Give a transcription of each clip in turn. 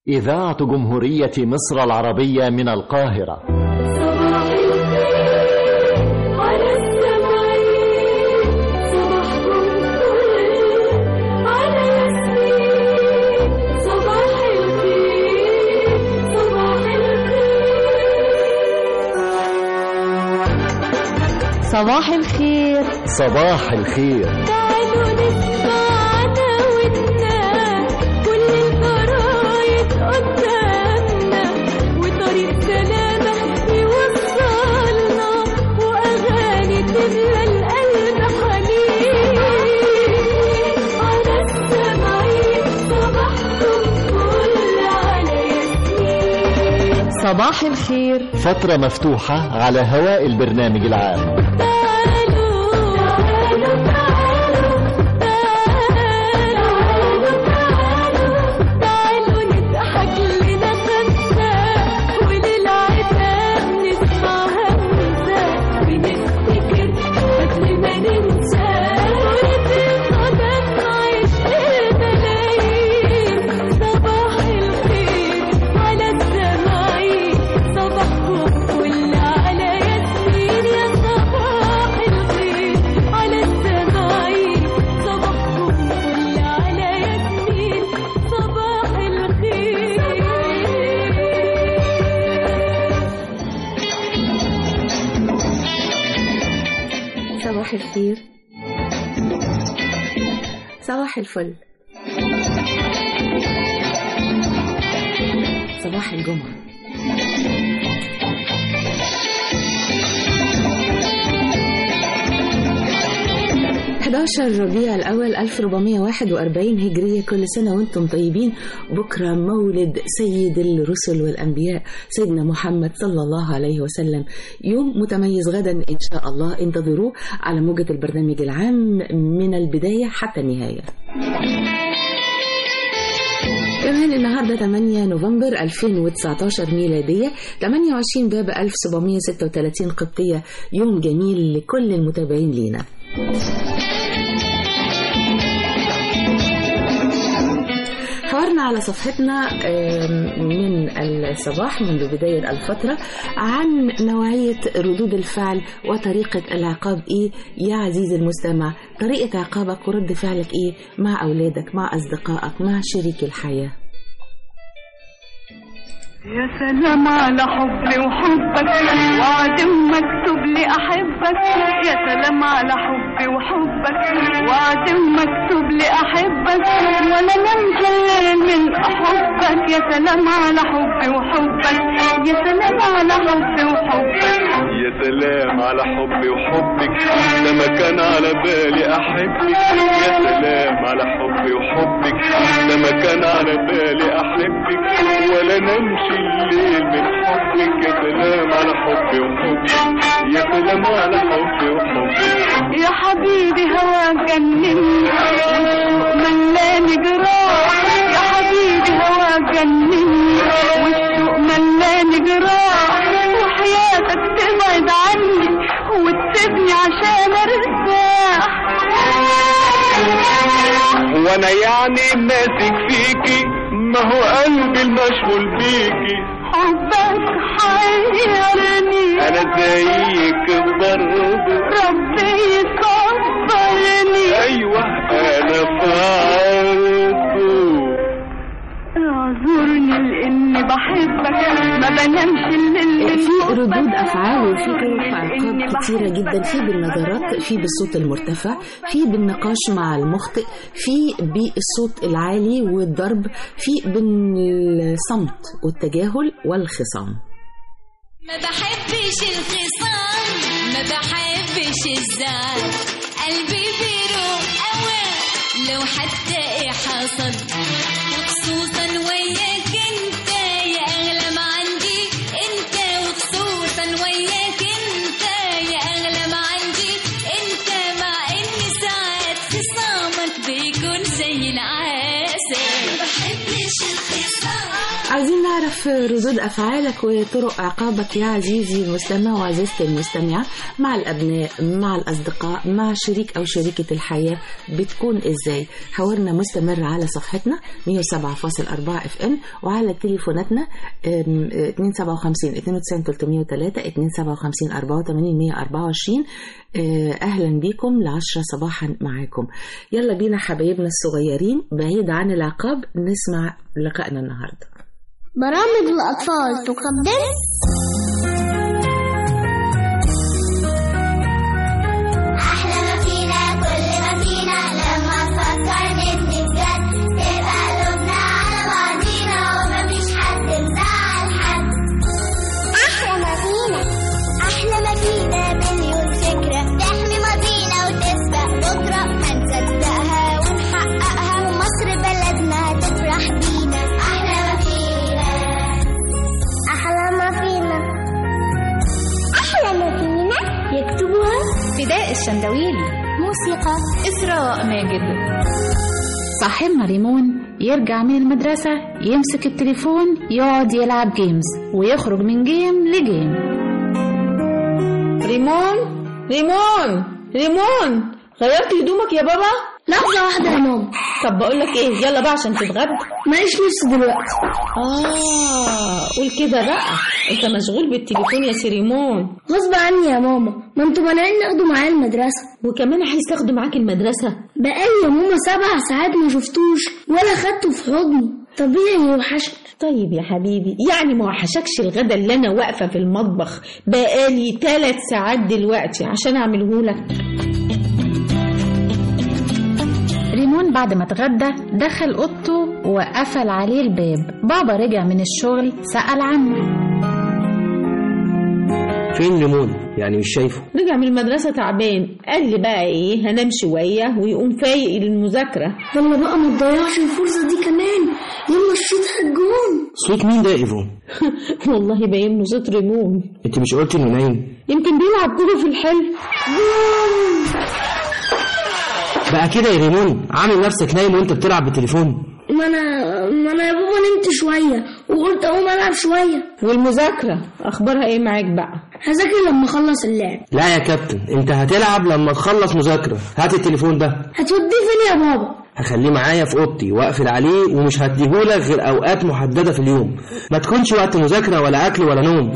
إذاعة جمهورية مصر العربية من القاهرة صباح الخير على السمعين صباحكم فل على ياسمين صباح الخير صباح الخير صباح الخير صباح الخير تعالوا نسمع عناويننا كل الجرايد قدامنا وطريق سلامة يوصلنا وأغاني تملى القلب حنين على السمعين صباحكم فل على ياسمين صباح الخير فترة مفتوحة على هواء البرنامج العام تعالوا تعالوا تعالوا تعالوا تعالوا تعالوا نضحك لنا خمسة وللعتاب نسمع همسة بنفتكر قبل ما ننسى صورة القدم عشق الملايين صباح الخير على السماعين صباحكم كل على ياسمين يا صباح الخير على السماعين صباحكم كل على ياسمين صباح الخير صباح الخير صباح الفل صباح الجمعة حداشر ربيع الأول 1441 هجرية كل سنة وانتم طيبين بكرة مولد سيد الرسل والأنبياء سيدنا محمد صلى الله عليه وسلم يوم متميز غدا إن شاء الله انتظروه على موجة البرنامج العام من البداية حتى النهاية كمان النهارده 8 نوفمبر 2019 ميلادية 28 باب 1736 قبطية يوم جميل لكل المتابعين لينا حوارنا على صفحتنا آم، من الصباح منذ بداية الفترة عن نوعية ردود الفعل وطريقة العقاب إيه يا عزيزي المستمع طريقة عقابك ورد فعلك إيه مع أولادك مع أصدقائك مع شريك الحياة يا سلام على حبي وحبك وعد مكتوب لي احبك يا سلام على حبي وحبك وعد مكتوب لي احبك ولا نمشي الليل من احبك يا سلام على حبي وحبك يا سلام على حبي وحبك يا سلام على حبي وحبك ده ما كان على بالي احبك يا سلام على حبي وحبك ده ما كان على بالي احبك ولا نمشي الليل من حبك يا سلام على حبي وحبك يا سلام على حبي وحبك يا حبيبي هوا جنني والشوق ملاني جراح يا حبيبي هوا جنني والشوق ملاني جراح وحياتك تبعد عني وتسيبني عشان ارتاح وانا يعني ماسك فيكي ما هو قلبي المشغول بيكي حبك حيرني انا زيك برضه ربي يصبرني ايوه انا فعلته اعذرني لاني بحبك ما بنامش الليل من في حبك. ردود افعال وفي طرق لأني عقاب كتيره بحبك. جدا في بالنظرات في بالصوت المرتفع في بالنقاش مع المخطئ في بالصوت العالي والضرب في بالصمت والتجاهل والخصام ما بحبش الخصام ما بحبش الزعل قلبي بيروق قوي لو حتى ايه حصل وخصوصا وياك انت يا اغلى ما عندي انت وخصوصا وياك انت يا اغلى ما عندي انت مع ان ساعات خصامك بيكون زي العسل ما بحبش الخصام عايزين نعرف ردود أفعالك وطرق عقابك يا عزيزي المستمع وعزيزتي المستمعة مع الأبناء مع الأصدقاء مع شريك أو شريكة الحياة بتكون إزاي حوارنا مستمر على صفحتنا 107.4 اف ام وعلى تليفوناتنا أم، 257 92 303 257 84 124 آه، أهلا بكم لعشرة صباحا معاكم يلا بينا حبايبنا الصغيرين بعيد عن العقاب نسمع لقائنا النهارده برامج الأطفال تقدم أحلى ما فينا كل ما فينا لما نفكر نبني بجد تبقى قلوبنا على بعضينا ومفيش حد مزعل حد أحلى ما فينا أحلى ما فينا مليون فكرة تحمي ماضينا وتسبق بكرة هنصدقها ونحققها ومصر بلدنا تفرح بينا أحلى ما فينا أحلى ما فينا أحلى ما فينا يكتبها فداء الشندويلي موسيقى إسراء ماجد صاحبنا ريمون يرجع من المدرسة يمسك التليفون يقعد يلعب جيمز ويخرج من جيم لجيم ريمون ريمون ريمون غيرت هدومك يا بابا لحظة واحدة يا ماما طب بقول لك ايه يلا بقى عشان تتغدى ماليش نفس دلوقتي اه قول كده بقى انت مشغول بالتليفون يا سيريمون غصب عني يا ماما ما انتوا مانعين ناخده معايا المدرسة وكمان عايز تاخده معاك المدرسة بقالي يا ماما سبع ساعات ما شفتوش ولا خدته في حضني طبيعي يوحشني طيب يا حبيبي يعني ما وحشكش الغدا اللي انا واقفه في المطبخ بقالي ثلاث ساعات دلوقتي عشان اعمله لك ريمون بعد ما اتغدى دخل اوضته وقفل عليه الباب بابا رجع من الشغل سأل عنه فين ليمون يعني مش شايفه رجع من المدرسه تعبان قال لي بقى ايه هنام شويه ويقوم فايق للمذاكره يلا بقى ما تضيعش الفرصة دي كمان يلا الشوط الجون صوت مين ده يا ايفون والله باين له صوت ريمون انت مش قلت انه نايم يمكن بيلعب كوره في الحلم بقى كده يا ريمون عامل نفسك نايم وانت بتلعب بالتليفون ما انا ما انا يا بابا نمت شوية وقلت اقوم العب شوية والمذاكره اخبارها ايه معاك بقى هذاكر لما اخلص اللعب لا يا كابتن انت هتلعب لما تخلص مذاكره هات التليفون ده هتوديه فين يا بابا هخليه معايا في اوضتي واقفل عليه ومش هديهولك غير اوقات محدده في اليوم ما تكونش وقت مذاكره ولا اكل ولا نوم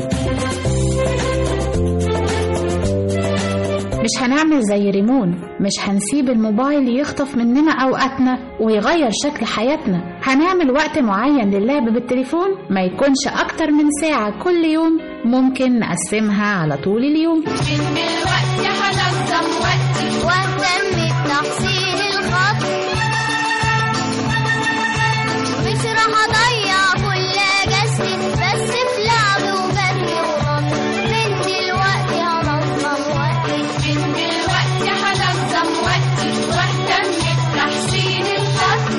مش هنعمل زي ريمون مش هنسيب الموبايل يخطف مننا أوقاتنا ويغير شكل حياتنا هنعمل وقت معين للعب بالتليفون ما يكونش أكتر من ساعة كل يوم ممكن نقسمها على طول اليوم من الوقت هنظم وقتي واهتم بتحصيل الخط مش راح اضيع كل اجازتي بس في لعب وجري ونط من دلوقتي هنظم وقتي من دلوقتي هنظم وقتي واهتم بتحصيل الخط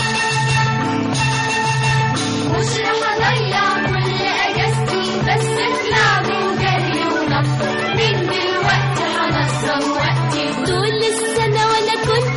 مش راح اضيع كل اجازتي بس في لعب وجري ونط من دلوقتي هنظم وقتي طول السنة وانا كنت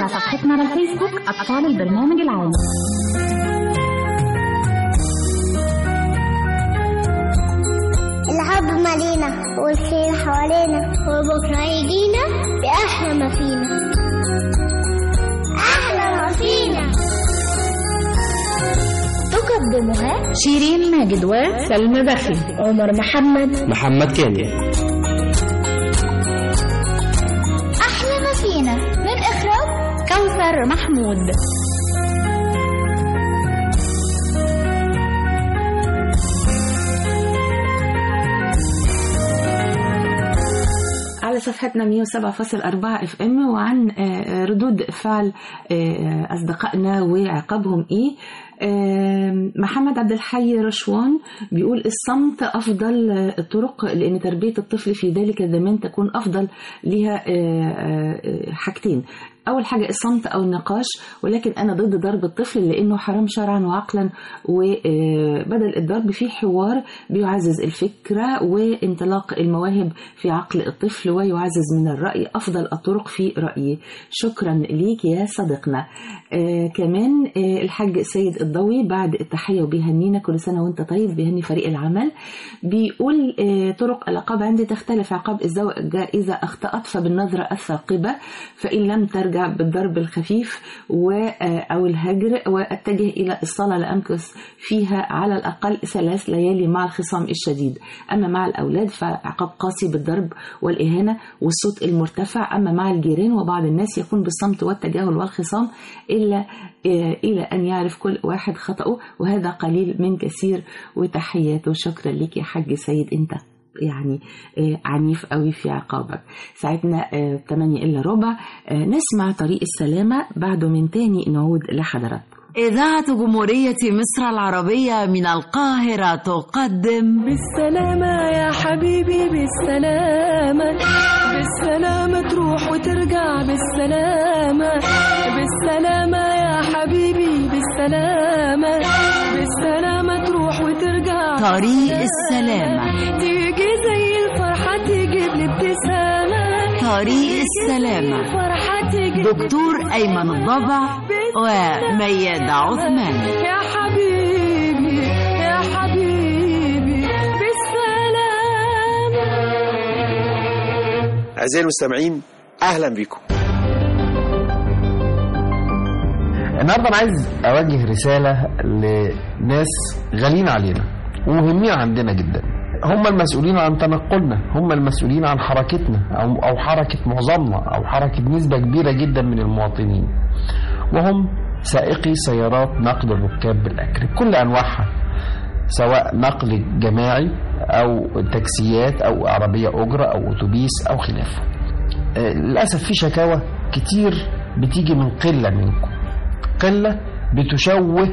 على صفحتنا على الفيسبوك أطفال البرنامج العام الحب مالينا والخير حوالينا وبكرة يجينا بأحلى ما فينا أحلى ما فينا تقدمها شيرين ماجد و سلمى بخي عمر محمد محمد كامل أحلى ما فينا من إخراج كوثر محمود على صفحتنا 107.4 اف ام وعن آه، ردود فعل آه، اصدقائنا وعقابهم ايه آه، محمد عبد الحي رشوان بيقول الصمت افضل آه، الطرق لان تربيه الطفل في ذلك الزمان تكون افضل لها آه، آه، حاجتين اول حاجه الصمت او النقاش ولكن انا ضد ضرب الطفل لانه حرام شرعا وعقلا وبدل الضرب في حوار بيعزز الفكره وانطلاق المواهب في عقل الطفل ويعزز من الراي افضل الطرق في رايي شكرا ليك يا صديقنا آه كمان آه الحاج سيد الضوي بعد التحيه وبيهنينا كل سنه وانت طيب بيهني فريق العمل بيقول آه طرق العقاب عندي تختلف عقاب الزوجه اذا اخطات فبالنظره الثاقبه فان لم ترجع بالضرب الخفيف و او الهجر واتجه الى الصلاه لامكث فيها على الاقل ثلاث ليالي مع الخصام الشديد اما مع الاولاد فعقاب قاسي بالضرب والاهانه والصوت المرتفع اما مع الجيران وبعض الناس يكون بالصمت والتجاهل والخصام الا آه، الى ان يعرف كل واحد خطأه وهذا قليل من كثير وتحياته شكرا لك يا حاج سيد انت يعني آه، عنيف قوي في عقابك ساعتنا آه، 8 الا ربع آه، نسمع طريق السلامه بعده من تاني نعود لحضراتكم إذاعة جمهورية مصر العربية من القاهرة تقدم بالسلامة يا حبيبي بالسلامة بالسلامة تروح وترجع بالسلامة بالسلامة يا حبيبي بالسلامة بالسلامة تروح وترجع طريق السلامة تيجي زي الفرحة تجيب لي ابتسامة طريق السلامة فرحة تجيب دكتور أيمن الضبع وميادة عثمان يا حبيبي يا حبيبي بالسلامة أعزائي المستمعين أهلا بكم النهارده انا عايز اوجه رساله لناس غاليين علينا ومهمين عندنا جدا هم المسؤولين عن تنقلنا هم المسؤولين عن حركتنا او او حركه معظمنا او حركه نسبه كبيره جدا من المواطنين وهم سائقي سيارات نقل الركاب بالاكل بكل انواعها سواء نقل جماعي او تاكسيات او عربيه اجره او اتوبيس او خلافه آه، للاسف في شكاوى كتير بتيجي من قله منكم قله بتشوه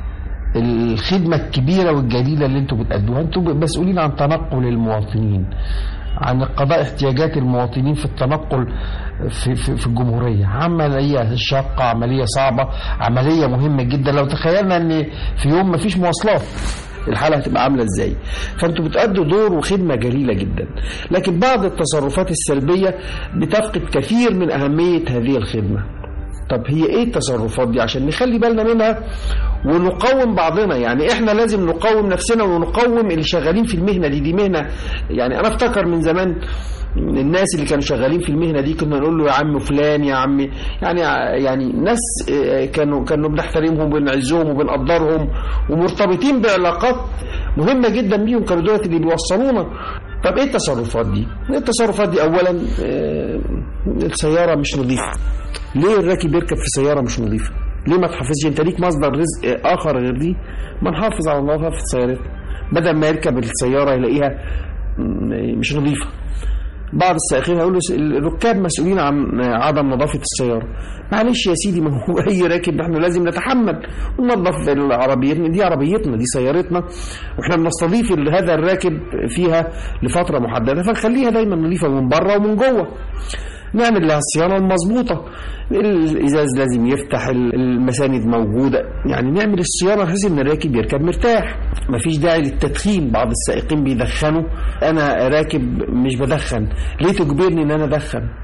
الخدمه الكبيره والجليله اللي انتم بتأدوها انتم مسؤولين عن تنقل المواطنين عن قضاء احتياجات المواطنين في التنقل في, في, في الجمهورية عملية شاقة عملية صعبة عملية مهمة جدا لو تخيلنا ان في يوم مفيش مواصلات الحالة هتبقى عاملة ازاي فانتوا بتأدوا دور وخدمة جليلة جدا لكن بعض التصرفات السلبية بتفقد كثير من أهمية هذه الخدمة طب هي ايه التصرفات دي عشان نخلي بالنا منها ونقوم بعضنا يعني احنا لازم نقوم نفسنا ونقوم اللي شغالين في المهنه دي دي مهنه يعني انا افتكر من زمان الناس اللي كانوا شغالين في المهنه دي كنا نقول له يا عم فلان يا عم يعني يعني ناس آه، كانوا كانوا بنحترمهم وبنعزهم وبنقدرهم ومرتبطين بعلاقات مهمه جدا بيهم كانوا دول اللي بيوصلونا طب ايه التصرفات دي؟ التصرفات دي اولا آه، السياره مش نظيفه ليه الراكب يركب في سياره مش نظيفه؟ ليه ما تحافظش انت ليك مصدر رزق اخر غير دي؟ ما نحافظ على نظافه سيارتنا بدل ما يركب السياره يلاقيها م- مش نظيفه بعض السائقين هيقولوا س- الركاب مسؤولين عن عدم نظافه السياره معلش يا سيدي ما هو اي راكب احنا لازم نتحمل وننظف العربيتنا دي عربيتنا دي سيارتنا واحنا بنستضيف ال- هذا الراكب فيها لفتره محدده فنخليها دايما نظيفه من بره ومن جوه نعمل لها الصيانه المظبوطه الازاز لازم يفتح ال- المساند موجوده يعني نعمل الصيانه بحيث ان الراكب يركب مرتاح مفيش داعي للتدخين بعض السائقين بيدخنوا انا راكب مش بدخن ليه تجبرني ان انا ادخن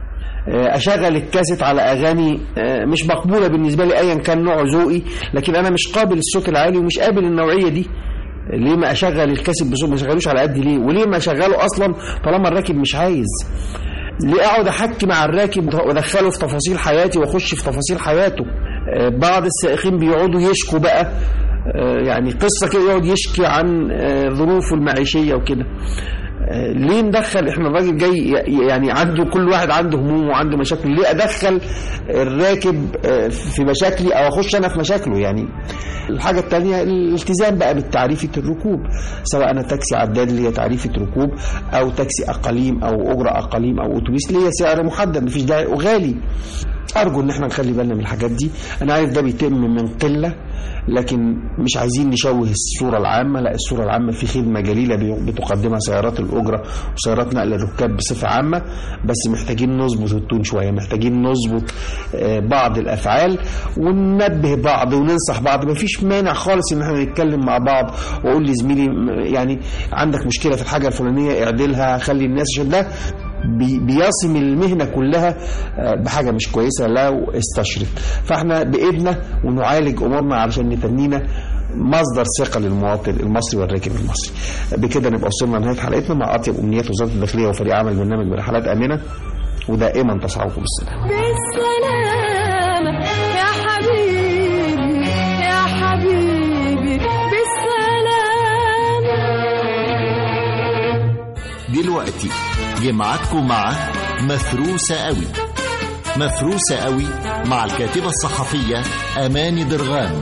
آه، اشغل الكاسيت على اغاني آه، مش مقبوله بالنسبه لي ايا كان نوع ذوقي لكن انا مش قابل الصوت العالي ومش قابل النوعيه دي ليه ما اشغل الكاسيت بصوت ما اشغلوش على قد ليه وليه ما اشغله اصلا طالما الراكب مش عايز ليه اقعد احكي مع الراكب وادخله في تفاصيل حياتي واخش في تفاصيل حياته آه، بعض السائقين بيقعدوا يشكوا بقى آه، يعني قصه كده يقعد يشكي عن آه، ظروفه المعيشيه وكده آه، ليه ندخل احنا الراجل جاي ي- يعني عنده كل واحد عنده هموم وعنده مشاكل ليه ادخل الراكب آه، في مشاكلي او اخش انا في مشاكله يعني الحاجة التانية الالتزام بقى بالتعريفة الركوب سواء أنا تاكسي عداد ليا تعريفة ركوب أو تاكسي أقاليم أو أجرة أقاليم أو أتوبيس ليا سعر محدد مفيش داعي وغالي أرجو إن احنا نخلي بالنا من الحاجات دي أنا عارف ده بيتم من قلة لكن مش عايزين نشوه الصورة العامة لا الصورة العامة في خدمة جليلة بي- بتقدمها سيارات الأجرة وسيارات نقل الركاب بصفة عامة بس محتاجين نظبط التون شوية محتاجين نظبط آه، بعض الأفعال وننبه بعض وننصح بعض مفيش مانع خالص إن احنا نتكلم مع بعض وأقول لزميلي م- يعني عندك مشكلة في الحاجة الفلانية اعدلها خلي الناس عشان ده بي- بيصم المهنة كلها آه، بحاجة مش كويسة لو استشرف فاحنا بإيدنا ونعالج أمورنا علشان نتنينا مصدر ثقة للمواطن المصري والراكب المصري بكده نبقى وصلنا لنهاية حلقتنا مع أطيب أمنيات وزارة الداخلية وفريق عمل برنامج برحلات آمنة ودائما تصعبكم بالسلامة بالسلامة يا حبيبي يا حبيبي بالسلامة دلوقتي جمعتكم مع مفروسة قوي مفروسة قوي مع الكاتبة الصحفية أماني درغام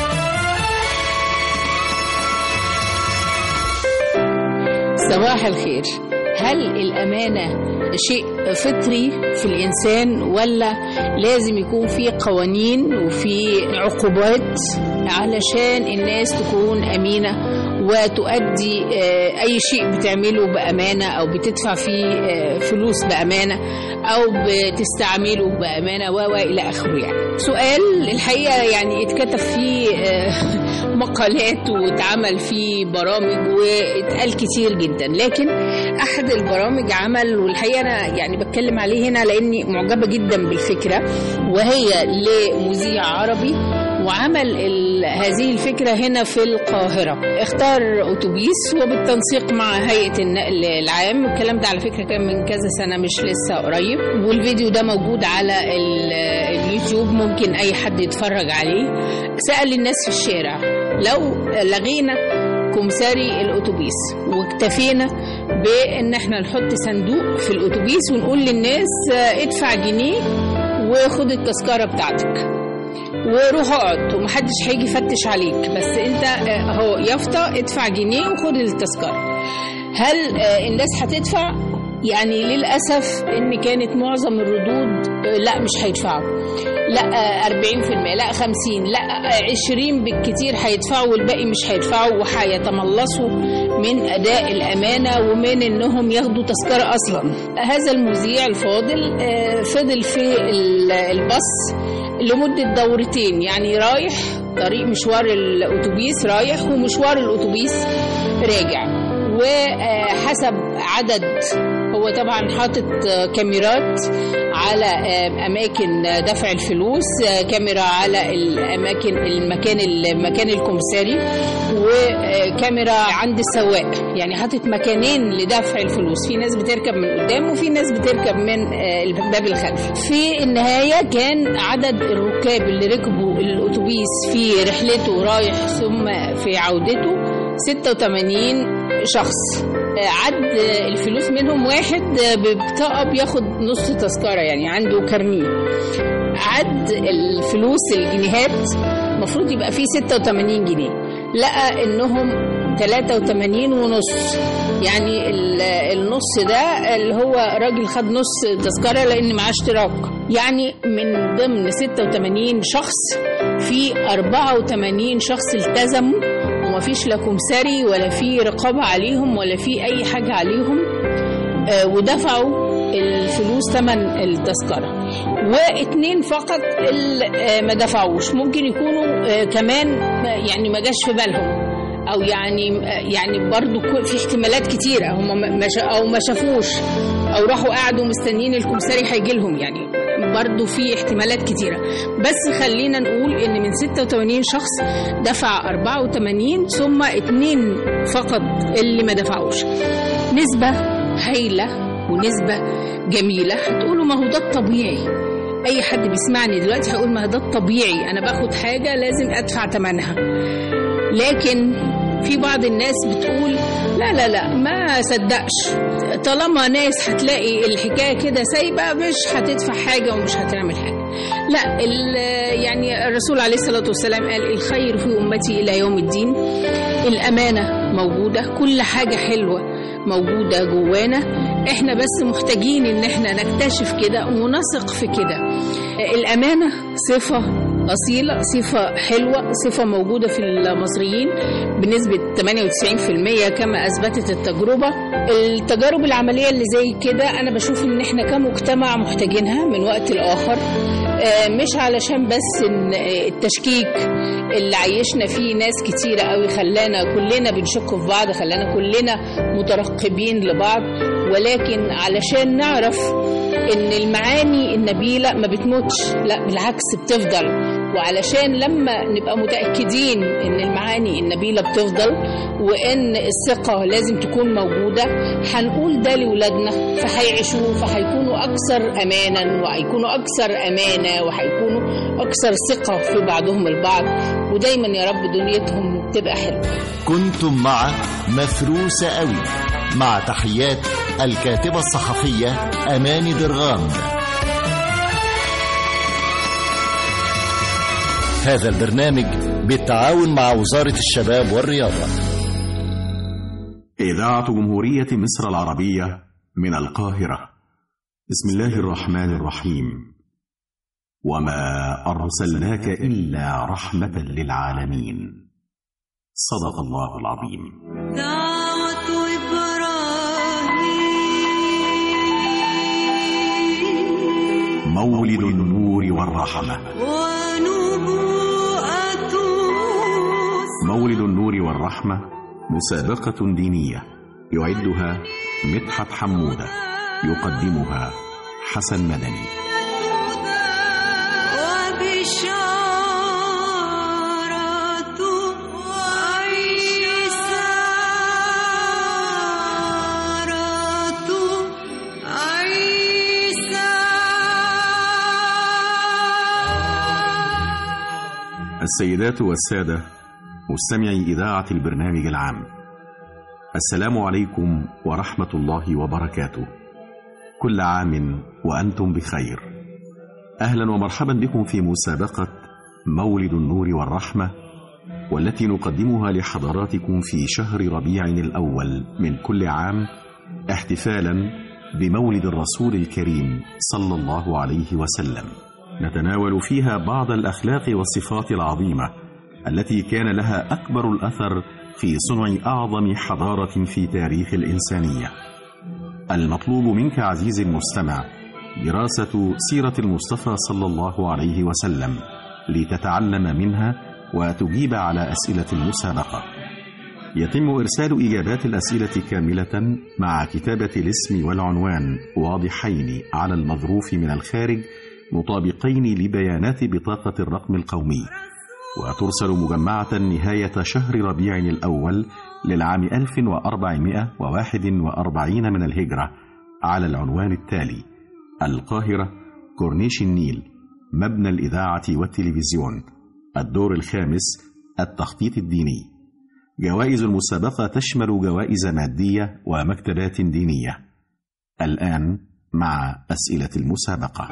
صباح الخير هل الأمانة شيء فطري في الإنسان ولا لازم يكون في قوانين وفي عقوبات علشان الناس تكون أمينة وتؤدي آه، أي شيء بتعمله بأمانة أو بتدفع فيه آه، فلوس بأمانة أو بتستعمله بأمانة و و إلى آخره يعني سؤال الحقيقة يعني اتكتب فيه آه، مقالات واتعمل فيه برامج واتقال كتير جدا لكن احد البرامج عمل والحقيقه انا يعني بتكلم عليه هنا لاني معجبه جدا بالفكره وهي لمذيع عربي وعمل ال- هذه الفكرة هنا في القاهرة اختار أتوبيس وبالتنسيق مع هيئة النقل العام الكلام ده على فكرة كان من كذا سنة مش لسه قريب والفيديو ده موجود على ال- اليوتيوب ممكن أي حد يتفرج عليه سأل الناس في الشارع لو لغينا كمساري الأتوبيس واكتفينا بإن احنا نحط صندوق في الأتوبيس ونقول للناس آه، ادفع جنيه وخد التذكرة بتاعتك وروح اقعد ومحدش هيجي يفتش عليك بس انت آه، اهو يافطه ادفع جنيه وخد التذكره هل آه، الناس هتدفع يعني للاسف ان كانت معظم الردود آه، لا مش هيدفعوا لا آه، 40% لا 50 لا آه، 20 بالكتير هيدفعوا والباقي مش هيدفعوا وهيتملصوا من اداء الامانه ومن انهم ياخدوا تذكره اصلا هذا المذيع الفاضل آه، فضل في ال- الباص لمدة دورتين يعني رايح طريق مشوار الأتوبيس رايح ومشوار الأتوبيس راجع وحسب عدد هو طبعا حاطط كاميرات على أماكن دفع الفلوس كاميرا على الأماكن المكان المكان الكمساري وكاميرا عند السواق يعني حاطط مكانين لدفع الفلوس في ناس بتركب من قدام وفي ناس بتركب من الباب الخلفي في النهاية كان عدد الركاب اللي ركبوا الأتوبيس في رحلته رايح ثم في عودته 86 شخص عد الفلوس منهم واحد ببطاقة بياخد نص تذكرة يعني عنده كارنيه عد الفلوس الجنيهات المفروض يبقى فيه 86 جنيه لقى انهم 83 ونص يعني ال- النص ده اللي هو راجل خد نص تذكرة لان معاه اشتراك يعني من ضمن 86 شخص في 84 شخص التزموا ومفيش لا كمساري ولا في رقابة عليهم ولا في أي حاجة عليهم آه، ودفعوا الفلوس ثمن التذكرة واثنين فقط اللي آه، ما دفعوش ممكن يكونوا آه، كمان يعني ما جاش في بالهم او يعني يعني برضو كل- في احتمالات كتيره هم ما- ما شا- او ما شافوش او راحوا قعدوا مستنيين الكمساري هيجي لهم يعني برضو في احتمالات كتيره بس خلينا نقول ان من 86 شخص دفع 84 ثم اتنين فقط اللي ما دفعوش نسبه هايله ونسبه جميله هتقولوا ما هو ده الطبيعي اي حد بيسمعني دلوقتي هيقول ما ده الطبيعي انا باخد حاجه لازم ادفع ثمنها لكن في بعض الناس بتقول لا لا لا ما صدقش طالما ناس هتلاقي الحكايه كده سايبه مش هتدفع حاجه ومش هتعمل حاجه لا ال- يعني الرسول عليه الصلاه والسلام قال الخير في امتي الى يوم الدين الامانه موجوده كل حاجه حلوه موجوده جوانا احنا بس محتاجين ان احنا نكتشف كده ونثق في كده الامانه صفه اصيله صفه حلوه صفه موجوده في المصريين بنسبه 98% كما اثبتت التجربه التجارب العمليه اللي زي كده انا بشوف ان احنا كمجتمع محتاجينها من وقت لاخر آه، مش علشان بس إن آه، التشكيك اللي عايشنا فيه ناس كتيرة قوي خلانا كلنا بنشك في بعض خلانا كلنا مترقبين لبعض ولكن علشان نعرف ان المعاني النبيلة ما بتموتش لا بالعكس بتفضل وعلشان لما نبقى متأكدين ان المعاني النبيلة بتفضل وان الثقة لازم تكون موجودة هنقول ده لولادنا فهيعيشوا فهيكونوا اكثر امانا وهيكونوا اكثر امانة وهيكونوا اكثر ثقة في بعضهم البعض ودايما يا رب دنيتهم تبقى حلوة كنتم مع مفروسة قوي مع تحيات الكاتبة الصحفية أماني درغام هذا البرنامج بالتعاون مع وزارة الشباب والرياضة إذاعة جمهورية مصر العربية من القاهرة بسم الله الرحمن الرحيم وما أرسلناك إلا رحمة للعالمين صدق الله العظيم دعوة إبراهيم مولد النور والرحمة ونبوءة مولد النور والرحمة مسابقة دينية يعدها مدحت حمودة يقدمها حسن مدني وبشارة وعيسارة عيسى السيدات والسادة مستمعي إذاعة البرنامج العام السلام عليكم ورحمة الله وبركاته كل عام وأنتم بخير أهلا ومرحبا بكم في مسابقة مولد النور والرحمة والتي نقدمها لحضراتكم في شهر ربيع الأول من كل عام احتفالا بمولد الرسول الكريم صلى الله عليه وسلم نتناول فيها بعض الأخلاق والصفات العظيمة التي كان لها أكبر الأثر في صنع أعظم حضارة في تاريخ الإنسانية المطلوب منك عزيزي المستمع دراسة سيرة المصطفى صلى الله عليه وسلم لتتعلم منها وتجيب على أسئلة المسابقة يتم إرسال إجابات الأسئلة كاملة مع كتابة الاسم والعنوان واضحين على المظروف من الخارج مطابقين لبيانات بطاقة الرقم القومي وترسل مجمعة نهاية شهر ربيع الأول للعام 1441 من الهجرة على العنوان التالي القاهرة كورنيش النيل مبنى الإذاعة والتلفزيون الدور الخامس التخطيط الديني جوائز المسابقة تشمل جوائز مادية ومكتبات دينية الآن مع أسئلة المسابقة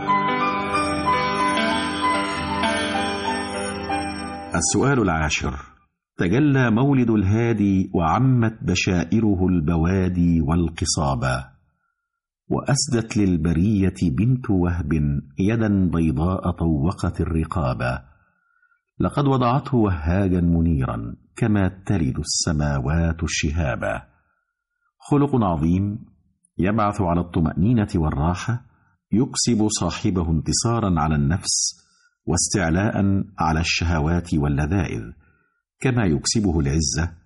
السؤال العاشر تجلى مولد الهادي وعمت بشائره البوادي والقصابا واسدت للبريه بنت وهب يدا بيضاء طوقت الرقابا لقد وضعته وهاجا منيرا كما تلد السماوات الشهابا خلق عظيم يبعث على الطمانينه والراحه يكسب صاحبه انتصارا على النفس واستعلاء على الشهوات واللذائذ كما يكسبه العزه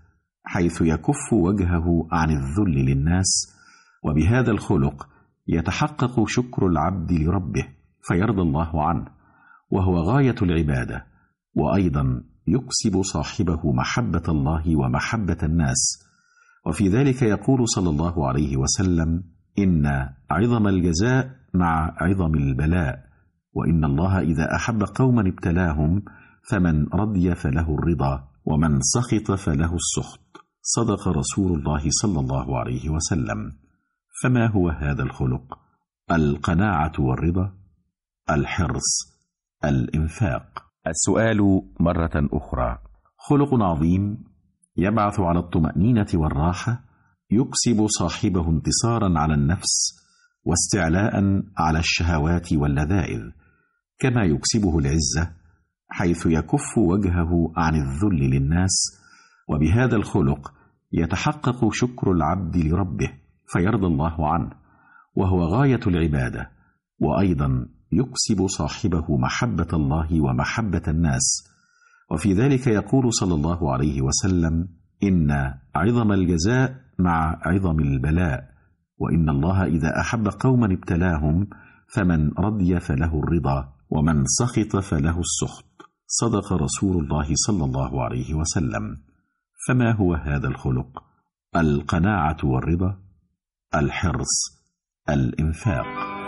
حيث يكف وجهه عن الذل للناس وبهذا الخلق يتحقق شكر العبد لربه فيرضى الله عنه وهو غايه العباده وايضا يكسب صاحبه محبه الله ومحبه الناس وفي ذلك يقول صلى الله عليه وسلم ان عظم الجزاء مع عظم البلاء وان الله اذا احب قوما ابتلاهم فمن رضي فله الرضا ومن سخط فله السخط صدق رسول الله صلى الله عليه وسلم فما هو هذا الخلق القناعه والرضا الحرص الانفاق السؤال مره اخرى خلق عظيم يبعث على الطمانينه والراحه يكسب صاحبه انتصارا على النفس واستعلاء على الشهوات واللذائذ كما يكسبه العزه حيث يكف وجهه عن الذل للناس وبهذا الخلق يتحقق شكر العبد لربه فيرضى الله عنه وهو غايه العباده وايضا يكسب صاحبه محبه الله ومحبه الناس وفي ذلك يقول صلى الله عليه وسلم ان عظم الجزاء مع عظم البلاء وان الله اذا احب قوما ابتلاهم فمن رضي فله الرضا ومن سخط فله السخط صدق رسول الله صلى الله عليه وسلم فما هو هذا الخلق القناعه والرضا الحرص الانفاق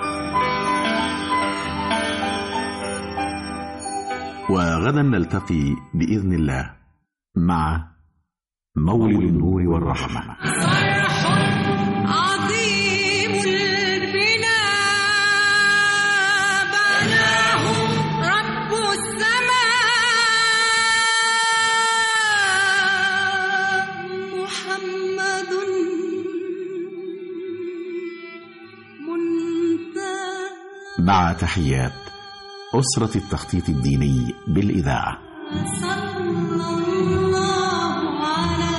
وغدا نلتقي باذن الله مع مولد النور والرحمه عظيم البناء بناه رب السماء محمد منتهى مع تحيات اسره التخطيط الديني بالاذاعه صلى الله على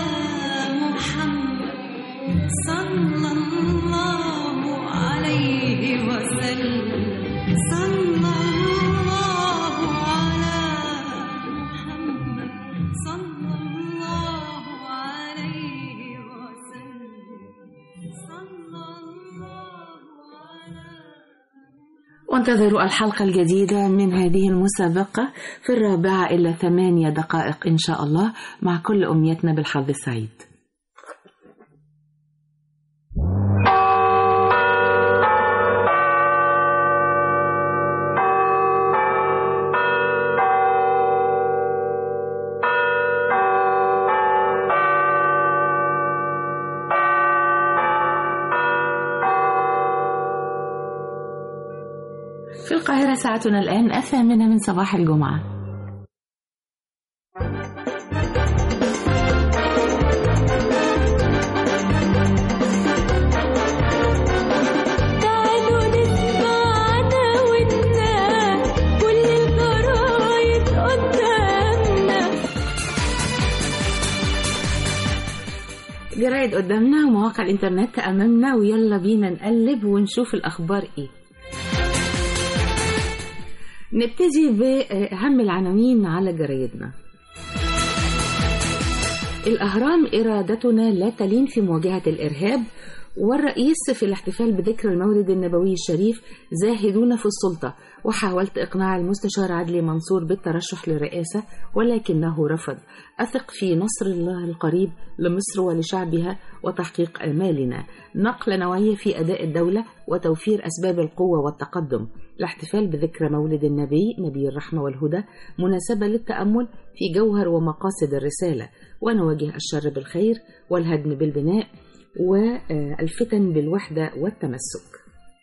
محمد صلى الله عليه وسلم صلى الله على محمد صلى الله عليه وسلم صلى الله وانتظروا الحلقة الجديدة من هذه المسابقة في الرابعة إلى ثمانية دقائق إن شاء الله مع كل أمنيتنا بالحظ السعيد في القاهرة ساعتنا الآن الثامنة من صباح الجمعة تعالوا نسمع عناويننا كل الجرايد قدامنا جرايد قدامنا ومواقع الإنترنت أمامنا ويلا بينا نقلب ونشوف الأخبار إيه نبتدي بأهم العناوين على جرايدنا الأهرام إرادتنا لا تلين في مواجهة الإرهاب والرئيس في الاحتفال بذكر المولد النبوي الشريف زاهدون في السلطة وحاولت إقناع المستشار عدلي منصور بالترشح للرئاسة ولكنه رفض أثق في نصر الله القريب لمصر ولشعبها وتحقيق آمالنا نقلة نوعية في أداء الدولة وتوفير أسباب القوة والتقدم الاحتفال بذكرى مولد النبي نبي الرحمة والهدى مناسبة للتأمل في جوهر ومقاصد الرسالة ونواجه الشر بالخير والهدم بالبناء والفتن بالوحدة والتمسك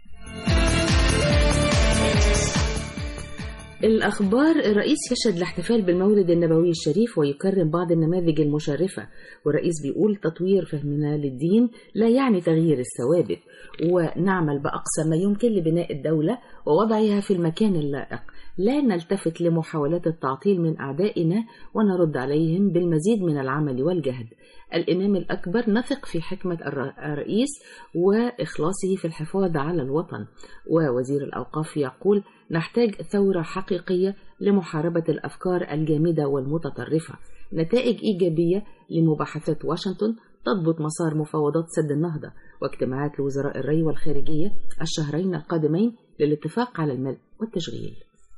الأخبار الرئيس يشهد الاحتفال بالمولد النبوي الشريف ويكرم بعض النماذج المشرفة والرئيس بيقول تطوير فهمنا للدين لا يعني تغيير الثوابت ونعمل بأقصى ما يمكن لبناء الدولة ووضعها في المكان اللائق لا نلتفت لمحاولات التعطيل من أعدائنا ونرد عليهم بالمزيد من العمل والجهد الإمام الأكبر نثق في حكمة الر- الرئيس وإخلاصه في الحفاظ على الوطن ووزير الأوقاف يقول نحتاج ثورة حقيقية لمحاربة الأفكار الجامدة والمتطرفة نتائج إيجابية لمباحثات واشنطن تضبط مسار مفاوضات سد النهضة واجتماعات لوزراء الري والخارجية الشهرين القادمين للاتفاق على الملء والتشغيل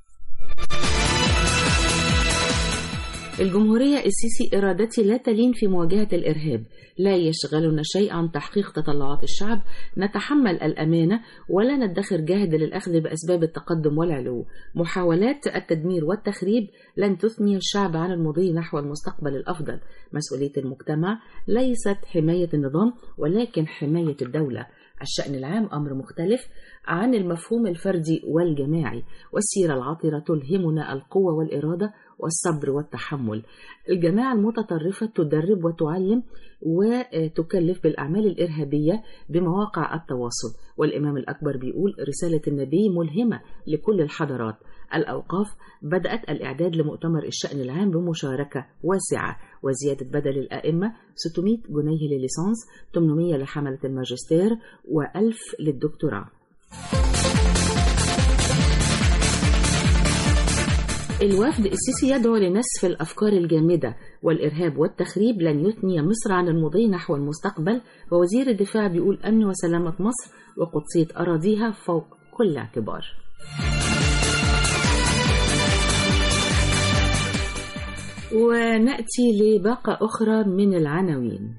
الجمهورية السيسي إرادتي لا تلين في مواجهة الإرهاب لا يشغلنا شيء عن تحقيق تطلعات الشعب نتحمل الأمانة ولا ندخر جاهد للأخذ بأسباب التقدم والعلو محاولات التدمير والتخريب لن تثني الشعب عن المضي نحو المستقبل الأفضل مسؤولية المجتمع ليست حماية النظام ولكن حماية الدولة الشأن العام أمر مختلف عن المفهوم الفردي والجماعي والسيرة العطرة تلهمنا القوة والإرادة والصبر والتحمل الجماعة المتطرفة تدرب وتعلم وتكلف بالأعمال الإرهابية بمواقع التواصل والإمام الأكبر بيقول رسالة النبي ملهمة لكل الحضارات الأوقاف بدأت الإعداد لمؤتمر الشأن العام بمشاركة واسعة وزيادة بدل الأئمة 600 جنيه لليسانس 800 لحملة الماجستير و1000 للدكتوراه الوفد السيسي يدعو لنسف الأفكار الجامدة والإرهاب والتخريب لن يثني مصر عن المضي نحو المستقبل ووزير الدفاع بيقول أمن وسلامة مصر وقدسية أراضيها فوق كل اعتبار ونأتي لباقة أخرى من العناوين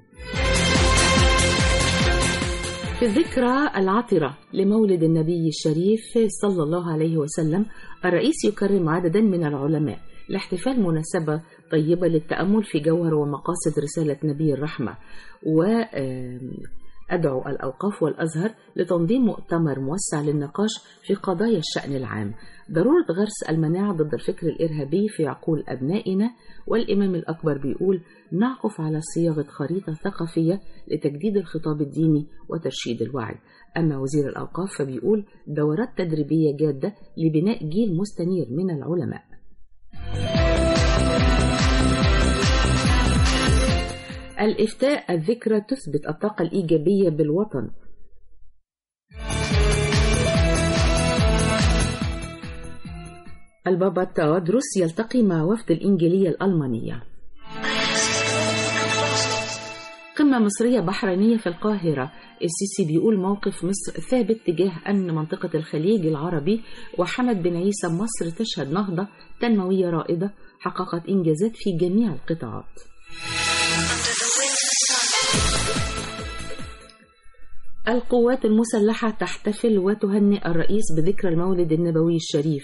في الذكرى العطرة لمولد النبي الشريف صلى الله عليه وسلم الرئيس يكرم عددا من العلماء لاحتفال مناسبة طيبة للتأمل في جوهر ومقاصد رسالة نبي الرحمة وأدعو الأوقاف والأزهر لتنظيم مؤتمر موسع للنقاش في قضايا الشأن العام ضرورة غرس المناعة ضد الفكر الإرهابي في عقول أبنائنا والإمام الأكبر بيقول نعكف على صياغة خريطة ثقافية لتجديد الخطاب الديني وترشيد الوعي أما وزير الأوقاف فبيقول دورات تدريبية جادة لبناء جيل مستنير من العلماء الإفتاء الذكرى تثبت الطاقة الإيجابية بالوطن البابا تودروس يلتقي مع وفد الإنجيلية الألمانية قمة مصرية بحرينية في القاهرة السيسي بيقول موقف مصر ثابت تجاه أمن منطقة الخليج العربي وحمد بن عيسى مصر تشهد نهضة تنموية رائدة حققت إنجازات في جميع القطاعات القوات المسلحة تحتفل وتهنئ الرئيس بذكرى المولد النبوي الشريف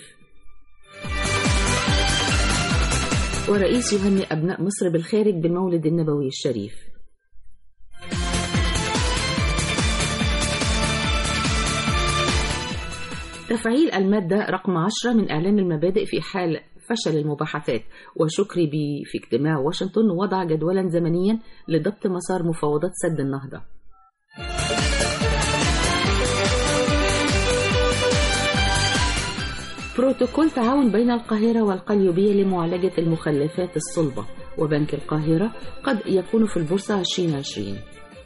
ورئيس يهنئ أبناء مصر بالخارج بالمولد النبوي الشريف تفعيل المادة رقم 10 من إعلان المبادئ في حال فشل المباحثات وشكري بي في اجتماع واشنطن وضع جدولا زمنيا لضبط مسار مفاوضات سد النهضة بروتوكول تعاون بين القاهرة والقليوبية لمعالجة المخلفات الصلبة وبنك القاهرة قد يكون في البورصة 2020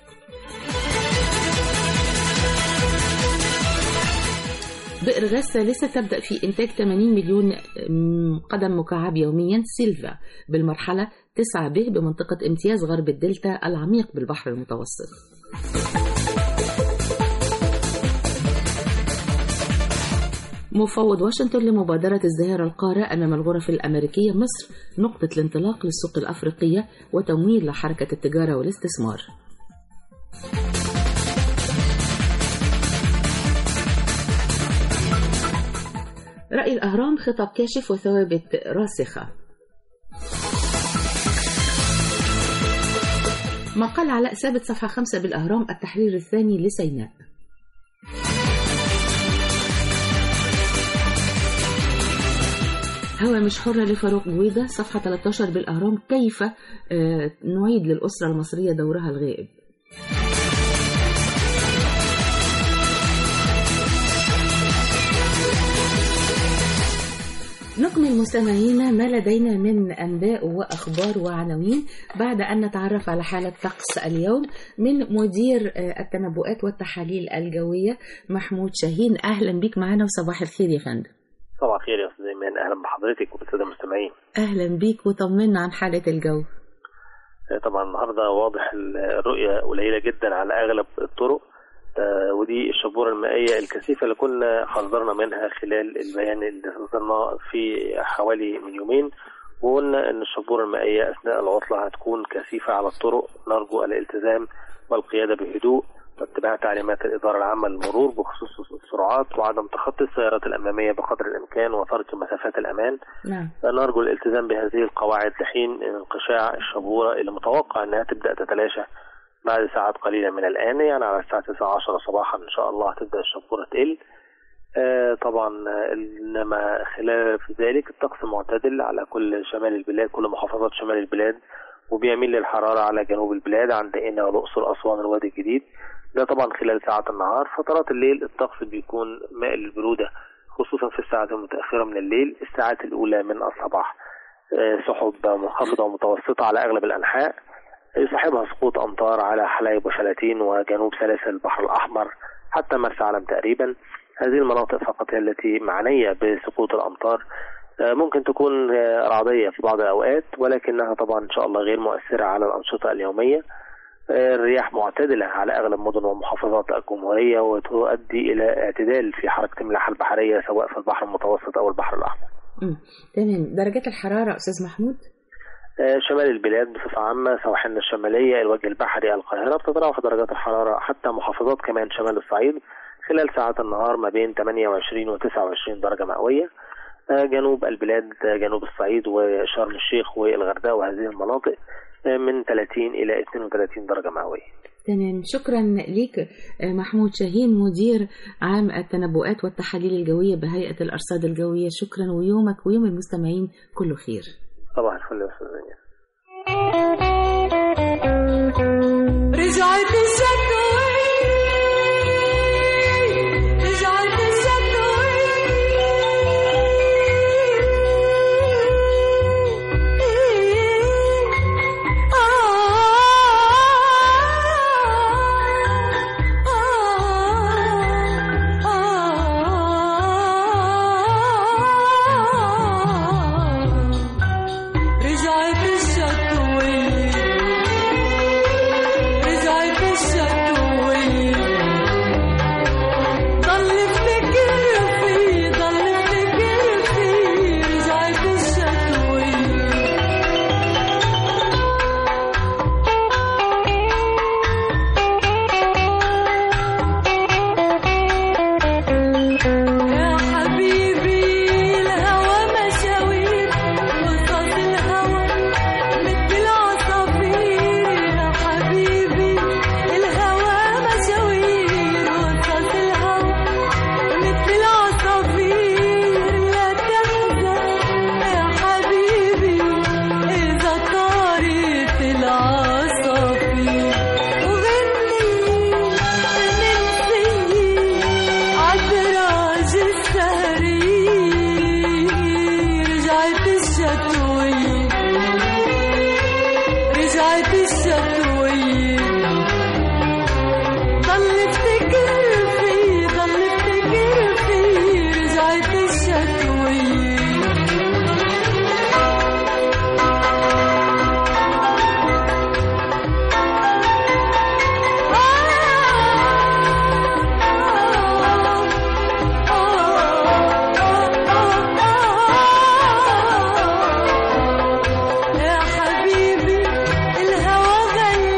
بئر غاز ثالثة تبدأ في إنتاج 80 مليون قدم مكعب يوميا سيلفا بالمرحلة 9 ب بمنطقة امتياز غرب الدلتا العميق بالبحر المتوسط مفوض واشنطن لمبادرة ازدهار القارة أمام الغرف الأمريكية مصر نقطة الانطلاق للسوق الأفريقية وتمويل لحركة التجارة والاستثمار رأي الأهرام خطاب كاشف وثوابت راسخة مقال علاء ثابت صفحة خمسة بالأهرام التحرير الثاني لسيناء هوامش حرة لفاروق جويدة صفحة 13 بالأهرام كيف نعيد للأسرة المصرية دورها الغائب نكمل مستمعينا ما لدينا من أنباء وأخبار وعناوين بعد أن نتعرف على حالة طقس اليوم من مدير التنبؤات والتحاليل الجوية محمود شاهين أهلا بك معنا وصباح الخير يا فندم طبعا خير يا استاذ ايمان اهلا بحضرتك وبالساده المستمعين أهلا بيك وطمنا عن حالة الجو آه، طبعا النهارده واضح الرؤيه قليله جدا على اغلب الطرق آه، ودي الشبوره المائيه الكثيفه اللي كنا حذرنا منها خلال البيان اللي صدرنا في حوالي من يومين وقلنا ان الشبوره المائيه اثناء العطله هتكون كثيفه على الطرق نرجو الالتزام والقياده بهدوء واتباع تعليمات الإدارة العامة للمرور بخصوص السرعات وعدم تخطي السيارات الأمامية بقدر الإمكان وترك مسافات الأمان نعم نرجو الالتزام بهذه القواعد لحين انقشاع الشبورة اللي متوقع أنها تبدأ تتلاشى بعد ساعات قليلة من الآن يعني على الساعة 9 10 صباحا إن شاء الله هتبدأ الشبورة تقل آه، طبعا آه، انما خلال في ذلك الطقس معتدل على كل شمال البلاد كل محافظات شمال البلاد وبيميل للحرارة على جنوب البلاد عند قنا والأقصر أسوان الوادي الجديد ده طبعا خلال ساعات النهار فترات الليل الطقس بيكون مائل للبرودة خصوصا في الساعات المتأخرة من الليل الساعات الأولى من الصباح آه، سحب منخفضة ومتوسطة على أغلب الأنحاء يصاحبها سقوط أمطار على حلايب وشلاتين وجنوب سلاسل البحر الأحمر حتى مرسى علم تقريبا هذه المناطق فقط هي التي معنية بسقوط الأمطار آه، ممكن تكون آه، رعدية في بعض الأوقات ولكنها طبعا إن شاء الله غير مؤثرة على الأنشطة اليومية آه، الرياح معتدلة على أغلب مدن ومحافظات الجمهورية وتؤدي إلى اعتدال في حركة الملاحة البحرية سواء في البحر المتوسط أو البحر الأحمر مم. تمام درجات الحرارة أستاذ محمود آه، شمال البلاد بصفة عامة سواحلنا الشمالية الوجه البحري القاهرة بتتراوح درجات الحرارة حتى محافظات كمان شمال الصعيد خلال ساعات النهار ما بين 28 و 29 درجة مئوية آه، جنوب البلاد آه، جنوب الصعيد وشرم الشيخ والغردقة وهذه المناطق آه، من 30 إلى 32 درجة مئوية تمام شكرا ليك آه، محمود شاهين مدير عام التنبؤات والتحاليل الجوية بهيئة الأرصاد الجوية شكرا ويومك ويوم المستمعين كله خير صباح الفل يا أستاذ زينب. رجعت الشكوى رجعت الشكوى رجعت الشكوى رجعت الشكوى ضل افتكر فيه ضل افتكر فيه رجعت الشكوى يا حبيبي الهوى مشاوير قصص الهوى مثل العصافير يا حبيبي الهوى مشاوير قصص الهوى مثل العصافير لا تحزن يا حبيبي إذا طارت العصافير وغني ننسي عالدراج السهري رجعت الشتوي رجعت الشتوي ضل افتكر فيه ضل افتكر فيه رجعت الشتوي يا حبيبي الهوى غني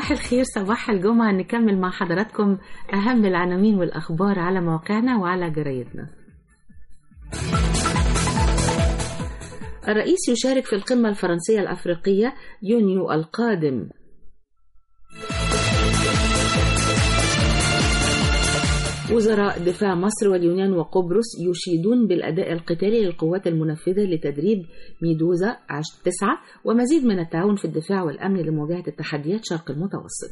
صباح الخير صباح الجمعة نكمل مع حضراتكم أهم العناوين والأخبار على مواقعنا وعلى جرايدنا الرئيس يشارك في القمة الفرنسية الأفريقية يونيو القادم وزراء دفاع مصر واليونان وقبرص يشيدون بالأداء القتالي للقوات المنفذة لتدريب ميدوزا 9 ومزيد من التعاون في الدفاع والأمن لمواجهة التحديات شرق المتوسط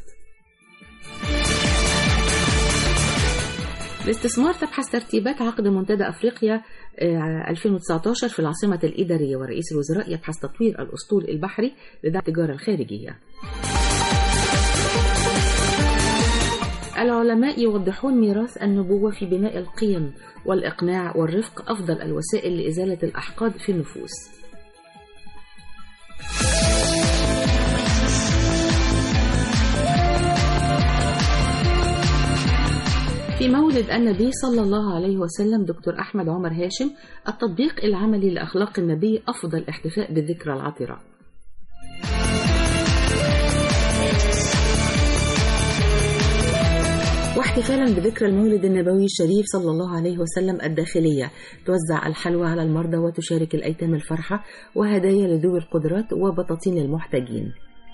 الاستثمار تبحث ترتيبات عقد منتدى أفريقيا 2019 في العاصمة الإدارية ورئيس الوزراء يبحث تطوير الأسطول البحري لدعم التجارة الخارجية العلماء يوضحون ميراث النبوة في بناء القيم والإقناع والرفق أفضل الوسائل لإزالة الأحقاد في النفوس في مولد النبي صلى الله عليه وسلم دكتور أحمد عمر هاشم التطبيق العملي لأخلاق النبي أفضل احتفاء بالذكرى العطرة واحتفالا بذكرى المولد النبوي الشريف صلى الله عليه وسلم الداخلية توزع الحلوى على المرضى وتشارك الأيتام الفرحة وهدايا لذوي القدرات وبطاطين المحتاجين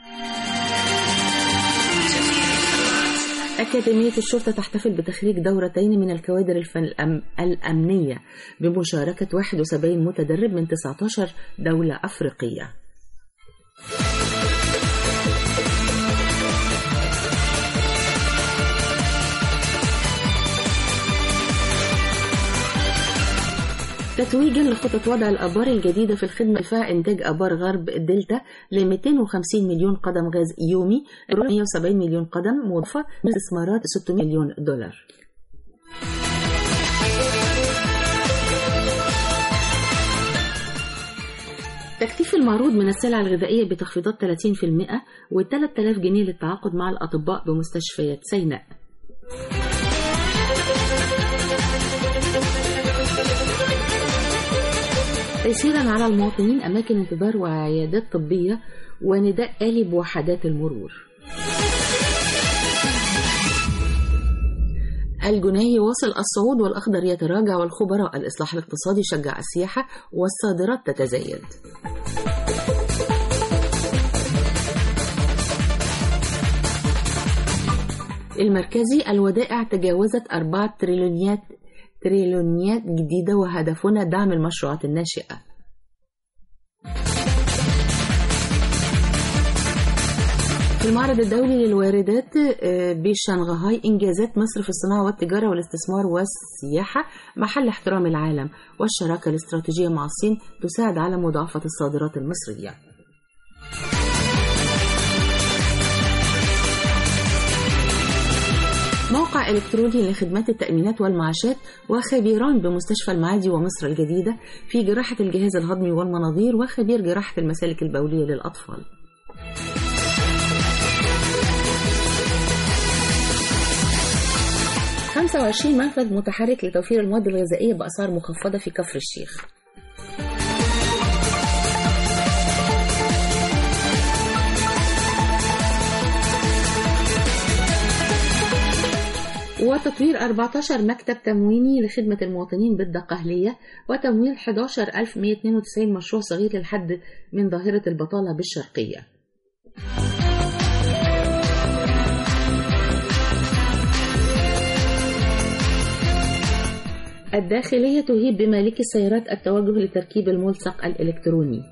أكاديمية الشرطة تحتفل بتخريج دورتين من الكوادر الفن الأم... الأمنية بمشاركة 71 متدرب من 19 دولة أفريقية تتويجا لخطط وضع الآبار الجديدة في الخدمة دفاع إنتاج آبار غرب الدلتا ل 250 مليون قدم غاز يومي 170 مليون قدم مضافة من استثمارات 600 مليون دولار تكثيف المعروض من السلع الغذائية بتخفيضات 30% و 3000 جنيه للتعاقد مع الأطباء بمستشفيات سيناء تيسيرا على المواطنين أماكن انتظار وعيادات طبية ونداء آلي بوحدات المرور الجنيه يواصل الصعود والأخضر يتراجع والخبراء الإصلاح الاقتصادي يشجع السياحة والصادرات تتزايد المركزي الودائع تجاوزت أربعة تريليونيات تريليونيات جديدة وهدفنا دعم المشروعات الناشئة في المعرض الدولي للواردات بشنغهاي إنجازات مصر في الصناعة والتجارة والاستثمار والسياحة محل احترام العالم والشراكة الاستراتيجية مع الصين تساعد على مضاعفة الصادرات المصرية موقع إلكتروني لخدمات التأمينات والمعاشات وخبيران بمستشفى المعادي ومصر الجديدة في جراحة الجهاز الهضمي والمناظير وخبير جراحة المسالك البولية للأطفال خمسة وعشرين منفذ متحرك لتوفير المواد الغذائية بأسعار مخفضة في كفر الشيخ وتطوير 14 مكتب تمويني لخدمة المواطنين بالدقهلية وتمويل 11192 مشروع صغير للحد من ظاهرة البطالة بالشرقية الداخلية تهيب بمالكي السيارات التوجه لتركيب الملصق الإلكتروني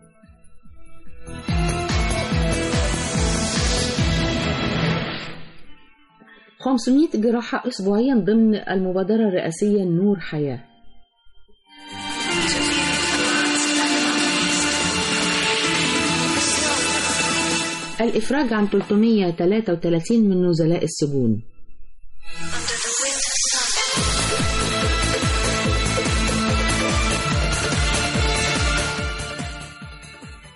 500 جراحة أسبوعيا ضمن المبادرة الرئاسية نور حياة الإفراج عن 333 من نزلاء السجون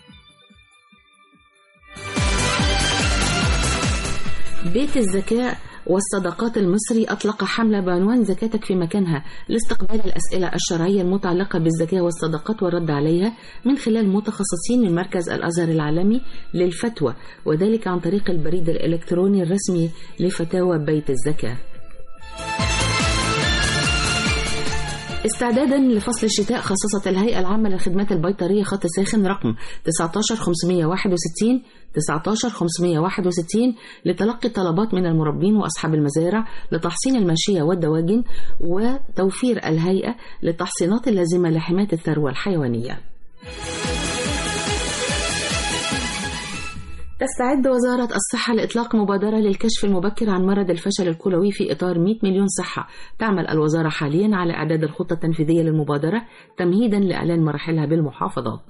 بيت الذكاء والصداقات المصري أطلق حملة بعنوان زكاتك في مكانها لاستقبال الأسئلة الشرعية المتعلقة بالزكاة والصدقات والرد عليها من خلال متخصصين من مركز الأزهر العالمي للفتوى وذلك عن طريق البريد الإلكتروني الرسمي لفتاوى بيت الزكاة استعدادا لفصل الشتاء خصصت الهيئة العامة للخدمات البيطرية خط ساخن رقم 19561 19561 لتلقي طلبات من المربين وأصحاب المزارع لتحصين الماشية والدواجن وتوفير الهيئة للتحصينات اللازمة لحماية الثروة الحيوانية تستعد وزارة الصحة لإطلاق مبادرة للكشف المبكر عن مرض الفشل الكلوي في إطار 100 مليون صحة تعمل الوزارة حاليا على إعداد الخطة التنفيذية للمبادرة تمهيدا لإعلان مراحلها بالمحافظات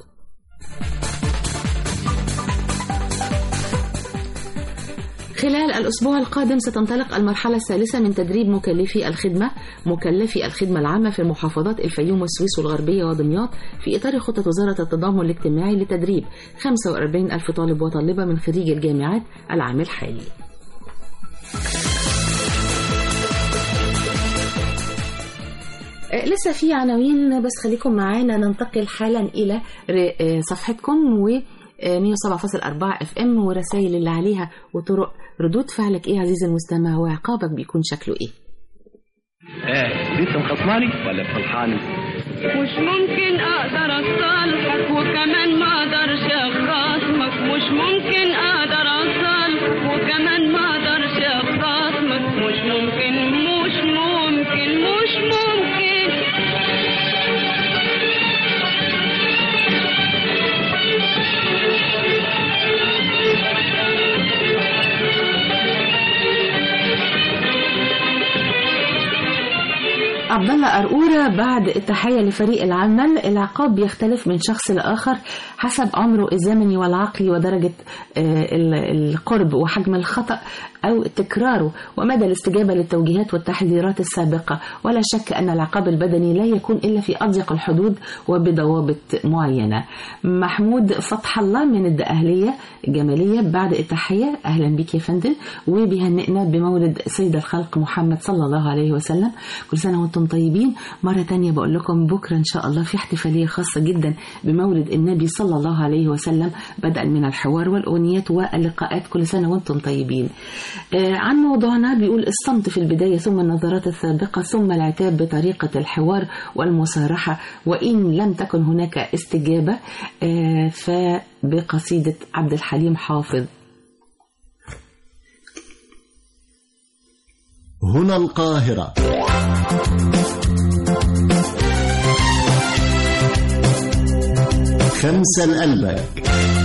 خلال الأسبوع القادم ستنطلق المرحلة الثالثة من تدريب مكلفي الخدمة مكلفي الخدمة العامة في المحافظات الفيوم والسويس والغربية ودمياط في إطار خطة وزارة التضامن الاجتماعي لتدريب 45 ألف طالب وطالبة من خريج الجامعات العام الحالي لسه في عناوين بس خليكم معانا ننتقل حالا إلى صفحتكم و 107.4 اف ام ورسائل اللي عليها وطرق ردود فعلك ايه عزيزي المستمع وعقابك بيكون شكله ايه ايه لسه مخصماني ولا بصلحاني مش ممكن اقدر اصالحك وكمان ما اقدرش اخاصمك مش ممكن اقدر اصالحك وكمان ما اقدرش اخاصمك مش ممكن مش ممكن مش ممكن عبد الله قرقورة بعد التحية لفريق العمل العقاب بيختلف من شخص لآخر حسب عمره الزمني والعقلي ودرجة آه، ال- القرب وحجم الخطأ أو تكراره ومدى الاستجابة للتوجيهات والتحذيرات السابقة ولا شك أن العقاب البدني لا يكون إلا في أضيق الحدود وبضوابط معينة محمود فتح الله من الدقهلية جمالية بعد التحية أهلا بك يا فندم وبيهنئنا بمولد سيد الخلق محمد صلى الله عليه وسلم كل سنة وانتم طيبين مرة تانية بقول لكم بكرة إن شاء الله في احتفالية خاصة جدا بمولد النبي صلى الله عليه وسلم بدءا من الحوار والأغنيات واللقاءات كل سنة وانتم طيبين آه، عن موضوعنا بيقول الصمت في البداية ثم النظرات السابقة ثم العتاب بطريقة الحوار والمصارحة وإن لم تكن هناك استجابة آه، فبقصيدة عبد الحليم حافظ هنا القاهرة خمسة لقلبك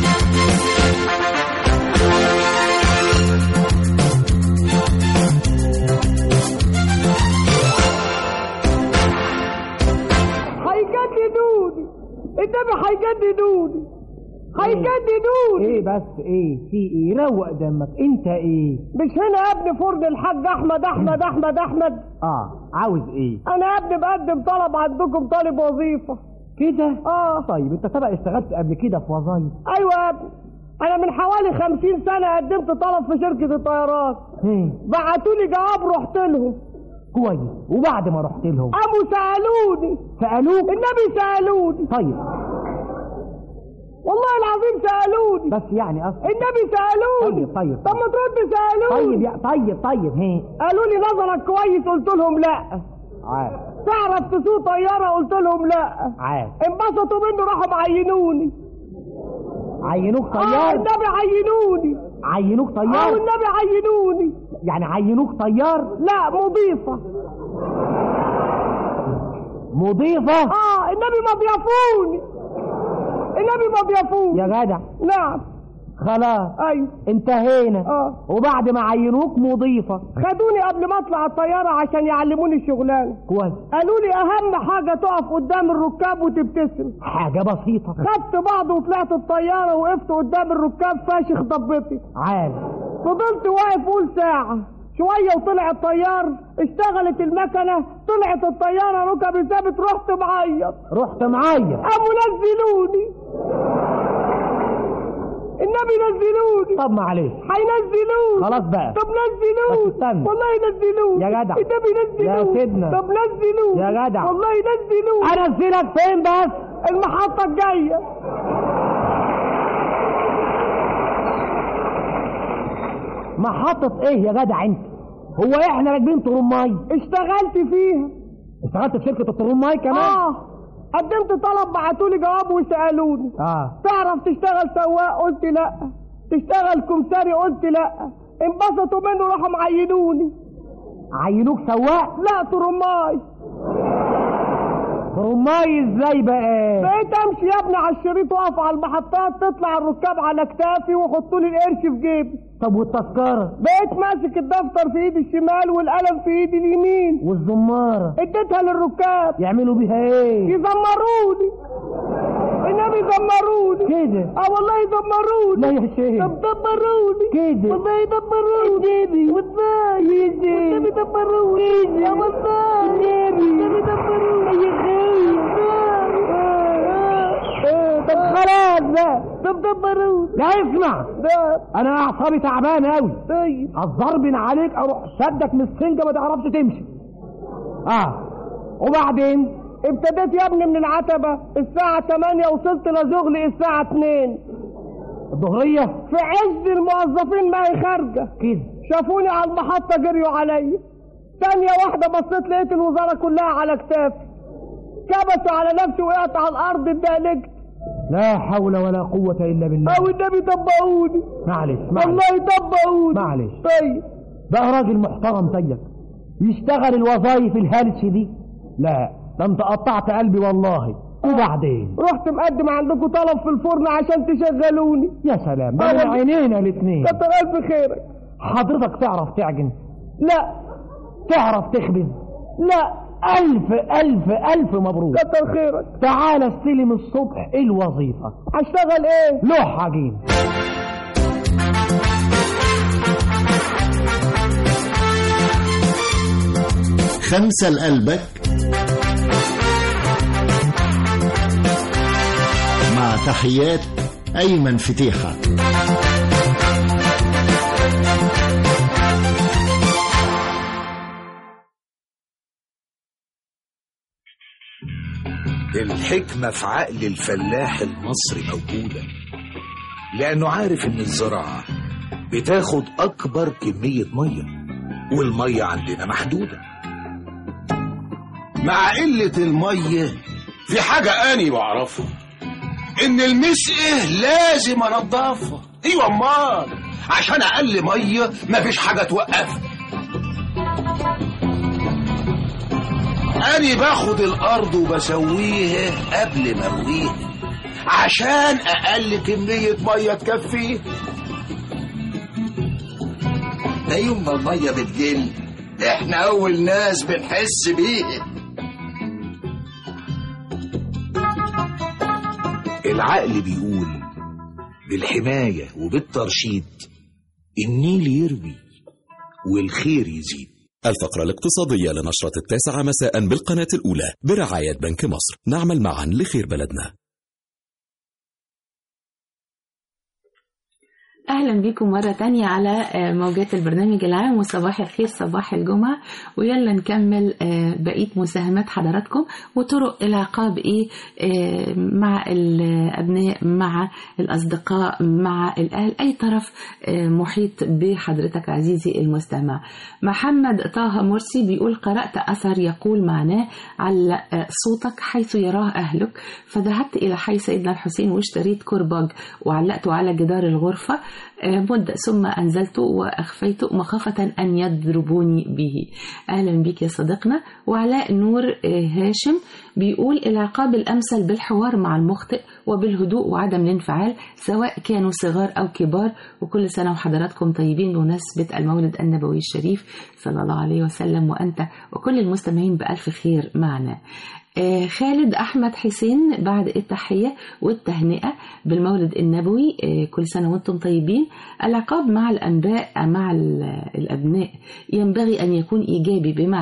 هيجددوني النبي هيجددوني هيجددوني ايه بس ايه في ايه روق دمك انت ايه مش هنا يا ابني فرن الحاج احمد احمد احمد احمد اه عاوز ايه انا يا ابني بقدم طلب عندكم طالب وظيفه كده اه طيب انت سبق اشتغلت قبل كده في وظايف ايوه يا ابني انا من حوالي خمسين سنه قدمت طلب في شركه الطيران ايه بعتوا لي جواب رحت لهم كويس وبعد ما رحت لهم قاموا سالوني سالوك النبي سالوني طيب والله العظيم سالوني بس يعني اصلا النبي سالوني طيب طيب طب ما ترد سالوني طيب يا طيب طيب هي قالوا لي نظرك كويس قلت لهم لا عارف تعرف تسوق طياره قلت لهم لا عارف انبسطوا مني راحوا معينوني عينوك اه طيار النبي عينوني عينوك اه طيار النبي عينوني يعني عينوك طيار لا مضيفه مضيفة اه النبي مضيفوني النبي مضيفوني يا جدع نعم خلاص ايوه انتهينا اه وبعد ما عينوك مضيفة خدوني قبل ما اطلع الطياره عشان يعلموني الشغلانه كويس قالوا لي اهم حاجه تقف قدام الركاب وتبتسم حاجة بسيطة خدت بعض وطلعت الطياره وقفت قدام الركاب فاشخ ضبطي عارف فضلت واقف قول ساعة شوية وطلع الطيار اشتغلت المكنة طلعت الطيارة ركبي ثابت رحت معيط رحت معايا قاموا نزلوني النبي نزلوني طب معلش هينزلوني خلاص بقى طب نزلوني بس استنى. والله نزلوني يا جدع. النبي نزلوني يا سيدنا. طب نزلوني يا جدع. والله نزلوني انزلك فين بس المحطة الجاية محطة ايه يا جدع انت هو احنا راكبين طرماي اشتغلت فيها اشتغلت في شركة الطرماي كمان اه قدمت طلب بعتولي جواب وسألوني اه تعرف تشتغل سواق قلت لا تشتغل كمساري قلت لا انبسطوا منه راحوا معينوني عينوك سواق لا ترماي طرماي ازاي بقى بقيت امشي يا ابني على الشريط واقف على المحطات تطلع الركاب على كتافي ويحطوا لي القرش في جيبي طب والتذكرة بقيت ماسك الدفتر في ايدي الشمال والقلم في ايدي اليمين والزمارة اديتها للركاب يعملوا بيها ايه يزمروني النبي زمروني كده اه والله يزمروني لا يا شيخ طب دبروني كده والله يدبروني النبي والله والنبي دبروني يا والله النبي دبروني يا طب خلاص بقى طب دبروني لا اسمع ده انا اعصابي تعبانه قوي طيب الضرب عليك اروح شدك من السنجه ما تعرفش تمشي اه وبعدين ابتديت يا ابني من العتبة الساعة 8 وصلت لشغلي الساعة 2 الظهريه في عز الموظفين ما هي خارجة كده شافوني على المحطة جريوا عليا ثانية واحدة بصيت لقيت الوزارة كلها على كتافي كبسوا على نفسي وقعت على الأرض اتدلجت لا حول ولا قوه الا بالله أو النبي طبقوني معلش معلش والله طبقوني معلش طيب بقى راجل محترم زيك يشتغل الوظايف الهلس دي لا ده انت قطعت قلبي والله وبعدين رحت مقدم عندكم طلب في الفرن عشان تشغلوني يا سلام ده آه من والله. عينينا الاثنين كتر ألف خيرك حضرتك تعرف تعجن لا تعرف تخبز لا ألف ألف ألف مبروك كتر خيرك تعال استلم الصبح الوظيفة هشتغل ايه لوح عجين خمسة لقلبك مع تحيات أيمن فتيحة الحكمة في عقل الفلاح المصري موجودة لأنه عارف إن الزراعة بتاخد أكبر كمية مية والمية عندنا محدودة مع قلة المية في حاجة أني بعرفها إن المسقة لازم أنضفها أيوة أمال عشان أقل مية مفيش حاجة توقفها أني باخد الأرض وبسويها قبل ما أرويها عشان أقل كمية مية تكفيه ده يوم ما المية بتقل احنا أول ناس بنحس بيها العقل بيقول بالحماية وبالترشيد النيل يروي والخير يزيد الفقرة الاقتصادية لنشرة التاسعة مساء بالقناة الأولى برعاية بنك مصر نعمل معا لخير بلدنا أهلا بكم مرة تانية على آه، موجات البرنامج العام وصباح الخير صباح الجمعة ويلا نكمل آه، بقية مساهمات حضراتكم وطرق العقاب إيه آه، مع الأبناء مع الأصدقاء مع الأهل أي طرف آه، محيط بحضرتك عزيزي المستمع محمد طه مرسي بيقول قرأت أثر يقول معناه على آه، صوتك حيث يراه أهلك فذهبت إلى حي سيدنا الحسين واشتريت كرباج وعلقته على جدار الغرفة آه، مدة ثم أنزلته وأخفيته مخافة أن يضربوني به أهلا بك يا صديقنا وعلاء نور آه، هاشم بيقول العقاب الأمثل بالحوار مع المخطئ وبالهدوء وعدم الانفعال سواء كانوا صغار أو كبار وكل سنة وحضراتكم طيبين بمناسبة المولد النبوي الشريف صلى الله عليه وسلم وأنت وكل المستمعين بألف خير معنا آه، خالد أحمد حسين بعد التحية والتهنئة بالمولد النبوي آه، كل سنة وأنتم طيبين العقاب مع الأنباء مع ال- الأبناء ينبغي أن يكون إيجابي بمعنى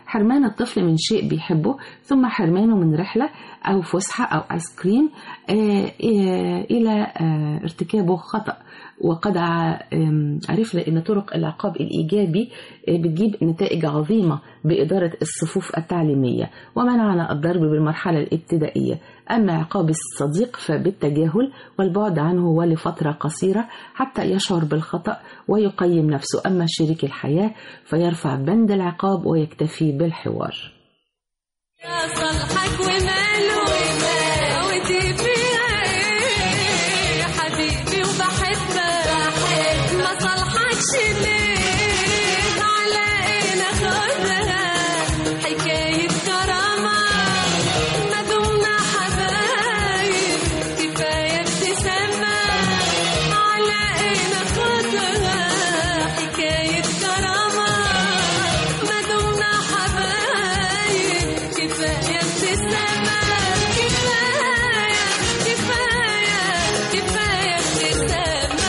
حرمان الطفل من شيء بيحبه ثم حرمانه من رحلة أو فسحة أو آيس كريم آه، آه، إلى آه، ارتكابه خطأ وقد ع- آم، عرفنا أن طرق العقاب الإيجابي آه، بتجيب نتائج عظيمة بإدارة الصفوف التعليمية ومنعنا الضرب بالمرحلة الابتدائية أما عقاب الصديق فبالتجاهل والبعد عنه ولفترة قصيرة حتى يشعر بالخطأ ويقيم نفسه أما شريك الحياة فيرفع بند العقاب ويكتفي بالحوار يا صلحك وماله ودي فيها ايه حبيبي وبحبك ما صلحكش ليه على ايه ناخدها حكاية كرامة ما دمنا حبايب كفاية ابتسامة على ايه ناخدها حكاية كرامة ما دمنا حبايب كفاية ابتسامة كفاية كفاية كفاية ابتسامة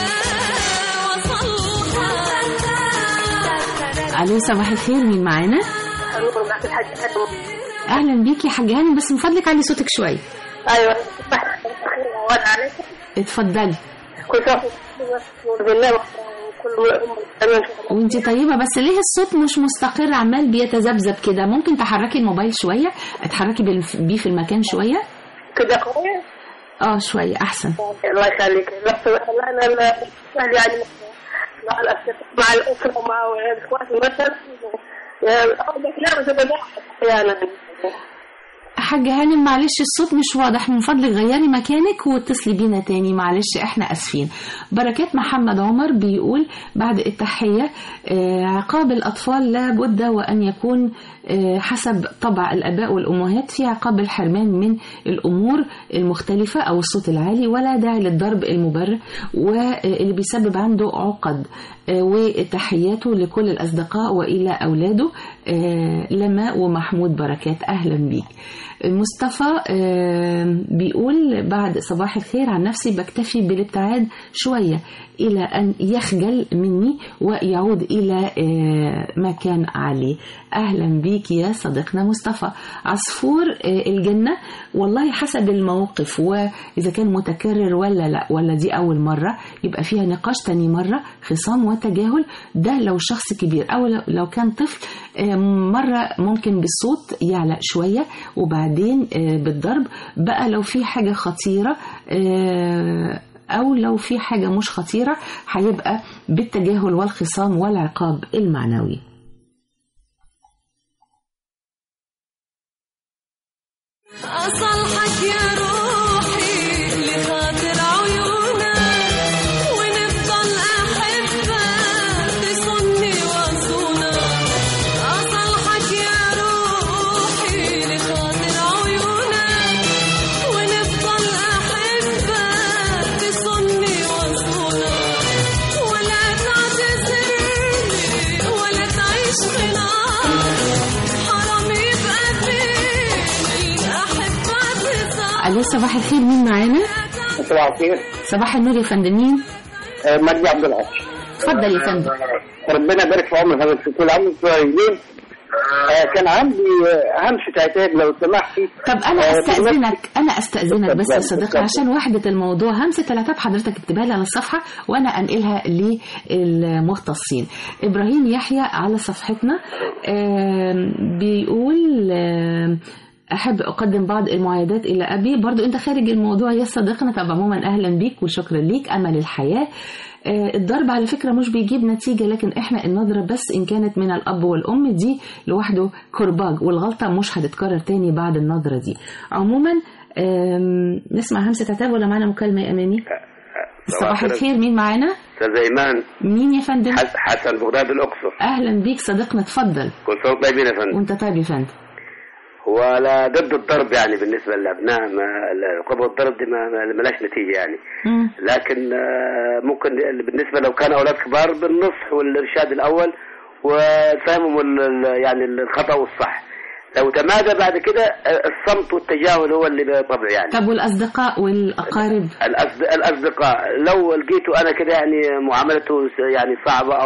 وصلها ألو صباح الخير مين معانا؟ أهلا بيك يا حاجة هانم بس من فضلك علي صوتك شوية ايوه صباح الخير وعلى عليكم اتفضلي كل سنه وانتم بالله وكل امين وانتي طيبة بس ليه الصوت مش مستقر عمال بيتذبذب كده ممكن تحركي الموبايل شوية اتحركي بالف- بيه في المكان شوية كده قوي اه شوية أحسن الله يخليك بس انا انا أهلي يعني مع الأسرة مع الاسره ومع اخواتي مثلا اقول لك لا بس انا احيانا حاجة هانم معلش الصوت مش واضح من فضلك غيري مكانك واتصلي بينا تاني معلش احنا اسفين بركات محمد عمر بيقول بعد التحية آه، عقاب الأطفال لا بد وأن يكون آه، حسب طبع الآباء والأمهات في عقاب الحرمان من الأمور المختلفة أو الصوت العالي ولا داعي للضرب المبرر واللي بيسبب عنده عقد آه، وتحياته لكل الأصدقاء وإلى أولاده آه، لما ومحمود بركات أهلا بيك مصطفى آه، بيقول بعد صباح الخير عن نفسي بكتفي بالابتعاد شوية إلى أن يخجل مني ويعود إلى آه، ما كان عليه أهلا بيك يا صديقنا مصطفى عصفور آه، الجنة والله حسب الموقف وإذا كان متكرر ولا لا ولا دي أول مرة يبقى فيها نقاش تاني مرة خصام وتجاهل ده لو شخص كبير أو لو- لو كان طفل آه، مرة ممكن بالصوت يعلق شوية وبعدين آه، بالضرب بقى لو في حاجة خطيرة آه، أو لو في حاجة مش خطيرة هيبقى بالتجاهل والخصام والعقاب المعنوي أصلحك يا روحي لخاطر عيونك ونفضل أحبك تصني وأصونك أصلحك يا روحي لخاطر عيونك ونفضل أحبك تصني وأصونك ولا تعتذرلي ولا تعيش غنار حرام يبقى بين الأحبة تصار ألو صباح الخير مين معانا؟ صباح الخير صباح النور يا فندم مين؟ آه، مجدي عبد العاطي اتفضل يا فندم ربنا يبارك في عمرك حضرتك كل عام وانتم طيبين آه، كان عندي آه، همسة عتاب لو سمحتي طب انا آه، استاذنك انا استاذنك بس يا اتفضل، صديقي اتفضل. عشان وحده الموضوع همسه العتاب حضرتك اكتبها لي على الصفحه وانا انقلها للمختصين ابراهيم يحيى على صفحتنا آم، بيقول آم، أحب أقدم بعض المعايدات إلى أبي برضو أنت خارج الموضوع يا صديقنا طب عموما أهلا بيك وشكرا ليك أمل الحياة آه، الضرب على فكرة مش بيجيب نتيجة لكن احنا النظرة بس إن كانت من الأب والأم دي لوحده كرباج والغلطة مش هتتكرر تاني بعد النظرة دي عموما آم، نسمع همسة عتاب ولا معانا مكالمة يا أماني صباح الخير مين معانا استاذ ايمان مين يا فندم حسن بغداد الاقصر أهلا بيك صديقنا اتفضل كل سنه وانتم طيبين يا فندم وانت طيب يا فندم هو لا ضد الضرب يعني بالنسبه للابناء ما العقاب والضرب دي ما ما- ملاش نتيجه يعني مم. لكن آه، ممكن بالنسبه لو كان اولاد كبار بالنصح والارشاد الاول وفهمهم ال- ال- يعني الخطا والصح لو تمادى بعد كده آه، الصمت والتجاهل هو اللي بطبع يعني طب والأصدقاء والأقارب الأصد- الأصدقاء لو لقيته أنا كده يعني معاملته س- يعني صعبة أو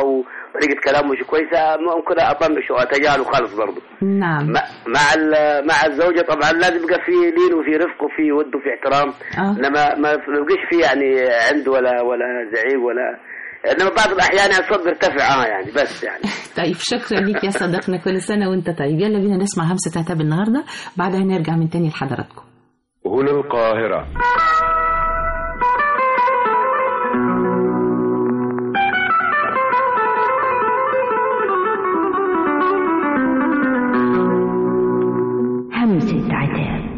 طريقه كلامه مش كويسه ممكن اطنشه واتجاهله خالص برضه نعم مع مع ال- مع الزوجه طبعا لازم يبقى في لين وفي رفق وفي ود وفي احترام آه. انما ما ما يبقاش في يعني عند ولا ولا زعيق ولا انما بعض الاحيان الصوت بيرتفع اه يعني بس يعني طيب شكرا ليك يا صديقنا كل سنة وانت طيب يلا بينا نسمع همسة عتاب النهاردة بعدها نرجع من تاني لحضراتكم هنا القاهرة همسة عتاب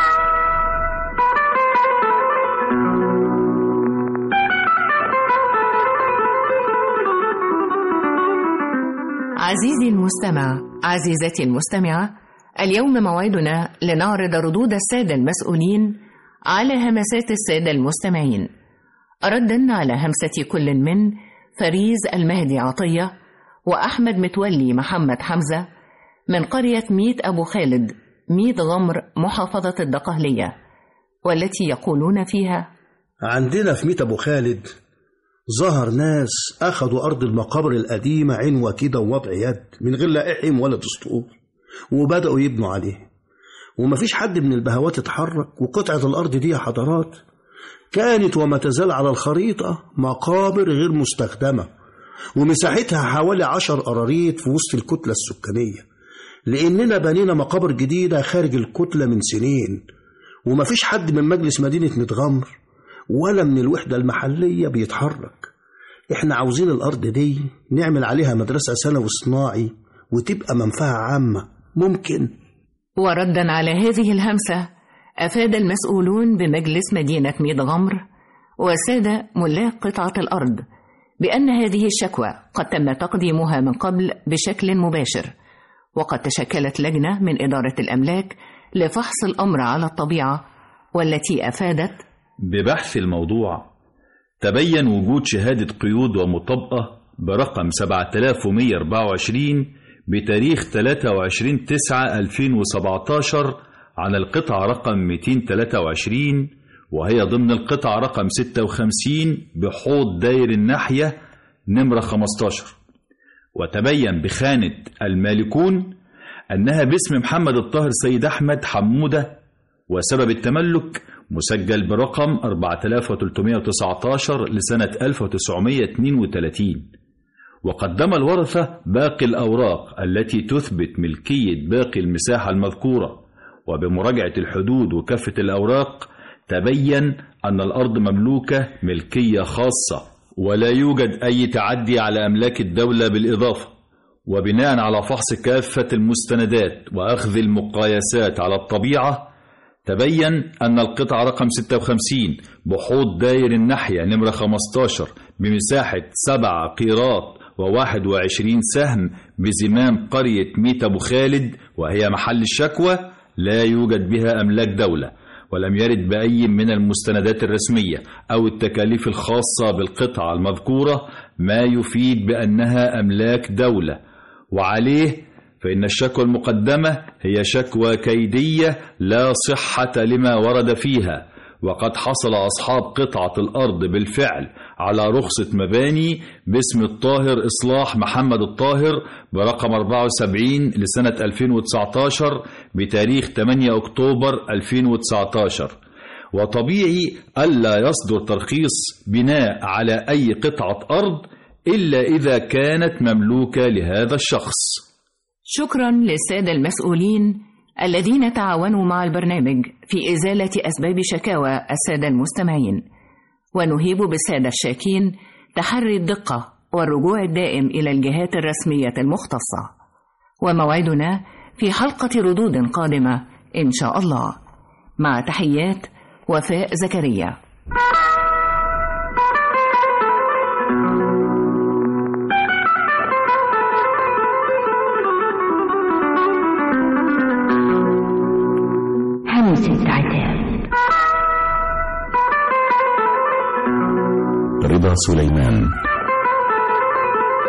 عزيزي المستمع عزيزتي المستمعة اليوم موعدنا لنعرض ردود السادة المسؤولين على همسات السادة المستمعين ردا على همسة كل من فريز المهدي عطية وأحمد متولي محمد حمزة من قرية ميت أبو خالد ميت غمر محافظة الدقهلية والتي يقولون فيها عندنا في ميت أبو خالد ظهر ناس أخدوا أرض المقابر القديمة عنوة كده ووضع يد من غير لا إحم ولا دستور وبدأوا يبنوا عليه ومفيش حد من البهوات اتحرك وقطعة الأرض دي يا حضرات كانت وما تزال على الخريطة مقابر غير مستخدمة ومساحتها حوالي عشر قراريط في وسط الكتلة السكانية لأننا بنينا مقابر جديدة خارج الكتلة من سنين ومفيش حد من مجلس مدينة متغمر ولا من الوحدة المحلية بيتحرك احنا عاوزين الأرض دي نعمل عليها مدرسة ثانوي صناعي وتبقى منفعة عامة ممكن وردا على هذه الهمسة أفاد المسؤولون بمجلس مدينة ميت غمر والسادة ملاك قطعة الأرض بأن هذه الشكوى قد تم تقديمها من قبل بشكل مباشر وقد تشكلت لجنة من إدارة الأملاك لفحص الأمر على الطبيعة والتي أفادت ببحث الموضوع تبين وجود شهادة قيود ومطابقة برقم 7124 بتاريخ 23 9 2017 عن القطعة رقم 223 وهي ضمن القطعة رقم 56 بحوض داير الناحية نمرة 15 وتبين بخانة المالكون أنها باسم محمد الطاهر سيد أحمد حمودة وسبب التملك مسجل برقم 4319 لسنة 1932 وقدم الورثة باقي الأوراق التي تثبت ملكية باقي المساحة المذكورة وبمراجعة الحدود وكافة الأوراق تبين أن الأرض مملوكة ملكية خاصة ولا يوجد أي تعدي على أملاك الدولة بالإضافة وبناء على فحص كافة المستندات وأخذ المقايسات على الطبيعة تبين أن القطعة رقم 56 بحوض داير الناحية نمرة 15 بمساحة 7 قيراط و21 سهم بزمام قرية ميت أبو خالد وهي محل الشكوى لا يوجد بها أملاك دولة ولم يرد بأي من المستندات الرسمية أو التكاليف الخاصة بالقطعة المذكورة ما يفيد بأنها أملاك دولة وعليه فإن الشكوى المقدمة هي شكوى كيدية لا صحة لما ورد فيها وقد حصل أصحاب قطعة الأرض بالفعل على رخصة مباني باسم الطاهر إصلاح محمد الطاهر برقم 74 لسنة 2019 بتاريخ 8 أكتوبر 2019 وطبيعي ألا يصدر ترخيص بناء على أي قطعة أرض إلا إذا كانت مملوكة لهذا الشخص شكرا للسادة المسؤولين الذين تعاونوا مع البرنامج في إزالة أسباب شكاوى السادة المستمعين ونهيب بالسادة الشاكين تحري الدقة والرجوع الدائم إلى الجهات الرسمية المختصة وموعدنا في حلقة ردود قادمة إن شاء الله مع تحيات وفاء زكريا همسة عتاب رضا سليمان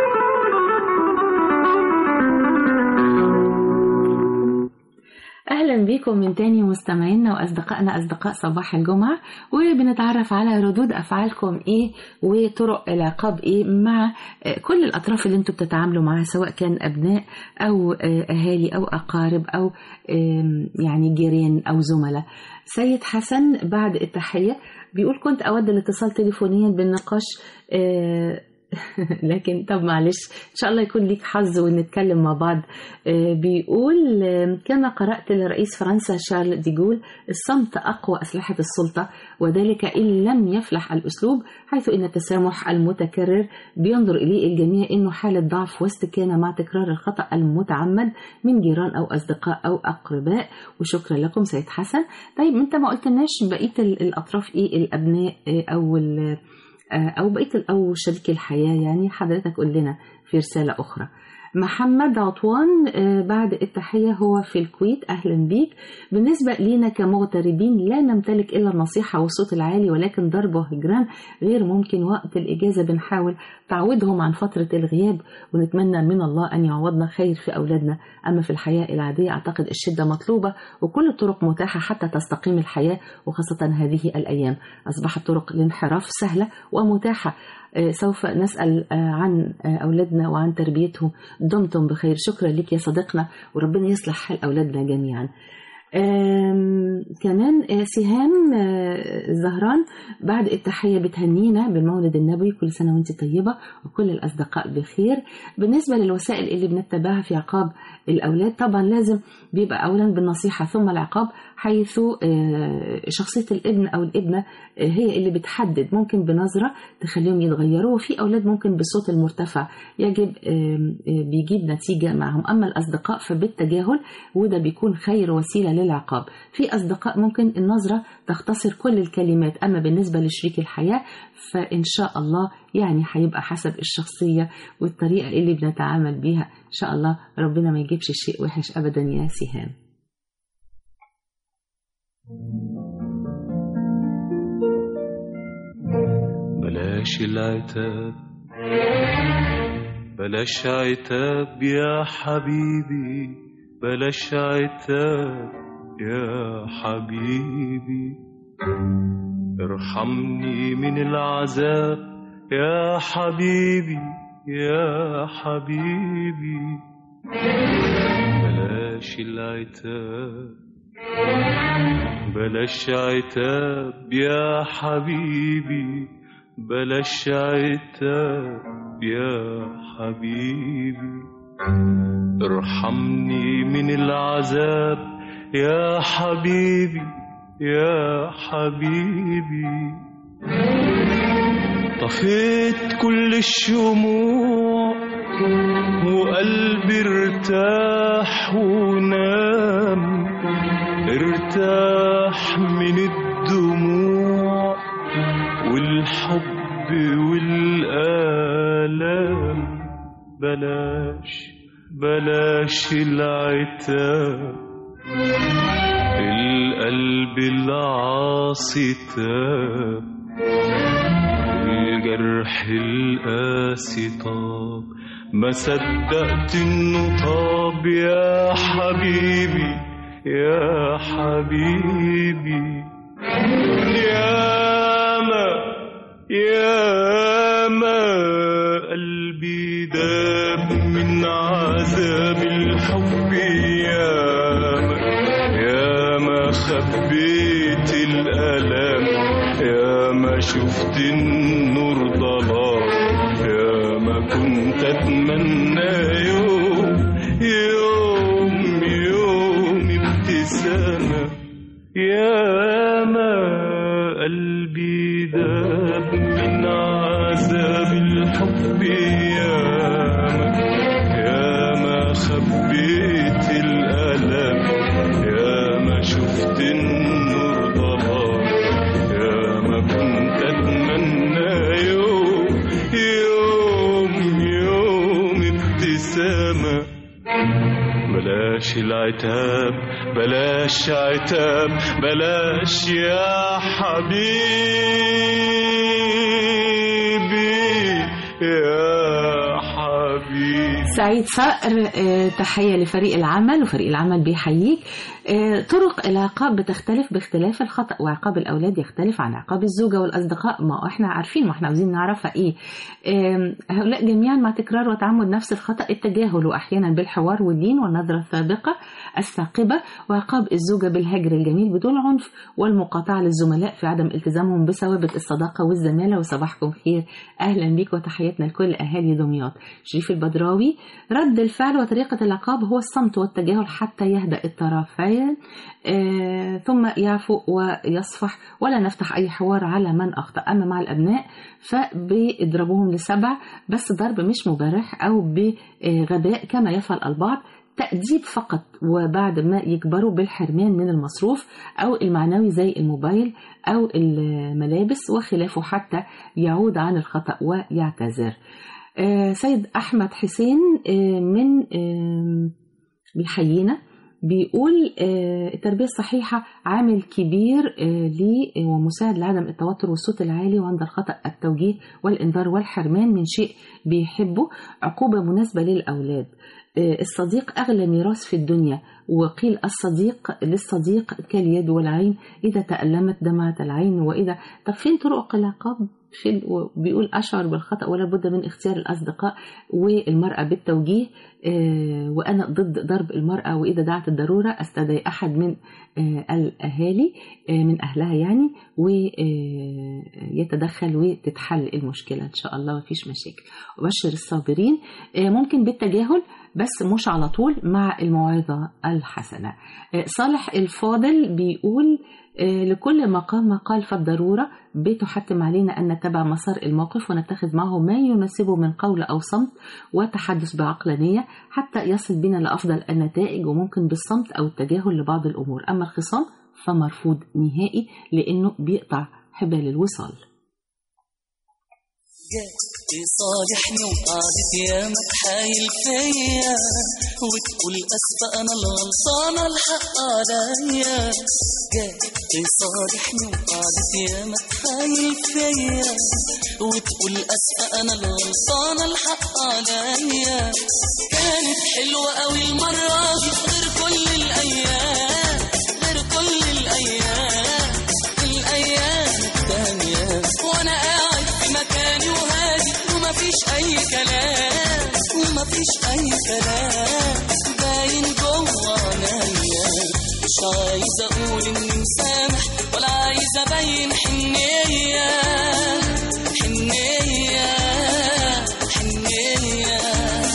أهلا أهلا بكم من تاني مستمعينا وأصدقائنا أصدقاء صباح الجمعة وبنتعرف على ردود أفعالكم إيه وطرق العقاب إيه مع آه، كل الأطراف اللي أنتوا بتتعاملوا معاها سواء كان أبناء أو آه، أهالي أو أقارب أو آم، يعني جيران أو زملاء سيد حسن بعد التحية بيقول كنت أود الاتصال تليفونيا بالنقاش آه، لكن طب معلش ان شاء الله يكون ليك حظ ونتكلم مع بعض آه، بيقول آه، كما قرأت لرئيس فرنسا شارل ديغول الصمت أقوى أسلحة السلطة وذلك إن لم يفلح الأسلوب حيث إن التسامح المتكرر بينظر إليه الجميع إنه حالة ضعف واستكانة مع تكرار الخطأ المتعمد من جيران أو أصدقاء أو أقرباء وشكرا لكم سيد حسن طيب أنت ما قلتلناش بقية ال- الأطراف إيه الأبناء آه، أو ال- آه، أو بقية ال- أو شريك الحياة يعني حضرتك قول لنا في رسالة أخرى محمد عطوان آه، بعد التحية هو في الكويت أهلا بيك بالنسبة لينا كمغتربين لا نمتلك إلا النصيحة والصوت العالي ولكن ضرب وهجران غير ممكن وقت الإجازة بنحاول تعويضهم عن فترة الغياب ونتمنى من الله أن يعوضنا خير في أولادنا أما في الحياة العادية أعتقد الشدة مطلوبة وكل الطرق متاحة حتى تستقيم الحياة وخاصة هذه الأيام أصبحت طرق الانحراف سهلة ومتاحة آه، سوف نسأل آه، عن آه، أولادنا وعن تربيتهم دمتم بخير شكرا لك يا صديقنا وربنا يصلح حال أولادنا جميعا آم، كمان آه، سهام آه، زهران بعد التحية بتهنينا بالمولد النبوي كل سنة وانت طيبة وكل الأصدقاء بخير بالنسبة للوسائل اللي بنتبعها في عقاب الأولاد طبعا لازم بيبقى أولا بالنصيحة ثم العقاب حيث آه، شخصية الابن أو الابنة آه، هي اللي بتحدد ممكن بنظرة تخليهم يتغيروا وفي أولاد ممكن بالصوت المرتفع يجب آم، آه، بيجيب نتيجة معهم أما الأصدقاء فبالتجاهل وده بيكون خير وسيلة للعقاب في أصدقاء ممكن النظرة تختصر كل الكلمات أما بالنسبة لشريك الحياة فإن شاء الله يعني هيبقى حسب الشخصية والطريقة اللي بنتعامل بيها إن شاء الله ربنا ما يجيبش شيء وحش أبدا يا سهام بلاش العتاب بلاش عتاب يا حبيبي بلاش عتاب يا حبيبي ارحمني من العذاب يا حبيبي يا حبيبي بلاش العتاب بلاش عتاب يا حبيبي بلاش عتاب يا حبيبي ارحمني من العذاب يا حبيبي يا حبيبي طفيت كل الشموع وقلبي ارتاح ونام ارتاح من الدموع والحب والآلام بلاش بلاش العتاب القلب العاصي تاب الجرح القاسي طاب ما صدقت انه طاب يا حبيبي يا حبيبي يا ما يا ما قلبي داب من عذاب الحب يا ما يا ما خبيت الألم يا ما شفت النور ضلال يا ما كنت أتمنى يوم يوم يوم ابتسامة يا ما قلبي داب من عذاب الحب يا ما يا ما خبيت الألم يا ما شفت النور ضلال يا ما كنت أتمنى يوم يوم يوم ابتسامة بلاش العتاب بلاش عتاب بلاش يا حبيبي يا حبيبي سعيد صقر آه، تحية لفريق العمل وفريق العمل بيحييك آه، طرق العقاب بتختلف باختلاف الخطأ وعقاب الأولاد يختلف عن عقاب الزوجة والأصدقاء ما احنا عارفين ما احنا عاوزين نعرفها ايه آم، هؤلاء جميعا مع تكرار وتعمد نفس الخطأ التجاهل وأحيانا بالحوار واللين والنظرة السابقة الثاقبة وعقاب الزوجة بالهجر الجميل بدون عنف والمقاطعة للزملاء في عدم التزامهم بثوابت الصداقة والزمالة وصباحكم خير أهلا بك وتحياتنا لكل أهالي دمياط شريف البدراوي رد الفعل وطريقة العقاب هو الصمت والتجاهل حتى يهدأ الطرفين آه ثم يعفو ويصفح ولا نفتح أي حوار على من أخطأ أما مع الأبناء فبيضربوهم لسبع بس ضرب مش مبرح أو بغباء كما يفعل البعض تأديب فقط وبعد ما يكبروا بالحرمان من المصروف أو المعنوي زي الموبايل أو الملابس وخلافه حتى يعود عن الخطأ ويعتذر آه، سيد أحمد حسين آه، من آه، بيحيينا بيقول آه، التربية الصحيحة عامل كبير آه، لي ومساعد لعدم التوتر والصوت العالي وعند الخطأ التوجيه والإنذار والحرمان من شيء بيحبه عقوبة مناسبة للأولاد آه، الصديق أغلى ميراث في الدنيا وقيل الصديق للصديق كاليد والعين إذا تألمت دمعت العين وإذا طب فين طرق العقاب في ال- بيقول أشعر بالخطأ ولا بد من اختيار الأصدقاء والمرأة بالتوجيه آه، وأنا ضد ضرب المرأة وإذا دعت الضرورة أستدعي أحد من آه، الأهالي آه، من أهلها يعني ويتدخل وتتحل المشكلة إن شاء الله مفيش مشاكل وبشر الصابرين آه، ممكن بالتجاهل بس مش على طول مع الموعظة الحسنة آه، صالح الفاضل بيقول آه، لكل مقام مقال فالضرورة بتحتم علينا أن نتبع مسار الموقف ونتخذ معه ما يناسبه من قول أو صمت وتحدث بعقلانية حتى يصل بنا لأفضل النتائج وممكن بالصمت أو التجاهل لبعض الأمور أما الخصام فمرفوض نهائي لأنه بيقطع حبال الوصال تصالحني وقعدت يامك حايل فيا وتقول اسفة انا الغلطانة الحق عليا جاي تصالحني وقعدت يامك حايل فيا وتقول اسفة انا الغلطانة الحق عليا كانت حلوة قوي المرة دي غير كل الايام غير كل الايام الايام التانية وانا قاعد في مكاني وهادي ومفيش اي كلام ومفيش اي كلام باين جوه عينيا مش عايز اقول اني مسامح ولا عايز ابين حنية حنية حنية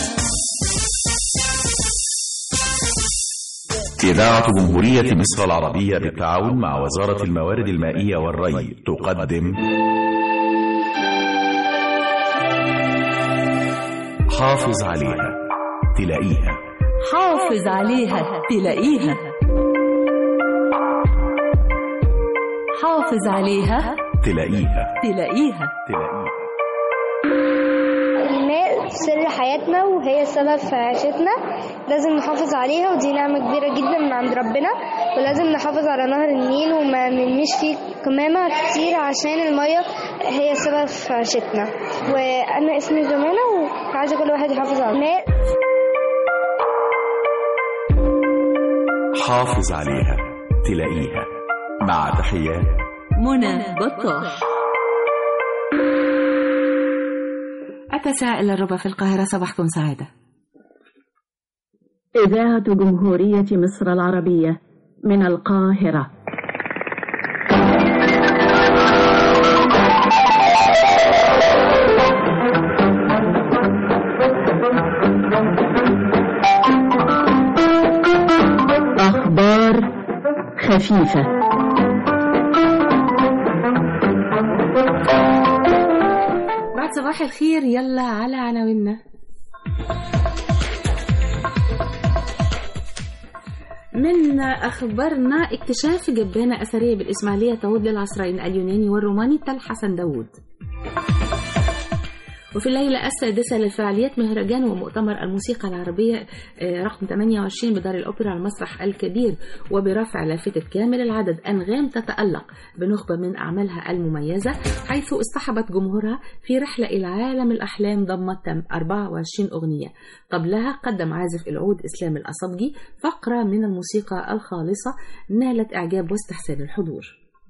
إذاعة جمهورية مصر العربية بالتعاون مع وزارة الموارد المائية والري تقدم حافظ عليها تلاقيها حافظ عليها تلاقيها حافظ عليها تلاقيها تلاقيها تلاقيها الماء سر حياتنا وهي سبب في عيشتنا لازم نحافظ عليها ودي نعمة كبيرة جدا من عند ربنا ولازم نحافظ على نهر النيل وما نرميش فيه قمامة كتير عشان المية هي سبب في عيشتنا وأنا اسمي جمانة وعايزة كل واحد يحافظ على الماء حافظ عليها تلاقيها مع تحيات منى بطاح التاسعة إلى الربع في القاهرة صباحكم سعادة إذاعة جمهورية مصر العربية من القاهرة أخبار خفيفة بعد صباح الخير يلا على عناويننا من أخبارنا اكتشاف جبانة أثرية بالإسماعيلية تعود للعصرين اليوناني والروماني تل حسن داوود وفي الليلة السادسة لفعاليات مهرجان ومؤتمر الموسيقى العربية آه، رقم 28 بدار الأوبرا على المسرح الكبير وبرفع لافتة كامل العدد أنغام تتألق بنخبة من أعمالها المميزة حيث اصطحبت جمهورها في رحلة إلى عالم الأحلام ضمت 24 أغنية قبلها قدم عازف العود إسلام الأصبجي فقرة من الموسيقى الخالصة نالت إعجاب واستحسان الحضور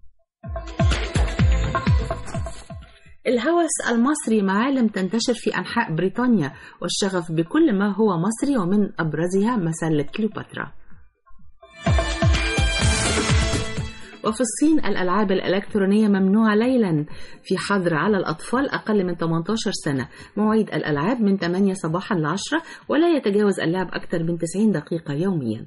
الهوس المصري معالم تنتشر في أنحاء بريطانيا والشغف بكل ما هو مصري ومن أبرزها مسلة كليوباترا وفي الصين الألعاب الإلكترونية ممنوعة ليلا في حظر على الأطفال أقل من 18 سنة مواعيد الألعاب من 8 صباحا ل 10 ولا يتجاوز اللعب أكثر من 90 دقيقة يوميا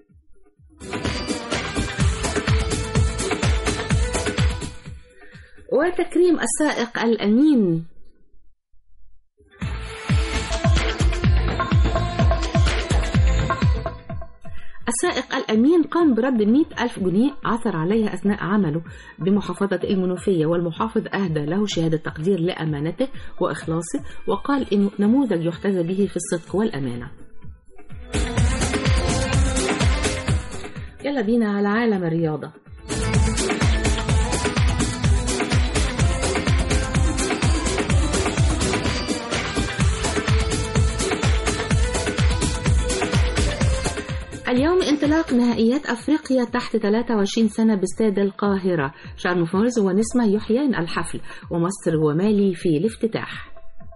وتكريم السائق الأمين السائق الأمين قام برد مئة ألف جنيه عثر عليها أثناء عمله بمحافظة المنوفية والمحافظ أهدى له شهادة تقدير لأمانته وإخلاصه وقال إنه نموذج يحتذى به في الصدق والأمانة يلا بينا على عالم الرياضة اليوم انطلاق نهائيات أفريقيا تحت 23 سنة باستاد القاهرة شرم فورز ونسمة يحيين الحفل ومصر ومالي في الافتتاح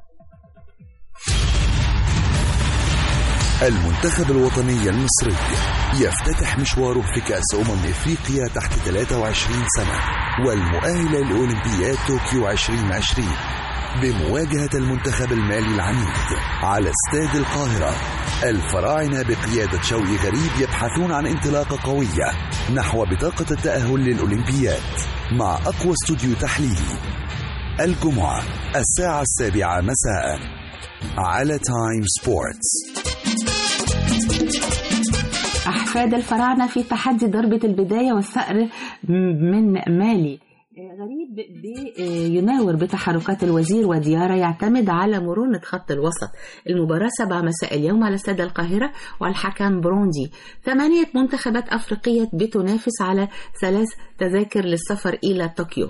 المنتخب الوطني المصري يفتتح مشواره في كأس أمم إفريقيا تحت 23 سنة والمؤهلة لأولمبياد طوكيو 2020 بمواجهة المنتخب المالي العنيد على استاد القاهرة الفراعنة بقيادة شوقي غريب يبحثون عن انطلاقة قوية نحو بطاقة التأهل للأولمبياد مع أقوى استوديو تحليلي الجمعة الساعة السابعة مساء على تايم سبورتس أحفاد الفراعنة في تحدي ضربة البداية والثأر من مالي غريب يناور بتحركات الوزير وديارة يعتمد على مرونة خط الوسط المباراة سبعة مساء اليوم على استاد القاهرة والحكم بروندي ثمانية منتخبات أفريقية بتنافس على ثلاث تذاكر للسفر إلى طوكيو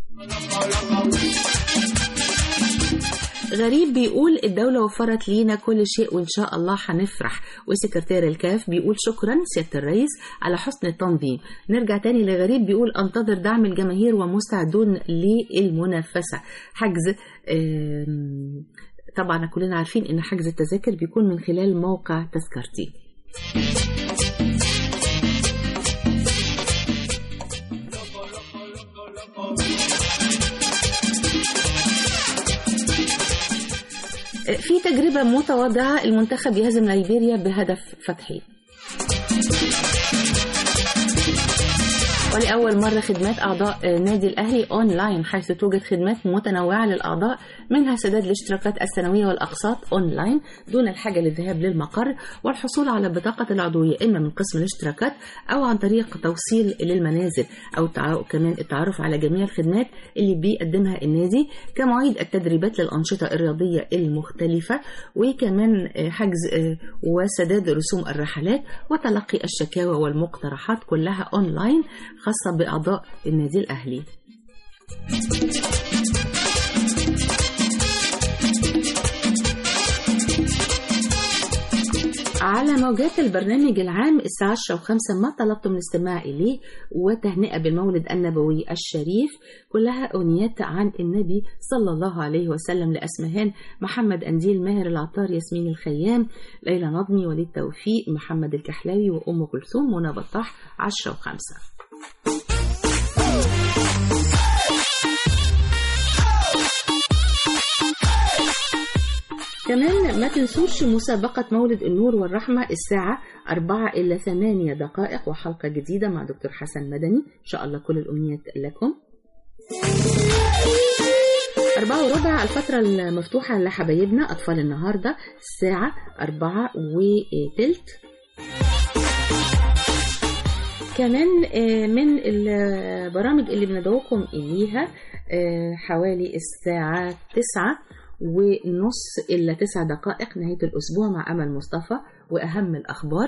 غريب بيقول الدولة وفرت لينا كل شيء وإن شاء الله هنفرح وسكرتير الكاف بيقول شكرا سيادة الرئيس على حسن التنظيم نرجع تاني لغريب بيقول أنتظر دعم الجماهير ومستعدون للمنافسة حجز طبعا كلنا عارفين ان حجز التذاكر بيكون من خلال موقع تذكرتي في تجربة متواضعة المنتخب يهزم ليبيريا بهدف فتحي ولأول مرة خدمات أعضاء نادي الأهلي أونلاين حيث توجد خدمات متنوعة للأعضاء منها سداد الاشتراكات السنوية والأقساط أونلاين دون الحاجة للذهاب للمقر والحصول على بطاقة العضوية إما من قسم الاشتراكات أو عن طريق توصيل للمنازل أو التعارف كمان التعرف على جميع الخدمات اللي بيقدمها النادي كمواعيد التدريبات للأنشطة الرياضية المختلفة وكمان حجز وسداد رسوم الرحلات وتلقي الشكاوى والمقترحات كلها أونلاين خاصة بأعضاء النادي الأهلي على موجات البرنامج العام الساعة 10 وخمسة ما طلبتم الاستماع إليه وتهنئة بالمولد النبوي الشريف كلها أغنيات عن النبي صلى الله عليه وسلم لأسمهان محمد أنديل ماهر العطار ياسمين الخيام ليلى نظمي وليد توفيق محمد الكحلاوي وأم كلثوم منى بطاح 10 وخمسة كمان ما تنسوش مسابقة مولد النور والرحمة الساعة أربعة إلى ثمانية دقائق وحلقة جديدة مع دكتور حسن مدني إن شاء الله كل الأمنيات لكم أربعة وربع الفترة المفتوحة لحبايبنا أطفال النهاردة الساعة أربعة وتلت كمان من البرامج اللي بندعوكم إليها حوالي الساعة تسعة ونص إلا تسع دقائق نهاية الأسبوع مع أمل مصطفى وأهم الأخبار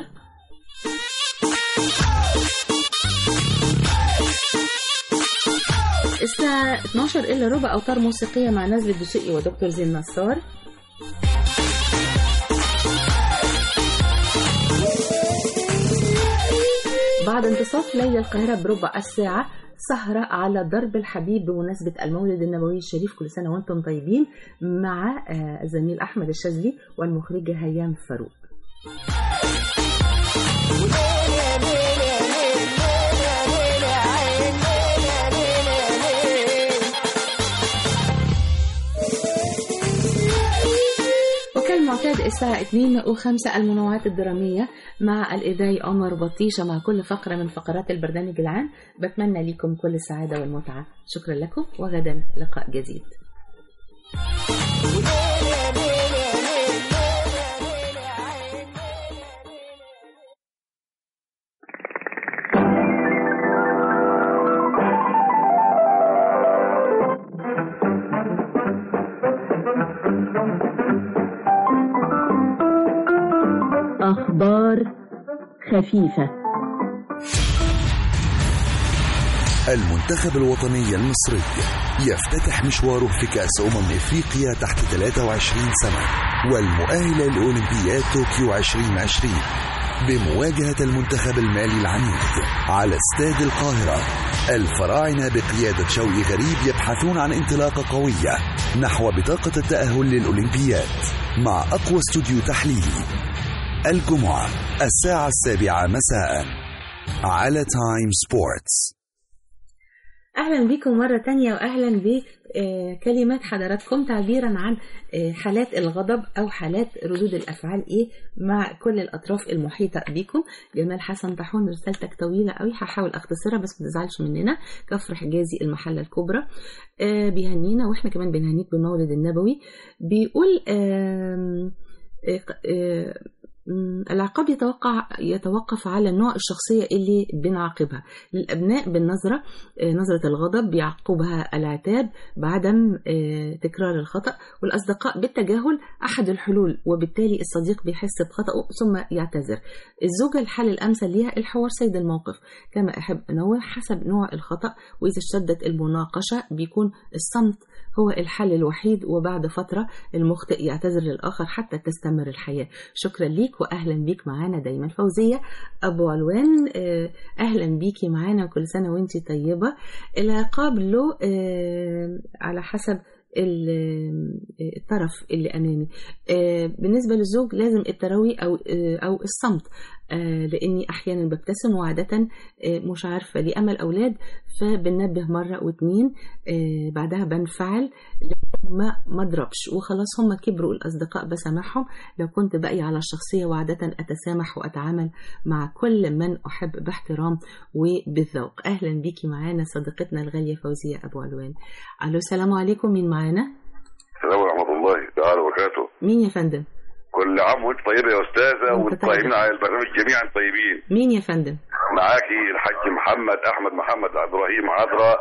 الساعة 12 إلا ربع أوتار موسيقية مع نزل الدسوقي ودكتور زين نصار بعد انتصاف ليلة القاهرة بربع الساعة سهرة على درب الحبيب بمناسبة المولد النبوي الشريف كل سنة وانتم طيبين مع آه، الزميل أحمد الشاذلي والمخرجة هيام فاروق وكالمعتاد الساعة 2 و5 المنوعات الدرامية مع الإذاعي عمر بطيشة مع كل فقرة من فقرات البرنامج العام بتمنى لكم كل السعادة والمتعة شكرا لكم وغدا لقاء جديد أخبار خفيفة المنتخب الوطني المصري يفتتح مشواره في كأس أمم إفريقيا تحت 23 سنة والمؤهلة لأولمبياد طوكيو 2020 بمواجهة المنتخب المالي العنيد على استاد القاهرة الفراعنة بقيادة شوقي غريب يبحثون عن انطلاقة قوية نحو بطاقة التأهل للأولمبياد مع أقوى استوديو تحليلي الجمعة الساعة السابعة مساء على تايم سبورتس أهلا بكم مرة تانية وأهلا بكلمات حضراتكم تعبيرا عن آه، حالات الغضب أو حالات ردود الأفعال إيه مع كل الأطراف المحيطة بكم جمال حسن طاحون رسالتك طويلة قوي هحاول أختصرها بس ما تزعلش مننا كفر حجازي المحلة الكبرى آه، بيهنينا وإحنا كمان بنهنيك بمولد النبوي بيقول آم، آه، آه، مم، العقاب يتوقع يتوقف على نوع الشخصية اللي بنعاقبها للأبناء بالنظرة آه، نظرة الغضب بيعقبها العتاب بعدم آه، تكرار الخطأ والأصدقاء بالتجاهل أحد الحلول وبالتالي الصديق بيحس بخطأه ثم يعتذر الزوجة الحل الأمثل ليها الحوار سيد الموقف كما أحب أنوه حسب نوع الخطأ وإذا اشتدت المناقشة بيكون الصمت هو الحل الوحيد وبعد فترة المخطئ يعتذر للآخر حتى تستمر الحياة شكرا ليك وأهلا بيك معانا دايما فوزية أبو علوان آه، أهلا بيكي معانا وكل سنة وانتي طيبة العقاب له آه، على حسب ال- الطرف اللي امامي آه، بالنسبه للزوج لازم التراوي او آه، او الصمت آه، لاني احيانا ببتسم وعاده آه، مش عارفه لي امل اولاد فبننبه مره واتنين آه، بعدها بنفعل ما ما اضربش وخلاص هم كبروا الاصدقاء بسامحهم لو كنت باقي على الشخصيه وعاده اتسامح واتعامل مع كل من احب باحترام وبالذوق اهلا بيكي معانا صديقتنا الغاليه فوزيه ابو علوان الو السلام عليكم مين معانا السلام ورحمة الله تعالى وبركاته مين يا فندم كل عام وانت طيبة يا أستاذة وانت وانت طيب. طيبين على البرنامج جميعا طيبين مين يا فندم معاكي الحاج محمد أحمد محمد عبد الرحيم عذراء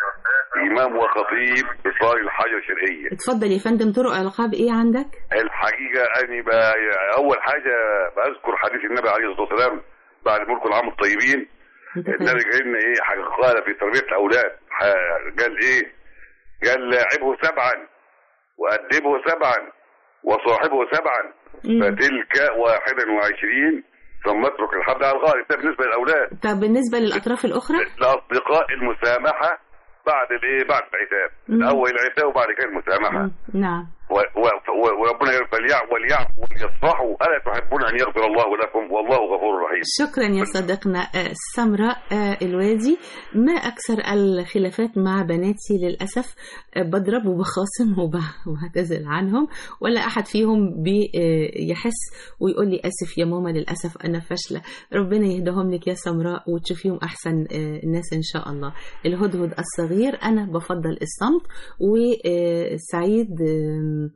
إمام وخطيب بصار الحاجة الشرقية اتفضل يا فندم طرق القاب ايه عندك الحقيقة أنا ب- أول حاجة بذكر حديث النبي عليه الصلاة والسلام بعد ملك العام الطيبين النبي قال لنا إيه حاجة قال في تربية الأولاد ح- قال إيه قال لاعبه سبعا وأدبه سبعا وصاحبه سبعا فتلك واحدا وعشرين ثم اترك الحد على الغالب ده بالنسبة للأولاد طب بالنسبه للاطراف الاخرى الأصدقاء المسامحة بعد الإيه بعد العتاب مم. الأول العتاب وبعد كده المسامحة نعم و- و- و- وربنا يقول فليعفوا وليعفوا وليصفحوا ألا تحبون أن يغفر الله لكم والله غفور رحيم شكرا يا صديقنا آه، سمراء آه، الوادي ما أكثر الخلافات مع بناتي للأسف آه، بضرب وبخاصم وب- وبعتذر عنهم ولا أحد فيهم بيحس ويقول لي أسف يا ماما للأسف أنا فاشلة ربنا يهدهم لك يا سمراء وتشوفيهم أحسن آه، الناس إن شاء الله الهدهد الصغير أنا بفضل الصمت وسعيد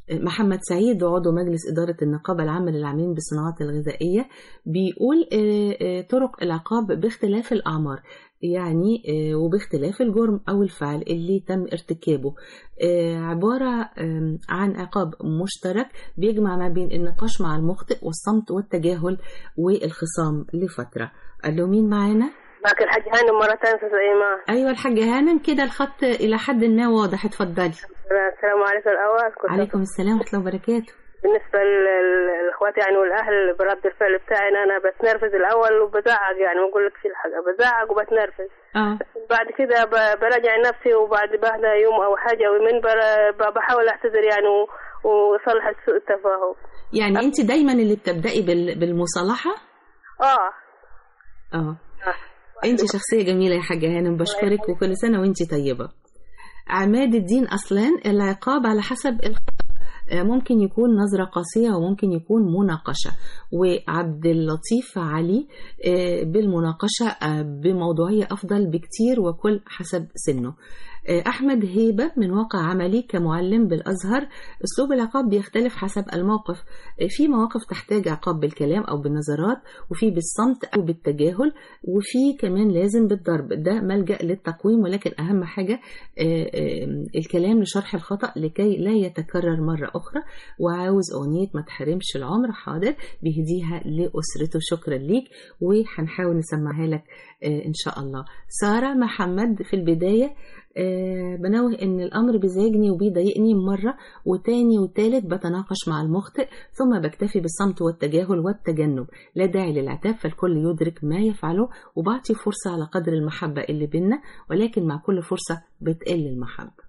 محمد سعيد عضو مجلس إدارة النقابة العامة للعاملين بالصناعات الغذائية بيقول آه، آه، طرق العقاب باختلاف الأعمار يعني آه، وباختلاف الجرم أو الفعل اللي تم ارتكابه آه، عبارة آم، عن عقاب مشترك بيجمع ما بين النقاش مع المخطئ والصمت والتجاهل والخصام لفترة قال له مين معانا؟ معك الحاج هانم مرة ثانية أستاذ إيمان أيوة الحاجة هانم كده الخط إلى حد ما واضح اتفضلي السلام عليكم الأول كنت عليكم السلام ورحمة الله وبركاته بالنسبة لل- للإخوات يعني والأهل برد الفعل بتاعي إن أنا بتنرفز الأول وبزعق يعني ما أقول لك في الحاجة بزعق وبتنرفز اه بعد كده ب- براجع نفسي وبعد بعد يوم أو حاجة أو يومين بر- ب- بحاول أعتذر يعني و- وأصلح سوء التفاهم يعني أنت دايما اللي بتبدأي بال- بالمصالحة آه اه انت شخصية جميلة يا حاجة هانم بشكرك وكل سنة وانت طيبة عماد الدين أصلان العقاب على حسب الخطأ آه، ممكن يكون نظرة قاسية وممكن يكون مناقشة وعبد اللطيف علي آه، بالمناقشة آه، بموضوعية أفضل بكتير وكل حسب سنه آه، أحمد هيبة من واقع عملي كمعلم بالأزهر أسلوب العقاب بيختلف حسب الموقف آه، في مواقف تحتاج عقاب بالكلام أو بالنظرات وفي بالصمت أو بالتجاهل وفي كمان لازم بالضرب ده ملجأ للتقويم ولكن أهم حاجة آه، آه، الكلام لشرح الخطأ لكي لا يتكرر مرة أخرى وعاوز أغنية ما تحرمش العمر حاضر بيهديها لأسرته شكرا ليك وهنحاول نسمعها لك آه، إن شاء الله سارة محمد في البداية آه، بنوه ان الامر بيزعجني وبيضايقني مره وتاني وتالت بتناقش مع المخطئ ثم بكتفي بالصمت والتجاهل والتجنب لا داعي للعتاب فالكل يدرك ما يفعله وبعطي فرصه على قدر المحبه اللي بينا ولكن مع كل فرصه بتقل المحبه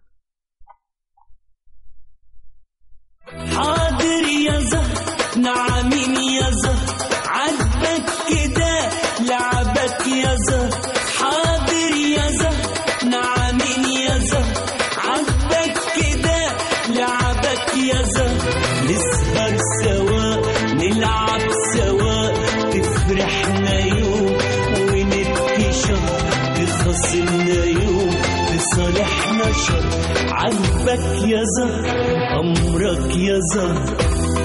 حاضر يا زهر نعمين يا زهر عجبك كده لعبك يا زهر حاضر يا زهر نعمين يا زهر عجبك كده لعبك يا زهر نسهر سوا نلعب سوا تفرحنا يوم ونبكي شهر تخاصمنا يوم تصالحنا شهر عجبك يا زهر أمرك يا زهر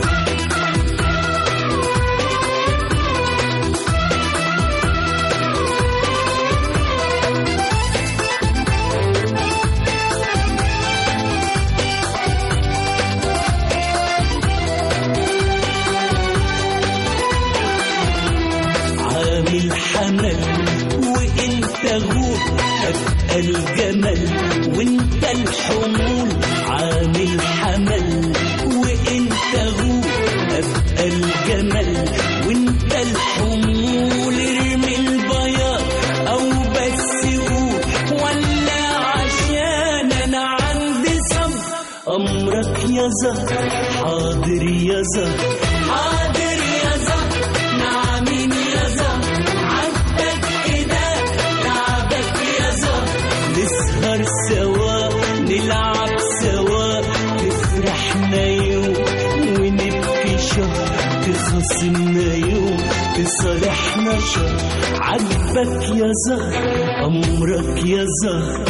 عامل حمل وانت غول ابقى الجمل وانت الحمول عامل حمل وانت غول ابقى الجمل وانت الحمول ارمي البياض او بس قول ولا عشان انا عندي صبر امرك يا زهر حاضر يا زهر حاضر يا زهر نعمين يا زهر عجبك كده لعبك يا زهر نسهر سوا نلعب سوا تفرحنا يوم ونبكي شهر تخاصمنا يوم تصالحنا شهر عجبك يا زهر أمرك يا زهر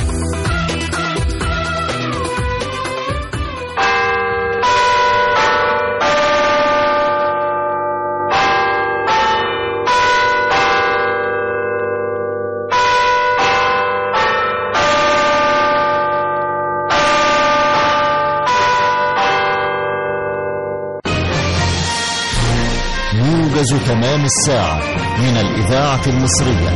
موجز تمام الساعة من الإذاعة المصرية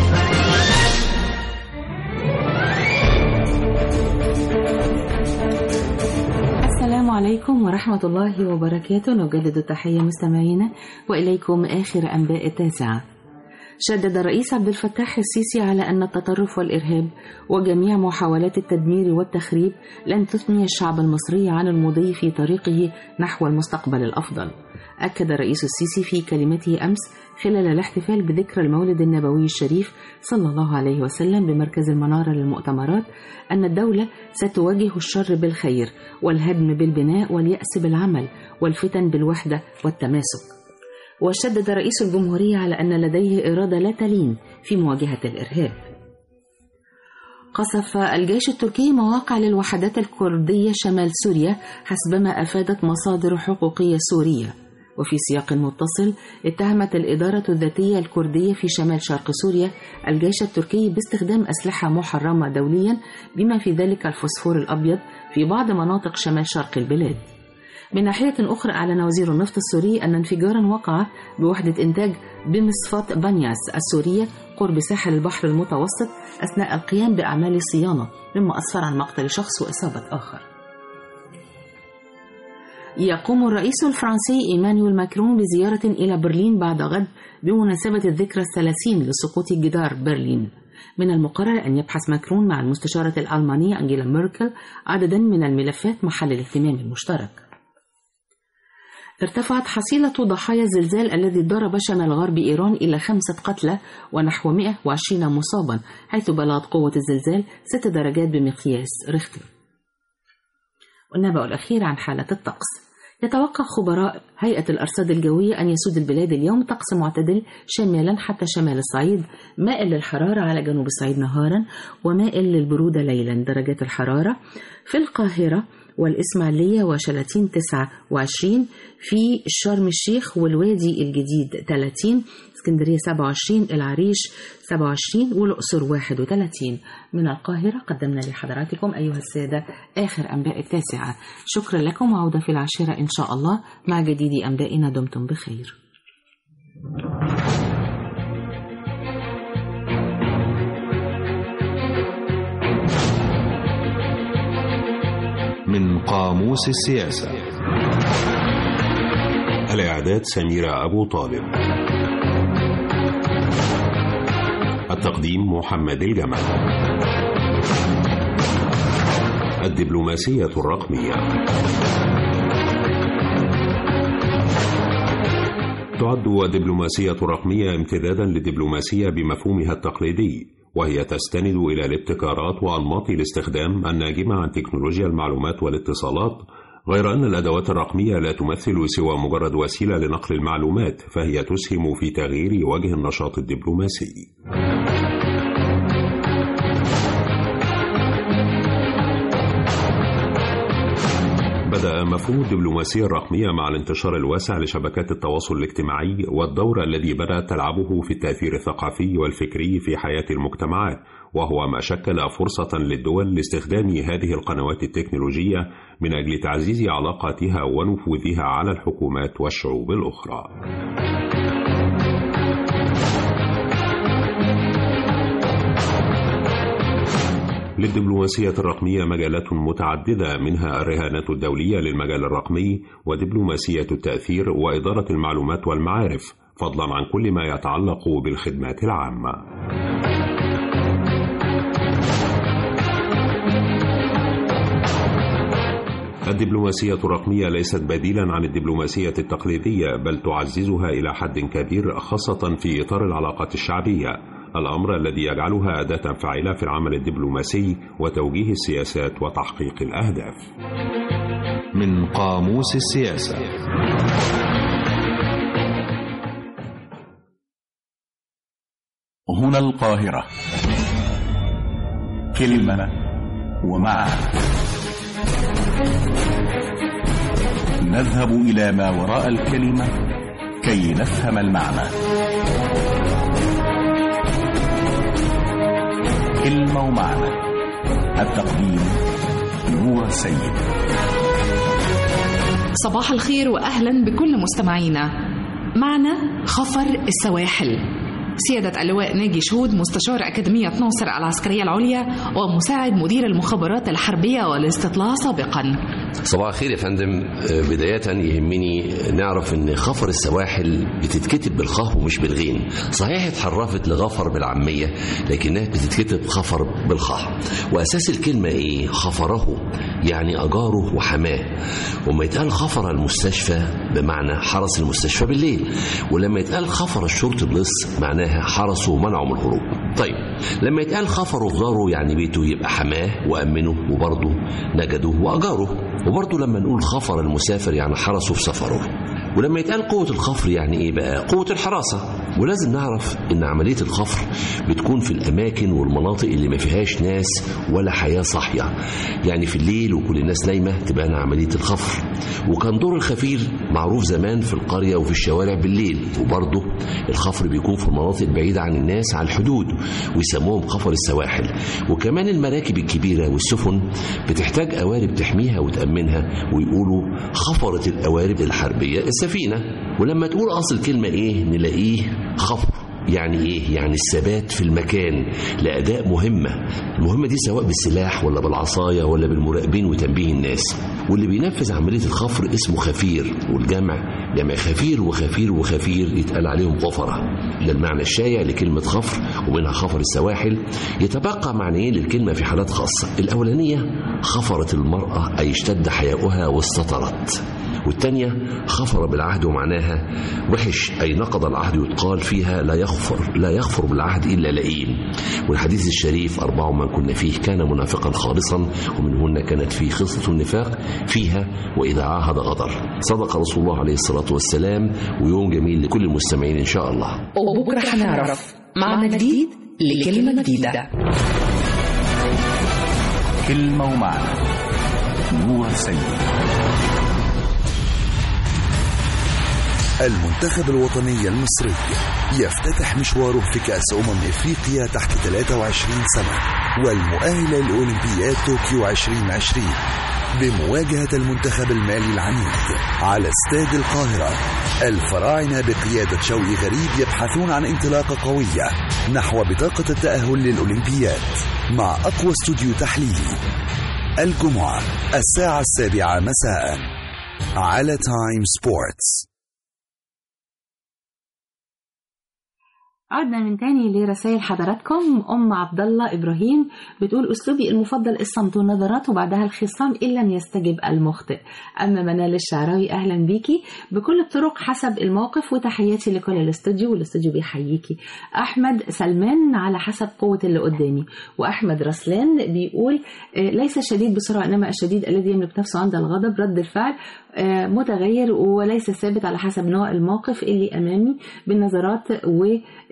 السلام عليكم ورحمة الله وبركاته نجدد التحية مستمعينا وإليكم آخر أنباء التاسعة شدد الرئيس عبد الفتاح السيسي على أن التطرف والإرهاب وجميع محاولات التدمير والتخريب لن تثني الشعب المصري عن المضي في طريقه نحو المستقبل الأفضل أكد الرئيس السيسي في كلمته أمس خلال الاحتفال بذكرى المولد النبوي الشريف صلى الله عليه وسلم بمركز المنارة للمؤتمرات أن الدولة ستواجه الشر بالخير والهدم بالبناء واليأس بالعمل والفتن بالوحدة والتماسك وشدد رئيس الجمهورية على أن لديه إرادة لا تلين في مواجهة الإرهاب قصف الجيش التركي مواقع للوحدات الكردية شمال سوريا حسبما أفادت مصادر حقوقية سورية وفي سياق متصل اتهمت الإدارة الذاتية الكردية في شمال شرق سوريا الجيش التركي باستخدام أسلحة محرمة دوليا بما في ذلك الفوسفور الأبيض في بعض مناطق شمال شرق البلاد من ناحية أخرى أعلن وزير النفط السوري أن انفجارا وقع بوحدة إنتاج بمصفاة بانياس السورية قرب ساحل البحر المتوسط أثناء القيام بأعمال الصيانة مما أسفر عن مقتل شخص وإصابة آخر يقوم الرئيس الفرنسي إيمانويل ماكرون بزيارة إلى برلين بعد غد بمناسبة الذكرى الثلاثين لسقوط جدار برلين من المقرر أن يبحث ماكرون مع المستشارة الألمانية أنجيلا ميركل عددا من الملفات محل الاهتمام المشترك ارتفعت حصيلة ضحايا الزلزال الذي ضرب شمال غرب إيران إلى خمسة قتلى ونحو 120 مصابا حيث بلغت قوة الزلزال ست درجات بمقياس ريختر والنبأ الأخير عن حالة الطقس يتوقع خبراء هيئة الأرصاد الجوية أن يسود البلاد اليوم طقس معتدل شمالا حتى شمال الصعيد مائل للحرارة على جنوب الصعيد نهارا ومائل للبرودة ليلا درجات الحرارة في القاهرة والإسماعيلية وشلاتين 29 في شرم الشيخ والوادي الجديد 30 اسكندرية 27 العريش 27 والأقصر 31 من القاهرة قدمنا لحضراتكم أيها السادة آخر أنباء التاسعة شكرا لكم وعودة في العاشرة إن شاء الله مع جديد أنبائنا دمتم بخير من قاموس السياسة الإعداد سميرة أبو طالب التقديم محمد الجمل الدبلوماسية الرقمية تعد الدبلوماسية الرقمية امتدادا للدبلوماسية بمفهومها التقليدي وهي تستند إلى الابتكارات وأنماط الاستخدام الناجمة عن تكنولوجيا المعلومات والاتصالات غير أن الأدوات الرقمية لا تمثل سوى مجرد وسيلة لنقل المعلومات فهي تسهم في تغيير وجه النشاط الدبلوماسي بدأ مفهوم الدبلوماسية الرقمية مع الانتشار الواسع لشبكات التواصل الاجتماعي والدور الذي بدأت تلعبه في التأثير الثقافي والفكري في حياة المجتمعات وهو ما شكل فرصة للدول لاستخدام هذه القنوات التكنولوجية من أجل تعزيز علاقاتها ونفوذها على الحكومات والشعوب الأخرى. للدبلوماسية الرقمية مجالات متعددة منها الرهانات الدولية للمجال الرقمي ودبلوماسية التأثير وإدارة المعلومات والمعارف فضلا عن كل ما يتعلق بالخدمات العامة. الدبلوماسية الرقمية ليست بديلا عن الدبلوماسية التقليدية بل تعززها إلى حد كبير خاصة في إطار العلاقات الشعبية الأمر الذي يجعلها أداة فاعلة في العمل الدبلوماسي وتوجيه السياسات وتحقيق الأهداف. من قاموس السياسة هنا القاهرة كلمة ومعنى نذهب إلى ما وراء الكلمة كي نفهم المعنى كلمة ومعنى التقديم نور السيد صباح الخير واهلا بكل مستمعينا معنا خفر السواحل سيادة اللواء ناجي شهود مستشار أكاديمية ناصر العسكرية العليا ومساعد مدير المخابرات الحربية والاستطلاع سابقا صباح الخير يا فندم بداية يهمني نعرف ان خفر السواحل بتتكتب بالخاء ومش بالغين صحيح اتحرفت لغفر بالعامية لكنها بتتكتب خفر بالخاء وأساس الكلمة ايه خفره يعني أجاره وحماه وما يتقال خفر المستشفى بمعنى حرس المستشفى بالليل ولما يتقال خفر الشرطة بلص معناها حرسوا ومنعوا من الهروب طيب لما يتقال خفروا في داره يعني بيته يبقى حماه وأمنه وبرضه نجده وأجاره وبرضه لما نقول خفر المسافر يعني حرسه في سفره ولما يتقال قوة الخفر يعني ايه بقى قوة الحراسة ولازم نعرف ان عمليه الخفر بتكون في الاماكن والمناطق اللي ما فيهاش ناس ولا حياه صاحيه يعني في الليل وكل الناس نايمه تبان عمليه الخفر وكان دور الخفير معروف زمان في القريه وفي الشوارع بالليل وبرضه الخفر بيكون في المناطق بعيده عن الناس على الحدود ويسموهم خفر السواحل وكمان المراكب الكبيره والسفن بتحتاج قوارب تحميها وتامنها ويقولوا خفرت القوارب الحربيه السفينه ولما تقول اصل الكلمه ايه نلاقيه خفر يعني ايه يعني الثبات في المكان لاداء مهمه المهمه دي سواء بالسلاح ولا بالعصايه ولا بالمراقبين وتنبيه الناس واللي بينفذ عمليه الخفر اسمه خفير والجمع جمع خفير وخفير وخفير يتقال عليهم غفره ده المعنى الشائع لكلمه خفر ومنها خفر السواحل يتبقى معنيين للكلمه في حالات خاصه الاولانيه خفرت المراه اي اشتد حياؤها واستطرت والتانية خفر بالعهد ومعناها وحش أي نقض العهد يتقال فيها لا يغفر لا يغفر بالعهد إلا لئيم والحديث الشريف أربع من كنا فيه كان منافقا خالصا ومنهن كانت فيه خصلة النفاق فيها وإذا عاهد غدر صدق رسول الله عليه الصلاة والسلام ويوم جميل لكل المستمعين إن شاء الله وبكرة هنعرف معنى جديد لكلمة جديدة كلمة ومعنى نور السيد المنتخب الوطني المصري يفتتح مشواره في كأس أمم إفريقيا تحت 23 سنة والمؤهلة لأولمبياد طوكيو 2020 بمواجهة المنتخب المالي العنيد على استاد القاهرة الفراعنة بقيادة شوقي غريب يبحثون عن انطلاقة قوية نحو بطاقة التأهل للأولمبياد مع أقوى استوديو تحليلي الجمعة الساعة السابعة مساء على تايم سبورتس عدنا من تاني لرسائل حضراتكم ام عبد الله ابراهيم بتقول اسلوبي المفضل الصمت والنظرات وبعدها الخصام ان لم يستجب المخطئ اما منال الشعراوي اهلا بيكي بكل الطرق حسب الموقف وتحياتي لكل الاستوديو والاستوديو بيحييكي احمد سلمان على حسب قوه اللي قدامي واحمد رسلان بيقول آه، ليس الشديد بسرعه انما الشديد الذي يملك نفسه عند الغضب رد الفعل آه، متغير وليس ثابت على حسب نوع الموقف اللي امامي بالنظرات و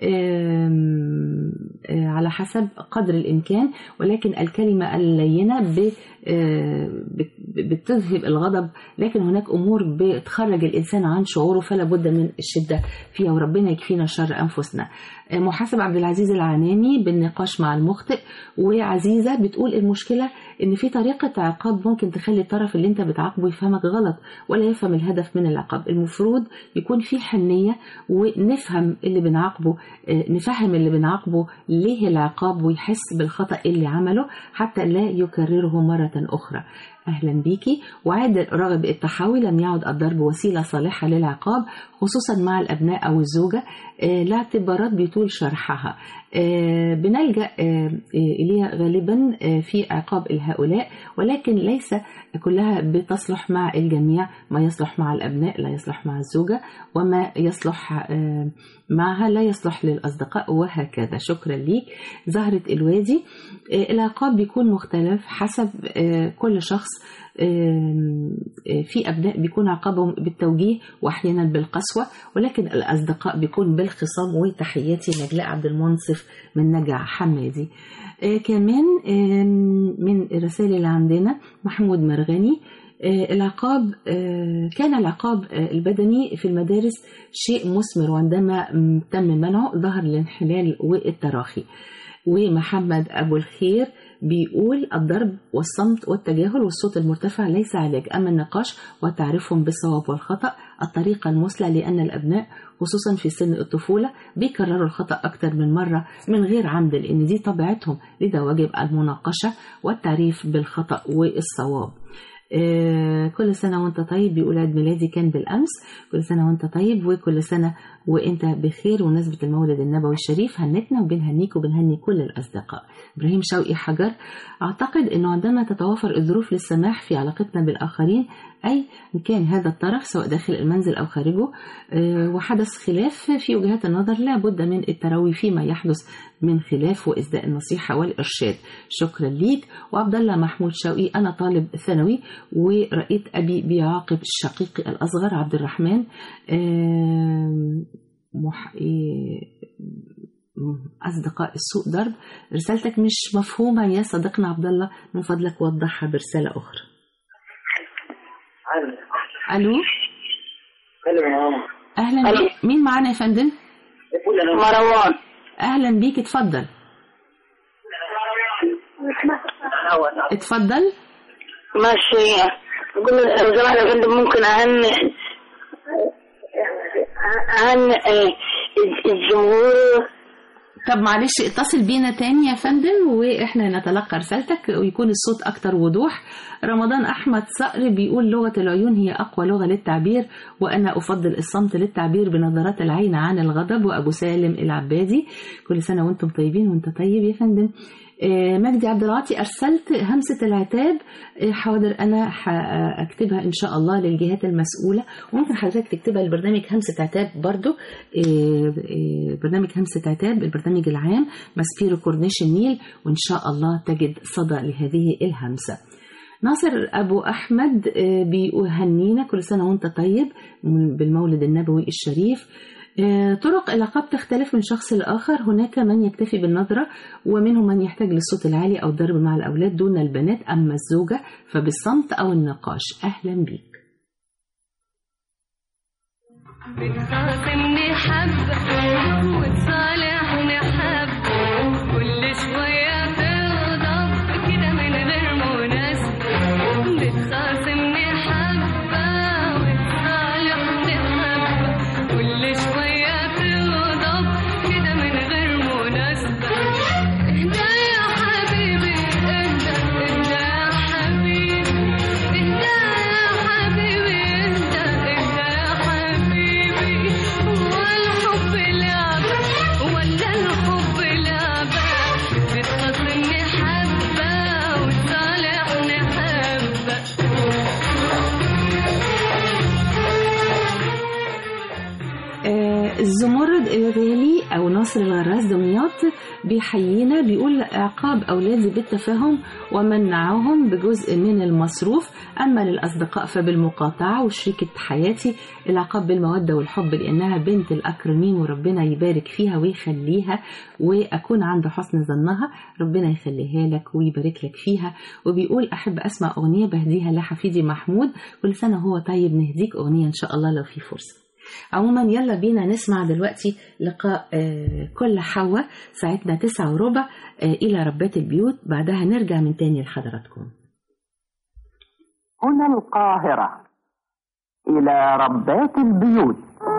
آم، آه، على حسب قدر الامكان ولكن الكلمه اللينه ب- آه، بت- بتذهب الغضب لكن هناك امور بتخرج الانسان عن شعوره فلا بد من الشده فيها وربنا يكفينا شر انفسنا آه، محاسب عبد العزيز العناني بالنقاش مع المخطئ وعزيزه بتقول المشكله ان في طريقه عقاب ممكن تخلي الطرف اللي انت بتعاقبه يفهمك غلط ولا يفهم الهدف من العقاب المفروض يكون في حنيه ونفهم اللي بنعاقبه آه، نفهم اللي بنعاقبه ليه العقاب ويحس بالخطا اللي عمله حتى لا يكرره مره اخرى اهلا بيكي وعاد راغب التحاوي لم يعد الضرب وسيله صالحه للعقاب خصوصا مع الابناء او الزوجه آه، لاعتبارات بيطول شرحها آه، بنلجا آه، آه، اليها غالبا آه، في عقاب هؤلاء ولكن ليس كلها بتصلح مع الجميع ما يصلح مع الابناء لا يصلح مع الزوجه وما يصلح آه، معها لا يصلح للاصدقاء وهكذا شكرا ليك زهره الوادي آه، العقاب بيكون مختلف حسب آه، كل شخص آم، آه، في أبناء بيكون عقابهم بالتوجيه وأحيانا بالقسوة ولكن الأصدقاء بيكون بالخصام وتحياتي نجلاء عبد المنصف من نجع حمادي آه، كمان آم، من الرسائل اللي عندنا محمود مرغني آه، العقاب آه، كان العقاب آه، البدني في المدارس شيء مثمر وعندما م، تم منعه ظهر الانحلال والتراخي ومحمد أبو الخير بيقول الضرب والصمت والتجاهل والصوت المرتفع ليس علاج أما النقاش وتعريفهم بالصواب والخطأ الطريقة المثلى لأن الأبناء خصوصا في سن الطفولة بيكرروا الخطأ أكتر من مرة من غير عمد لأن دي طبيعتهم لذا واجب المناقشة والتعريف بالخطأ والصواب آه، كل سنة وانت طيب بيقول عيد ميلادي كان بالأمس كل سنة وانت طيب وكل سنة وانت بخير ونسبة المولد النبوي الشريف هنتنا وبنهنيك وبنهني كل الأصدقاء إبراهيم شوقي حجر أعتقد أنه عندما تتوافر الظروف للسماح في علاقتنا بالآخرين أي إن كان هذا الطرف سواء داخل المنزل أو خارجه آه، وحدث خلاف في وجهات النظر لا بد من التروي فيما يحدث من خلاف وإسداء النصيحة والإرشاد شكرا ليك وعبد الله محمود شوقي أنا طالب ثانوي ورأيت أبي بيعاقب شقيقي الأصغر عبد الرحمن آم، مح... إيه م- أصدقاء السوء ضرب رسالتك مش مفهومة يا صديقنا عبد الله من فضلك وضحها برسالة أخرى ألو أهلا ألو. بيك مين معانا يا فندم مروان أهلا بيك اتفضل اتفضل ماشي أقول لو سمحت يا فندم ممكن أهني أهني آه، الجمهور طب معلش اتصل بينا تاني يا فندم واحنا نتلقى رسالتك ويكون الصوت اكتر وضوح رمضان احمد صقر بيقول لغه العيون هي اقوى لغه للتعبير وانا افضل الصمت للتعبير بنظرات العين عن الغضب وابو سالم العبادي كل سنه وانتم طيبين وانت طيب يا فندم آه، مجدي عبد العاطي ارسلت همسه العتاب آه، حاضر انا هكتبها ان شاء الله للجهات المسؤوله وممكن حضرتك تكتبها لبرنامج همسه عتاب برضو آه، آه، برنامج همسه عتاب البرنامج العام ماسبيرو كورنيش النيل وان شاء الله تجد صدى لهذه الهمسه ناصر أبو أحمد آه، بيهنينا كل سنة وأنت طيب بالمولد النبوي الشريف آه، طرق العقاب تختلف من شخص لآخر هناك من يكتفي بالنظرة ومنهم من يحتاج للصوت العالي أو الضرب مع الأولاد دون البنات أما الزوجة فبالصمت أو النقاش أهلا بيك بتخاصمني حبة وتصالحني حبة كل شوية تغضب كده من غير مناسبة بتخاصمني حبة وتصالحني حبة كل شوية تغضب كده من غير مناسبة اهدى يا حبيبي اهدى اهدى يا حبيبي اهدى يا حبيبي اهدى اهدى يا حبيبي هو الحب لعبة ولا الحب لعبة بتخاصمني حبة وتصالحني حبة آه، الزمرد الغالي أو ناصر الغراس دمياط بيحيينا بيقول عقاب أولادي بالتفاهم ومنعهم بجزء من المصروف أما للأصدقاء فبالمقاطعة وشريكة حياتي العقاب بالمودة والحب لأنها بنت الأكرمين وربنا يبارك فيها ويخليها وأكون عند حسن ظنها ربنا يخليها لك ويبارك لك فيها وبيقول أحب أسمع أغنية بهديها لحفيدي محمود كل سنة هو طيب نهديك أغنية إن شاء الله لو في فرصة عموما يلا بينا نسمع دلوقتي لقاء آه، كل حواء ساعتنا تسعة وربع آه، إلى ربات البيوت بعدها نرجع من تاني لحضراتكم هنا القاهرة إلى ربات البيوت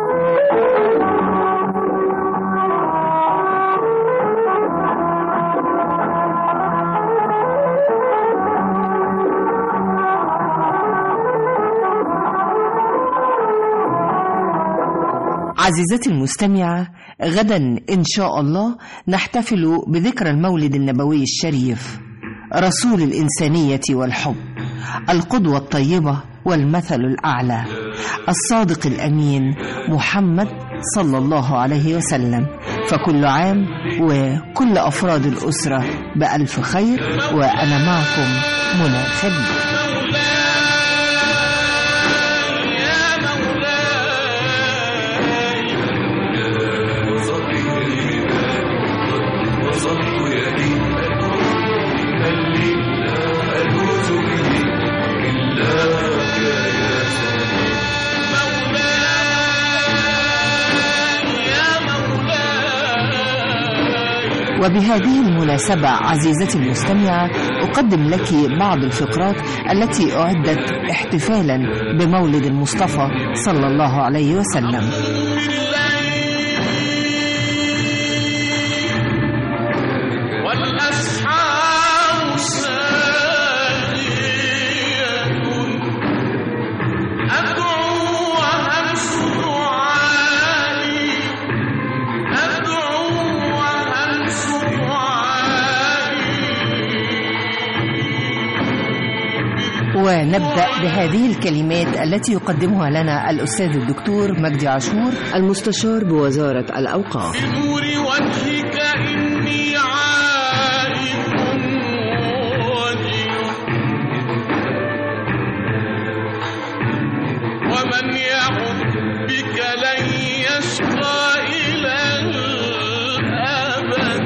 عزيزتي المستمعة غدا إن شاء الله نحتفل بذكرى المولد النبوي الشريف رسول الإنسانية والحب القدوة الطيبة والمثل الأعلى الصادق الأمين محمد صلى الله عليه وسلم فكل عام وكل أفراد الأسرة بألف خير وأنا معكم منى خليل وبهذه المناسبة عزيزتي المستمعة أقدم لك بعض الفقرات التي أعدت احتفالا بمولد المصطفى صلى الله عليه وسلم والأسحار ساجية أدعو وأمس دعائي أدعو وأمس ونبدأ بهذه الكلمات التي يقدمها لنا الأستاذ الدكتور مجدي عاشور المستشار بوزارة الأوقاف نور وجهك إني عائد وجل ومن يعد بك لن يشقى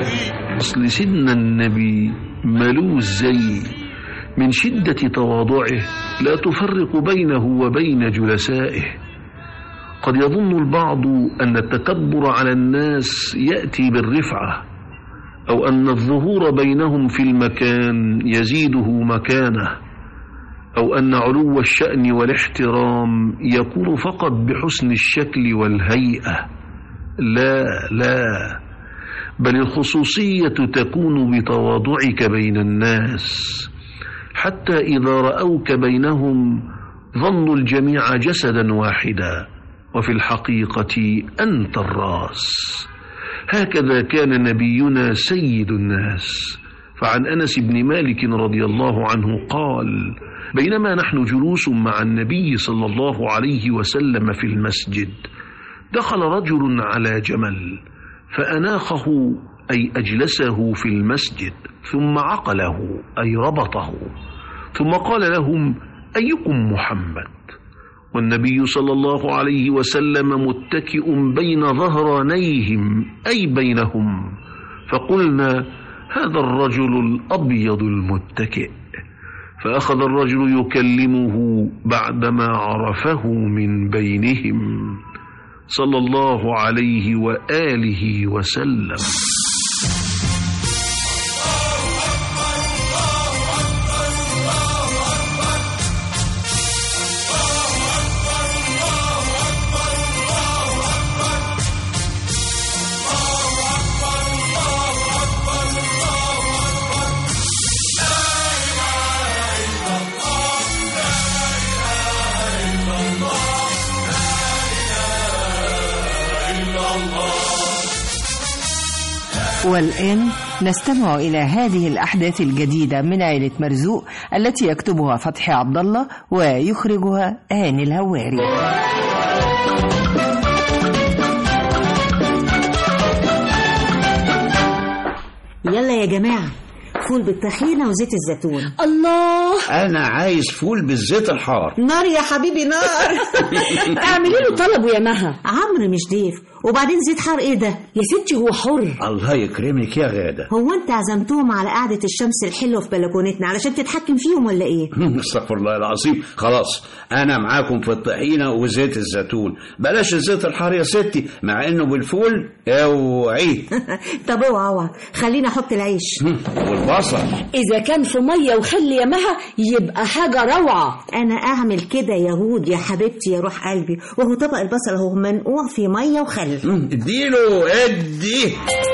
أصل سيدنا النبي ملوش زي من شدة تواضعه لا تفرق بينه وبين جلسائه قد يظن البعض أن التكبر على الناس يأتي بالرفعة أو أن الظهور بينهم في المكان يزيده مكانه أو أن علو الشأن والاحترام يكون فقط بحسن الشكل والهيئة لا لا بل الخصوصية تكون بتواضعك بين الناس حتى إذا رأوك بينهم ظنوا الجميع جسدا واحدا وفي الحقيقة أنت الراس هكذا كان نبينا سيد الناس فعن أنس بن مالك رضي الله عنه قال بينما نحن جلوس مع النبي صلى الله عليه وسلم في المسجد دخل رجل على جمل فأناخه أي أجلسه في المسجد ثم عقله أي ربطه ثم قال لهم أيكم محمد والنبي صلى الله عليه وسلم متكئ بين ظهرانيهم أي بينهم فقلنا هذا الرجل الأبيض المتكئ فأخذ الرجل يكلمه بعدما عرفه من بينهم صلى الله عليه وآله وسلم والآن نستمع إلى هذه الأحداث الجديدة من عائلة مرزوق التي يكتبها فتحي عبد الله ويخرجها هاني الهواري يلا يا جماعة فول بالطحينة وزيت الزيتون الله انا عايز فول بالزيت الحار نار يا حبيبي نار اعملي له طلب يا مها عمرو مش ضيف وبعدين زيت حار ايه ده يا ستي هو حر الله يكرمك يا غاده هو انت عزمتهم على قعدة الشمس الحلوة في بلكونتنا علشان تتحكم فيهم ولا ايه استغفر الله العظيم خلاص انا معاكم في الطحينه وزيت الزيتون بلاش الزيت الحار يا ستي مع انه بالفول اوعي طب اوعى اوعى خليني احط العيش والبصل اذا كان في ميه وخل يا مها يبقى حاجه روعه انا اعمل كده يا هود يا حبيبتي يا روح قلبي وهو طبق البصل اهو منقوع في ميه وخل اديله ادي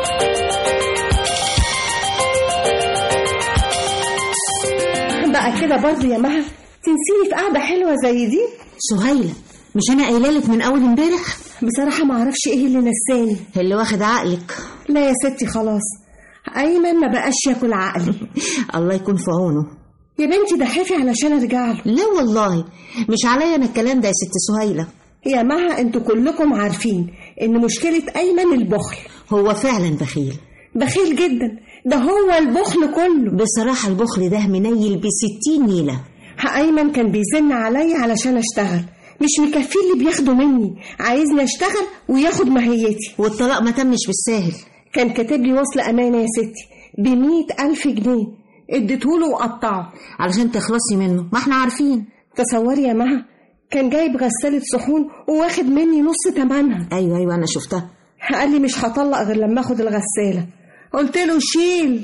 بقى كده برضه يا مها تنسيني في قعده حلوه زي دي سهيلة مش انا قايله لك من اول امبارح بصراحه ما اعرفش ايه اللي نساني اللي واخد عقلك لا يا ستي خلاص ايمن ما بقاش ياكل عقلي الله يكون في عونه يا بنتي ده حافي علشان ارجع له لا والله مش عليا انا الكلام ده يا ست سهيلة يا مها انتوا كلكم عارفين ان مشكله ايمن البخل هو فعلا بخيل بخيل جدا ده هو البخل كله بصراحة البخل ده منيل بستين نيلة ايمن كان بيزن عليا علشان اشتغل مش مكفيه اللي بياخده مني عايزني اشتغل وياخد ماهيتي والطلاق ما تمش بالساهل كان كاتب لي وصل امانه يا ستي بمية الف جنيه اديتهوله وقطعه علشان تخلصي منه ما احنا عارفين تصوري يا مها كان جايب غسالة صحون وواخد مني نص تمنها ايوه ايوه انا شفتها قال لي مش هطلق غير لما اخد الغسالة قلت له شيل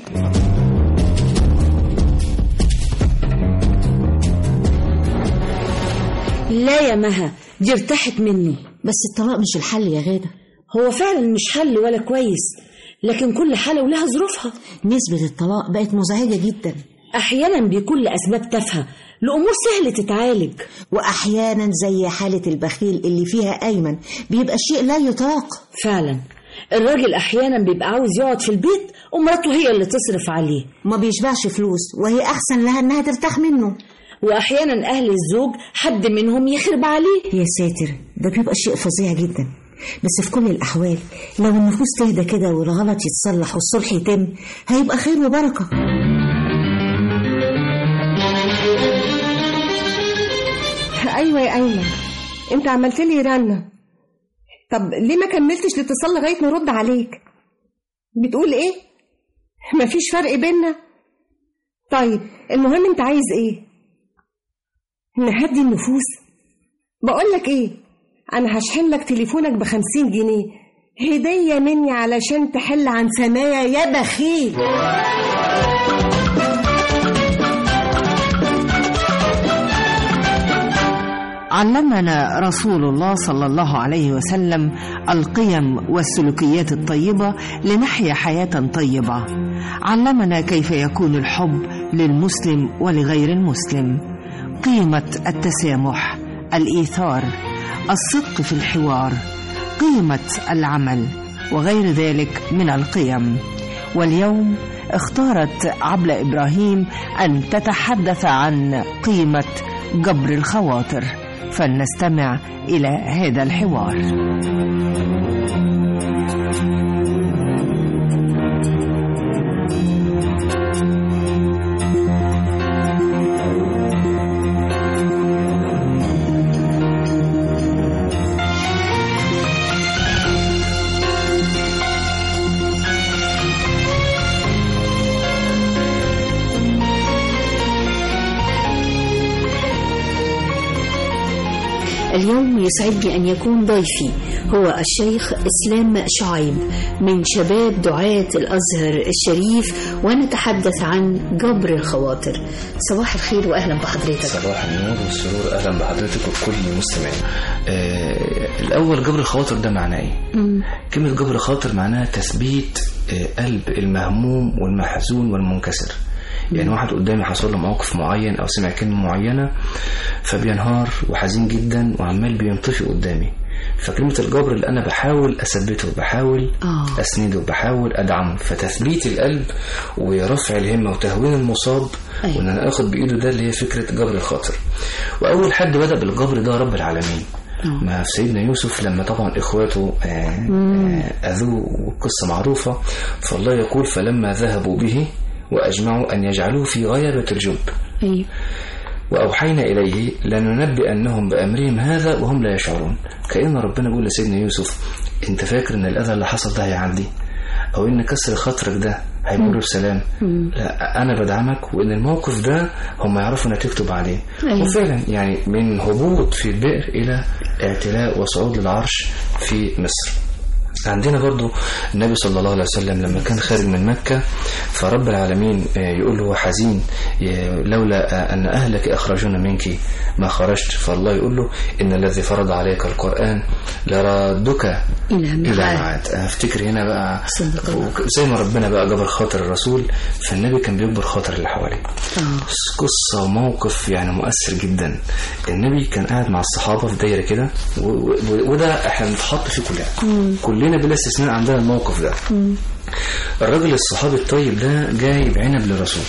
لا يا مها دي ارتاحت مني بس الطلاق مش الحل يا غادة هو فعلا مش حل ولا كويس لكن كل حالة ولها ظروفها نسبة الطلاق بقت مزعجة جدا أحيانا بيكون لأسباب تافهة لأمور سهلة تتعالج وأحيانا زي حالة البخيل اللي فيها أيمن بيبقى شيء لا يطاق فعلا الراجل أحيانا بيبقى عاوز يقعد في البيت ومراته هي اللي تصرف عليه ما بيشبعش فلوس وهي أحسن لها إنها ترتاح منه وأحيانا أهل الزوج حد منهم يخرب عليه يا ساتر ده بيبقى شيء فظيع جدا بس في كل الأحوال لو النفوس تهدى كده والغلط يتصلح والصلح يتم هيبقى خير وبركة أيوة يا أيمن أنت عملت لي رنة طب ليه ما كملتش الاتصال لغاية ما أرد عليك بتقول إيه؟ مفيش فرق بينا طيب المهم انت عايز ايه نهدي النفوس بقولك ايه انا هشحن لك تليفونك بخمسين جنيه هدية مني علشان تحل عن سمايا يا بخيل علمنا رسول الله صلى الله عليه وسلم القيم والسلوكيات الطيبه لنحيا حياه طيبه علمنا كيف يكون الحب للمسلم ولغير المسلم قيمه التسامح الايثار الصدق في الحوار قيمه العمل وغير ذلك من القيم واليوم اختارت عبلة إبراهيم أن تتحدث عن قيمة جبر الخواطر فلنستمع إلى هذا الحوار اليوم يسعدني أن يكون ضيفي هو الشيخ إسلام شعيب من شباب دعاة الأزهر الشريف ونتحدث عن جبر الخواطر صباح الخير وأهلا بحضرتك صباح النور والسرور اهلا بحضرتك وكل المستمعين. آه الاول جبر الخواطر ده معناه ايه؟ مم. كلمه جبر الخواطر معناها تثبيت آه قلب المهموم والمحزون والمنكسر. يعني واحد قدامي حصل له موقف معين او سمع كلمه معينه فبينهار وحزين جدا وعمال بينطفي قدامي فكلمة الجبر اللي أنا بحاول أثبته بحاول آه. أسنده بحاول أدعمه فتثبيت القلب ورفع الهمة وتهوين المصاب أيوة. وإن أنا آخد بإيده ده اللي هي فكرة جبر الخاطر وأول حد بدأ بالجبر ده رب العالمين ما في سيدنا يوسف لما طبعا إخواته آه مم. آه أذوه والقصة معروفة فالله يقول فلما ذهبوا به وأجمعوا أن يجعلوه في غيبة الجب أيوة. وأوحينا إليه لننبئنهم بأمرهم هذا وهم لا يشعرون كأن ربنا بيقول لسيدنا يوسف أنت فاكر إن الأذى اللي حصل ده هيعدي أو إن كسر خاطرك ده هيمر بسلام لا أنا بدعمك وإن الموقف ده هم يعرفوا نتيجته بعدين أيوة. وفعلا يعني من هبوط في البئر إلى اعتلاء وصعود للعرش في مصر عندنا برضو النبي صلى الله عليه وسلم لما كان خارج من مكة فرب العالمين آه، يقول له هو حزين ي- لولا آه، أن أهلك أخرجونا منك ما خرجت فالله يقول له إن الذي فرض عليك القرآن لرادك إلى إلى معاد معاد افتكر هنا بقى صدق الله. وك- زي ما ربنا بقى جبر خاطر الرسول فالنبي كان بيجبر خاطر اللي حواليه آه. قصة وموقف يعني مؤثر جدا النبي كان قاعد مع الصحابة في دايرة كده و- و- وده احنا بنتحط فيه كلنا مم. كلنا بلا استثناء عندنا الموقف ده مم. الراجل الصحابي الطيب ده جايب عنب للرسول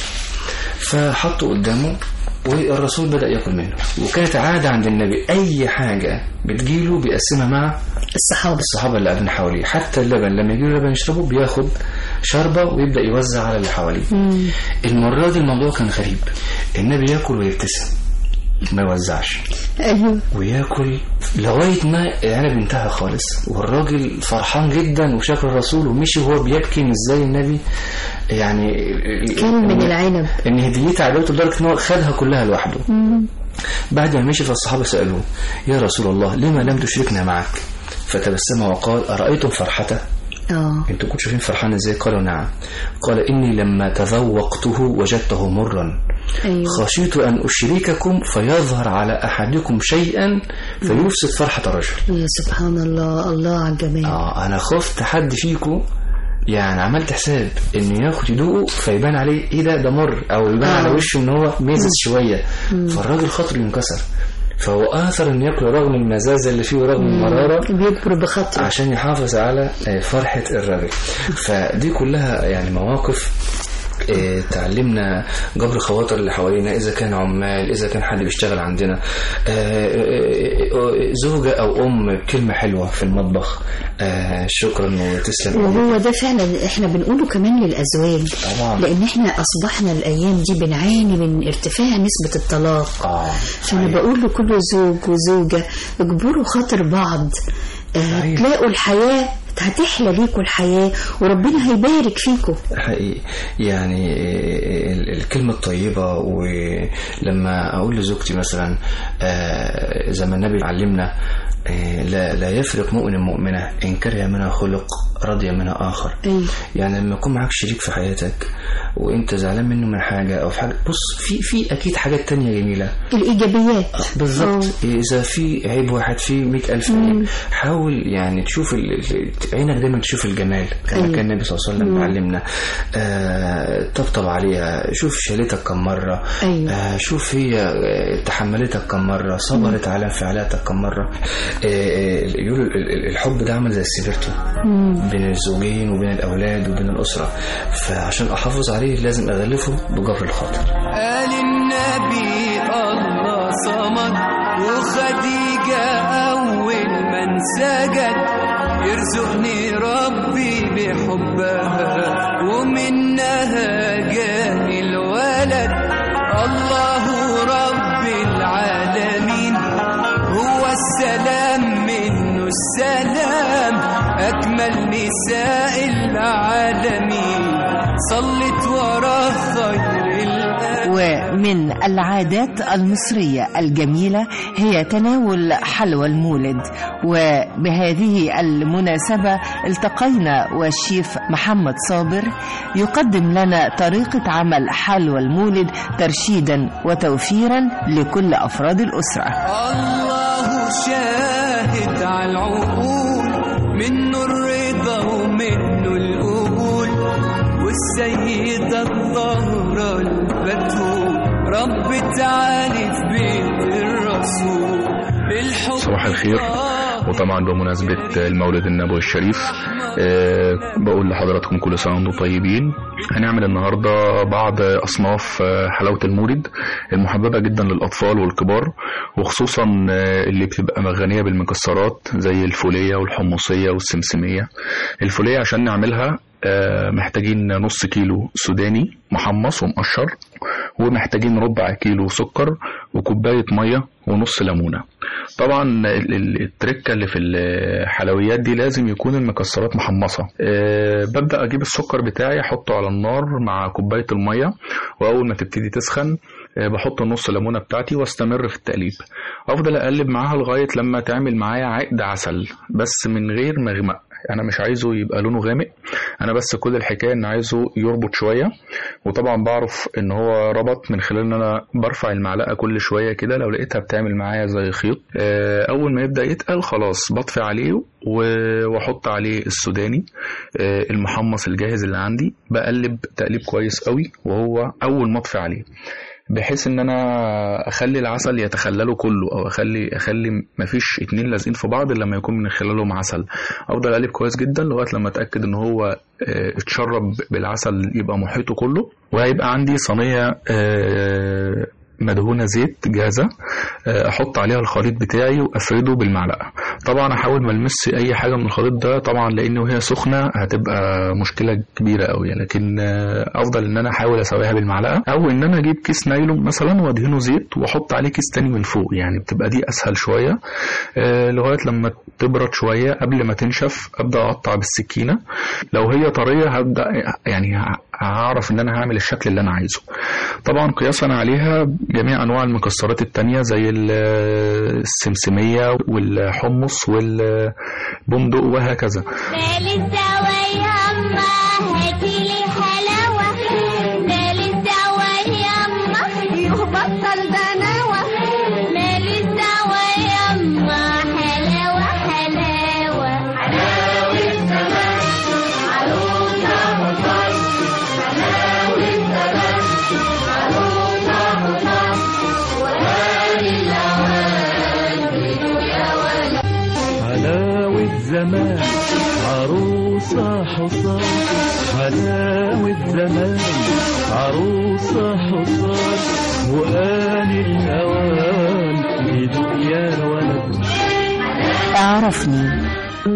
فحطه قدامه والرسول بدأ ياكل منه وكانت عادة عند النبي أي حاجة بتجيله بيقسمها مع الصحابة الصحابة اللي قاعدين حواليه حتى اللبن لما يجيله لبن يشربه بياخد شربة ويبدأ يوزع على اللي حواليه مم. المرة دي الموضوع كان غريب النبي ياكل ويبتسم ما يوزعش أيوة وياكل لغاية ما العنب انتهى خالص والراجل فرحان جدا وشكر الرسول ومشي وهو بيبكي مش زي النبي يعني كان من إن- العنب ان هديتها عجبته لدرجة ان هو خدها كلها لوحده مم. بعد ما مشي فالصحابة سألوه يا رسول الله لما لم تشركنا معك فتبسم وقال أرأيتم فرحته آه انتوا كنتوا شايفين فرحان ازاي قالوا نعم قال إني لما تذوقته وجدته مرا أيوة خشيت أن أشرككم فيظهر على أحدكم شيئا فيفسد فرحة الرجل يا سبحان الله الله على الجمال آه أنا خفت حد فيكم يعني عملت حساب انه ياخد يدوقه فيبان عليه ايه ده ده مر او يبان آه. على وشه ان هو ميزز شويه مم. فالراجل خاطره ينكسر فهو اثر انه ياكل رغم المزازه اللي فيه ورغم المراره بيكبر بخاطره عشان يحافظ على آه، فرحة الراجل فدي كلها يعني مواقف آه، تعلمنا جبر خواطر اللي حوالينا إذا كان عمال إذا كان حد بيشتغل عندنا آه، آه، آه، زوجة أو أم بكلمة حلوة في المطبخ آه، شكرا وتسلم وهو ده فعلا احنا بنقوله كمان للازواج طبعا لان احنا اصبحنا الايام دي بنعاني من ارتفاع نسبه الطلاق آه فانا بقول لكل زوج وزوجه اجبروا خاطر بعض آه صحيح. تلاقوا الحياه هتحلى بيكوا الحياة وربنا هيبارك فيكوا حقيقي يعني ال- الكلمة الطيبة ولما أقول لزوجتي مثلا آه، زي ما النبي علمنا آه، لا لا يفرق مؤمن مؤمنة إن كره منها خلق رضي منها آخر يعني لما يكون معاك شريك في حياتك وانت زعلان منه من حاجة او في حاجة بص في في اكيد حاجات تانية جميلة الإيجابيات بالظبط إذا في عيب واحد فيه مئة ألف عيب حاول يعني تشوف ال... ال- عينك دايما تشوف الجمال كما أيوة. كان النبي صلى الله عليه وسلم بيعلمنا آه... طبطب عليها شوف شالتك كم مرة أيوة. آه... شوف هي آه، تحملتك كم مرة صبرت على انفعالاتك كم مرة آه... آه، يقولوا ال- ال- الحب ده عامل زي السبيرتو بين الزوجين وبين الأولاد وبين الأسرة فعشان أحافظ عليه لازم أغلفه بجبر الخاطر قال النبي الله صمد وخديجة أول من سجد يرزقني ربي بحبها ومنها جاني الولد الله رب العالمين هو السلام منه السلام أكمل نساء العالمين صلت ورا خير ومن العادات المصرية الجميلة هي تناول حلوى المولد وبهذه المناسبة التقينا والشيف محمد صابر يقدم لنا طريقة عمل حلوى المولد ترشيدا وتوفيرا لكل أفراد الأسرة الله شاهد على العقول منه الرضا ومنه القبول والسيدة الطاهرة البتول رب تعالي في بيت الرسول الحب صباح الخير وطبعا بمناسبة المولد النبوي الشريف آه، بقول لحضراتكم كل سنة وانتم طيبين هنعمل النهاردة بعض أصناف آه، حلاوة المولد المحببة جدا للأطفال والكبار وخصوصا آه، اللي بتبقى غنية بالمكسرات زي الفولية والحمصية والسمسمية الفولية عشان نعملها آه، محتاجين نص كيلو سوداني محمص ومقشر ومحتاجين ربع كيلو سكر وكوباية مية ونص ليمونة طبعا ال- ال- التركة اللي في الحلويات دي لازم يكون المكسرات محمصة أه ببدأ أجيب السكر بتاعي أحطه على النار مع كوباية المية وأول ما تبتدي تسخن أه بحط نص ليمونة بتاعتي واستمر في التقليب أفضل أقلب معاها لغاية لما تعمل معايا عقد عسل بس من غير مغمق انا مش عايزه يبقى لونه غامق انا بس كل الحكايه ان عايزه يربط شويه وطبعا بعرف ان هو ربط من خلال ان انا برفع المعلقه كل شويه كده لو لقيتها بتعمل معايا زي خيط آه، اول ما يبدا يتقل خلاص بطفي عليه و- واحط عليه السوداني آه، المحمص الجاهز اللي عندي بقلب تقليب كويس قوي وهو اول ما اطفي عليه بحيث ان انا اخلي العسل يتخلله كله او اخلي اخلي مفيش اتنين لازقين في بعض الا لما يكون من خلالهم عسل افضل اقلب كويس جدا لغايه لما اتاكد ان هو آه، اتشرب بالعسل يبقى محيطه كله وهيبقى عندي صينيه آه، مدهونة زيت جاهزة آه، أحط عليها الخليط بتاعي وأفرده بالمعلقة طبعا أحاول ما ألمس أي حاجة من الخليط ده طبعا لأن وهي سخنة هتبقى مشكلة كبيرة أوي لكن آه، أفضل إن أنا أحاول أسويها بالمعلقة أو إن أنا أجيب كيس نايلون مثلا وأدهنه زيت وأحط عليه كيس تاني من فوق يعني بتبقى دي أسهل شوية آه، لغاية لما تبرد شوية قبل ما تنشف أبدأ أقطع بالسكينة لو هي طرية هبدأ يعني ه- هعرف إن أنا هعمل الشكل اللي أنا عايزه طبعا قياسا عليها جميع انواع المكسرات التانية زي ال- السمسمية والحمص والبندق وهكذا مال الدواء ياما هاتيلي حلاوة مال الدواء ياما يهبطل دناوة مال الدواء ياما حلاوة حلاوة حلاوة زمان عروسة مطر حلاوة زمان عروسة مطر وهاني الأوان يا ولد حلاوة زمان عروسة حصان حلاوة زمان عروسة حصان وآن الأوان يدوق يا ولد اعرفني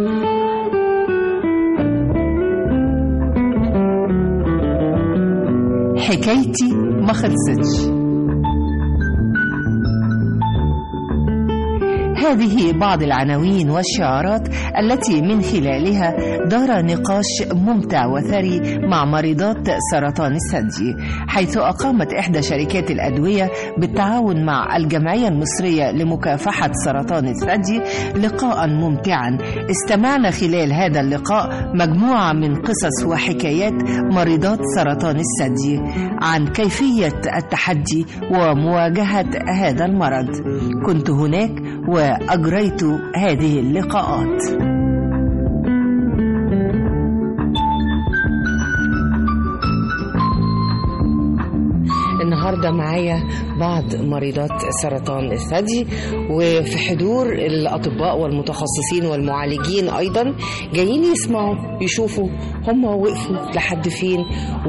حكايتي ما خلصتش هذه بعض العناوين والشعارات التي من خلالها دار نقاش ممتع وثري مع مريضات سرطان الثدي حيث أقامت إحدى شركات الأدوية بالتعاون مع الجمعية المصرية لمكافحة سرطان الثدي لقاء ممتعا استمعنا خلال هذا اللقاء مجموعة من قصص وحكايات مريضات سرطان الثدي عن كيفية التحدي ومواجهة هذا المرض كنت هناك وأجريت هذه اللقاءات النهارده معايا بعض مريضات سرطان الثدي وفي حضور الاطباء والمتخصصين والمعالجين ايضا جايين يسمعوا يشوفوا هم وقفوا لحد فين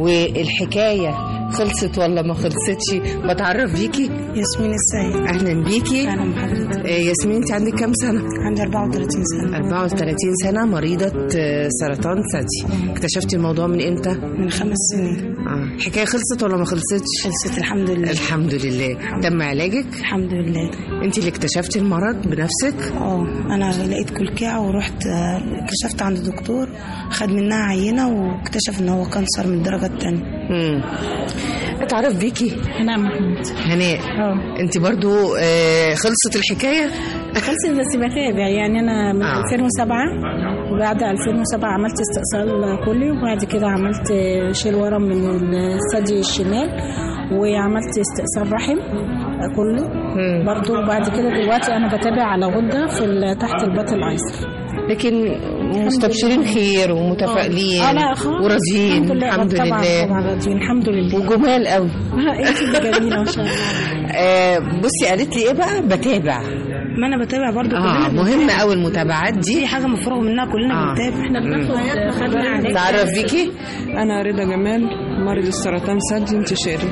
والحكايه خلصت ولا ما خلصتش بتعرف بيكي ياسمين السيد اهلا بيكي اهلا بحضرتك آه، ياسمين انت عندك كام سنه عندي 34 سنه 34 سنه مريضه آه، سرطان ثدي اكتشفتي الموضوع من امتى من خمس سنين اه الحكايه خلصت ولا ما خلصتش خلصت الحمد لله الحمد لله تم علاجك الحمد لله انت اللي اكتشفتي المرض بنفسك اه انا لقيت كلكعه ورحت آه، كشفت عند دكتور خد منها عينه واكتشف ان هو كانسر من الدرجه الثانيه امم اتعرف بيكي هناء محمود هناء اه انت برضو آه خلصت الحكايه خلصت بس بتابع يعني انا من آه. 2007 وبعد 2007 عملت استئصال كلي وبعد كده عملت شيل ورم من الثدي الشمال وعملت استئصال رحم كله برضو وبعد كده دلوقتي انا بتابع على غده في ال- تحت البطن الايسر لكن مستبشرين خير ومتفائلين اه لا خالص وراضيين الحمد طبعا لله طبعا راضيين الحمد لله وجمال قوي انت اللي جميله ما شاء الله آه بصي قالت لي ايه بقى بتابع ما انا بتابع برضو اه كلنا مهم بنتابع. قوي المتابعات دي دي حاجه مفروغ منها كلنا آه. بنتابع احنا بناخد خدنا علاج تعرف بيكي أنا رضا جمال مريض السرطان ثدي انتشاري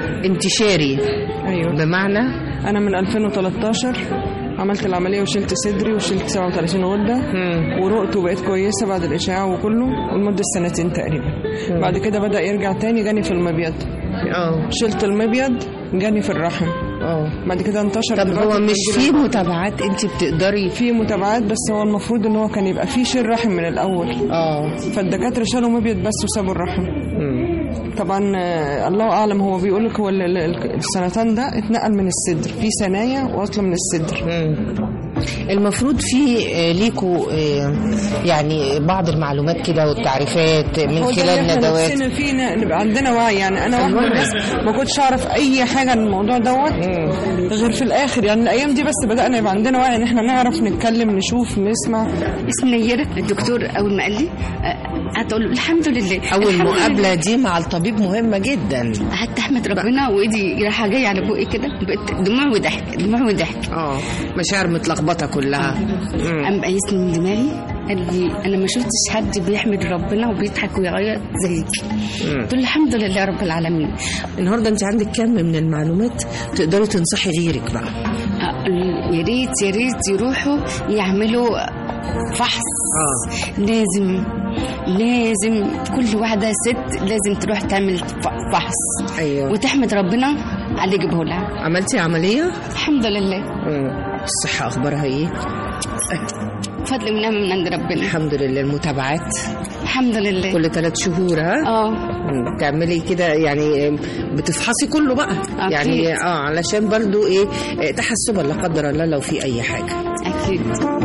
انتشاري أيوه بمعنى أنا من 2013 عملت العملية وشلت صدري وشلت 37 غدة ورقت وبقيت كويسة بعد الإشعاع وكله ولمدة سنتين تقريبا بعد كده بدأ يرجع تاني جاني في المبيض اه شلت المبيض جاني في الرحم اه بعد كده انتشر طب دلوقتي هو مش التسجيل في متابعات انت بتقدري في متابعات بس هو المفروض ان هو كان يبقى في شيل رحم من الاول اه فالدكاتره شالوا مبيض بس وسابوا الرحم طبعا آه، الله اعلم هو بيقول لك هو ال- ال- السرطان ده اتنقل من الصدر في ثنايا واصله من الصدر المفروض في آه، ليكوا آه، يعني بعض المعلومات كده والتعريفات من هو ده خلال اللي احنا ندوات نفسنا فيه ن- نبقى عندنا وعي يعني انا واحده أيوة. بس ما كنتش اعرف اي حاجه عن الموضوع دوت غير في الاخر يعني الايام دي بس بدانا يبقى عندنا وعي ان احنا نعرف نتكلم نشوف نسمع اسم نيرة الدكتور أول ما قال لي آه، قعدت أقول له الحمد لله اول الحمد مقابله دي مع الطبيب مهمه جدا قعدت أحمد ربنا وإيدي رايحة جاية على بوقي كده بقت دموع وضحك دموع وضحك اه مشاعر متلخبطه كلها قام قايسني من دماغي قال لي أنا ما شفتش حد بيحمد ربنا وبيضحك ويعيط زيك قلت له الحمد لله رب العالمين النهارده انت عندك كم من المعلومات تقدري تنصحي غيرك بقى آه، يا ريت يا ريت يروحوا يعملوا فحص اه لازم لازم كل واحدة ست لازم تروح تعمل ف- فحص ايوه وتحمد ربنا على اللي جابه لها عملتي عمليه الحمد لله مم. الصحه اخبارها ايه فضل ونعمة من عند ربنا الحمد لله المتابعات الحمد لله كل ثلاث شهور ها اه مم. تعملي كده يعني بتفحصي كله بقى أكيد. يعني اه علشان برضو ايه آه، تحسبا لا قدر الله لو في اي حاجه اكيد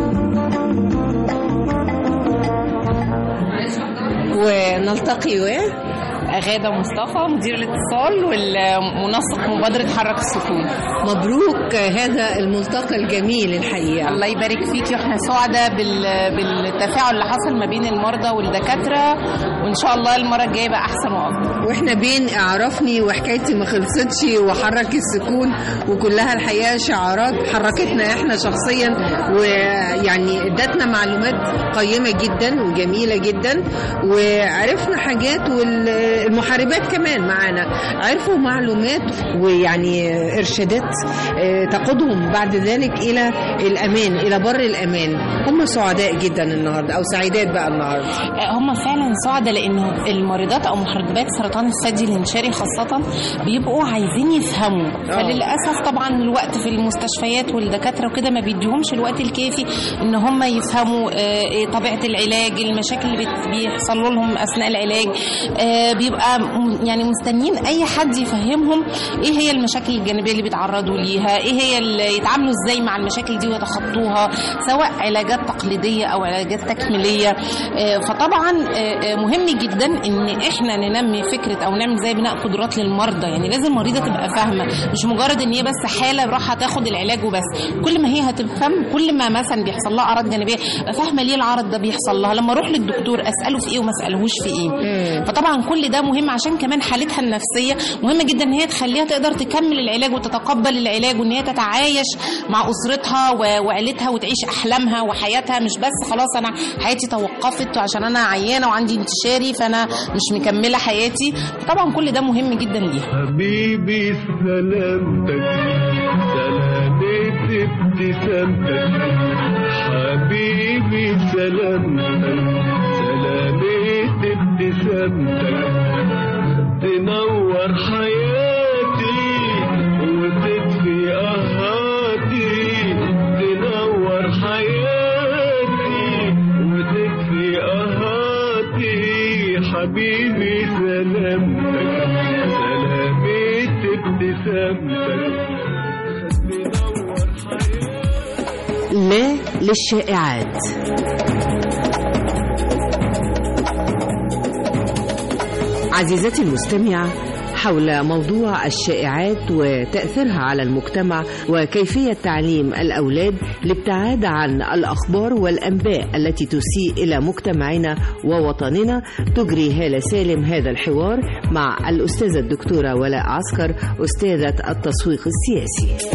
ونلتقي و غادة مصطفى مدير الاتصال والمنسق مبادرة حرك السكون مبروك هذا الملتقى الجميل الحقيقه الله يبارك فيكي واحنا سعداء بال... بالتفاعل اللي حصل ما بين المرضى والدكاترة وان شاء الله المرة الجاية بقى احسن وافضل واحنا بين اعرفني وحكايتي ما خلصتش وحرك السكون وكلها الحقيقه شعارات حركتنا احنا شخصيا ويعني ادتنا معلومات قيمه جدا وجميله جدا وعرفنا حاجات وال المحاربات كمان معانا عرفوا معلومات ويعني ارشادات آه، تقودهم بعد ذلك الى الامان الى بر الامان هم سعداء جدا النهارده او سعيدات بقى النهارده هم فعلا سعداء لانه المريضات او محاربات سرطان الثدي الانشاري خاصه بيبقوا عايزين يفهموا فللاسف طبعا الوقت في المستشفيات والدكاتره وكده ما بيديهمش الوقت الكافي ان هم يفهموا آه، إيه طبيعه العلاج المشاكل اللي بت- بيحصل لهم اثناء العلاج آه، بيبقى م- يعني مستنيين اي حد يفهمهم ايه هي المشاكل الجانبيه اللي بيتعرضوا ليها ايه هي اللي يتعاملوا ازاي مع المشاكل دي ويتخطوها سواء علاجات تقليديه او علاجات تكميليه آه، فطبعا آه، آه، مهم جدا ان احنا ننمي فكره او نعمل زي بناء قدرات للمرضى يعني لازم المريضه تبقى فاهمه مش مجرد ان هي بس حاله راح تاخد العلاج وبس كل ما هي هتفهم كل ما مثلا بيحصل لها اعراض جانبيه أبقى فاهمه ليه العرض ده بيحصل لها لما اروح للدكتور اساله في ايه وما اسالهوش في ايه فطبعا كل ده مهم عشان كمان حالتها النفسيه مهمه جدا ان هي تخليها تقدر تكمل العلاج وتتقبل العلاج وان هي تتعايش مع اسرتها و- وعيلتها وتعيش احلامها وحياتها مش بس خلاص انا حياتي توقفت عشان انا عيانه وعندي انتشاري فانا مش مكمله حياتي طبعا كل ده مهم جدا ليها حبيبي سلامتك سلامة ابتسامتك حبيبي سلامتك سلامة ابتسامتك تنور حياتي وتدفي قهاتي تنور حياتي وتدفي قهاتي حبيبي سلامتك سلامة ابتسامتك لا للشائعات عزيزتي المستمعة حول موضوع الشائعات وتأثيرها على المجتمع وكيفية تعليم الأولاد الابتعاد عن الأخبار والأنباء التي تسيء إلى مجتمعنا ووطننا تجري هالة سالم هذا الحوار مع الأستاذة الدكتورة ولاء عسكر أستاذة التسويق السياسي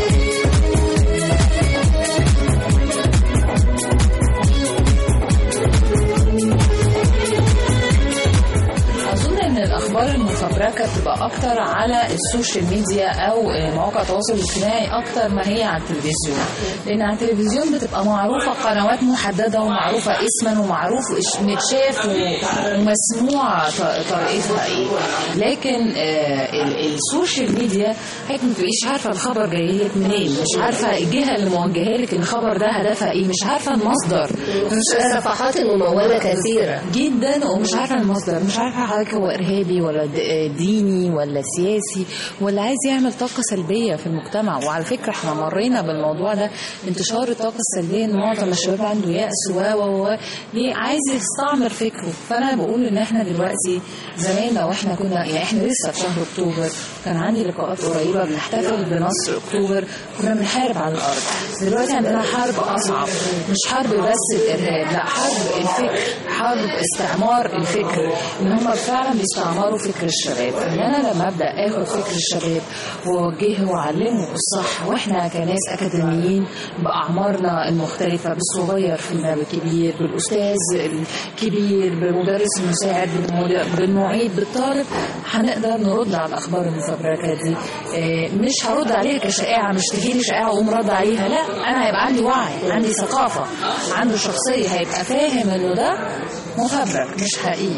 أظن إن الأخبار المفبركة بتبقى أكتر على السوشيال ميديا أو مواقع التواصل الاجتماعي أكتر ما هي على التلفزيون لأن على التلفزيون بتبقى معروفة قنوات محددة ومعروفة اسما ومعروف إش- متشاف و- ومسموع ط- طريقتها إيه لكن آه، ال- السوشيال ميديا حضرتك ما بتبقيش عارفة الخبر جاي لك منين مش عارفة الجهة اللي موجهة لك الخبر ده هدفها إيه مش عارفة المصدر الصفحات الممولة كثيرة. جدا ومش عارفه المصدر مش عارفه حضرتك هو ارهابي ولا د- ديني ولا سياسي ولا عايز يعمل طاقه سلبيه في المجتمع وعلى فكره احنا مرينا بالموضوع ده انتشار الطاقه السلبيه ان معظم الشباب عنده يأس و و و ليه عايز يستعمر فكره فانا بقول ان احنا دلوقتي زمان لو احنا كنا يعني احنا لسه في شهر اكتوبر كان عندي لقاءات قريبه بنحتفل بنصر اكتوبر كنا بنحارب على الارض دلوقتي عندنا حرب اصعب مش حرب بس الارهاب لا حرب الفكر حرب استعمار الفكر ان هم فعلا بيستعمروا فكر الشباب ان انا لما ابدا اخد فكر الشباب واوجهه واعلمه الصح واحنا كناس اكاديميين باعمارنا المختلفه بالصغير فينا بالكبير بالاستاذ الكبير بالمدرس المساعد بالمد- بالمعيد بالطالب هنقدر نرد على الاخبار المفبركه دي آه، مش هرد عليها كشائعه مش تجيلي شائعه واقوم رد عليها لا انا هيبقى عندي وعي عندي ثقافه عنده شخصيه هيبقى فاهم انه ده مفبرك مش حقيقي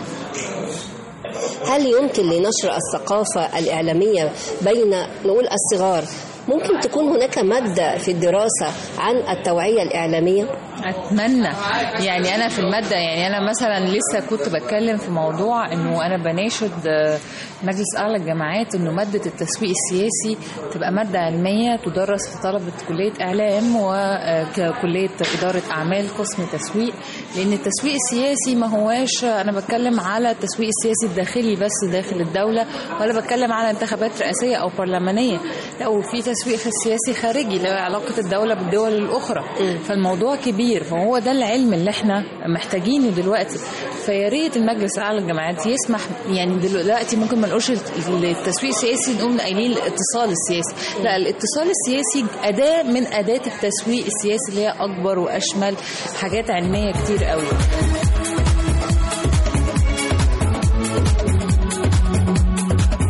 هل يمكن لنشر الثقافة الإعلامية بين نقول الصغار ممكن تكون هناك مادة في الدراسة عن التوعية الإعلامية؟ اتمنى يعني انا في الماده يعني انا مثلا لسه كنت بتكلم في موضوع انه انا بناشد آه، مجلس اعلى الجامعات انه ماده التسويق السياسي تبقى ماده علميه تدرس في طلبه كليه اعلام وكليه اداره اعمال قسم تسويق لان التسويق السياسي ما هواش انا بتكلم على التسويق السياسي الداخلي بس داخل الدوله ولا بتكلم على انتخابات رئاسيه او برلمانيه لا وفي تسويق سياسي خارجي له علاقه الدوله بالدول الاخرى فالموضوع كبير فهو ده العلم اللي احنا محتاجينه دلوقتي فيا ريت المجلس الاعلى للجامعات يسمح يعني دلوقتي ممكن ما نقولش التسويق السياسي نقوم قايلين الاتصال السياسي لا الاتصال السياسي اداه من اداه التسويق السياسي اللي هي اكبر واشمل حاجات علميه كتير قوي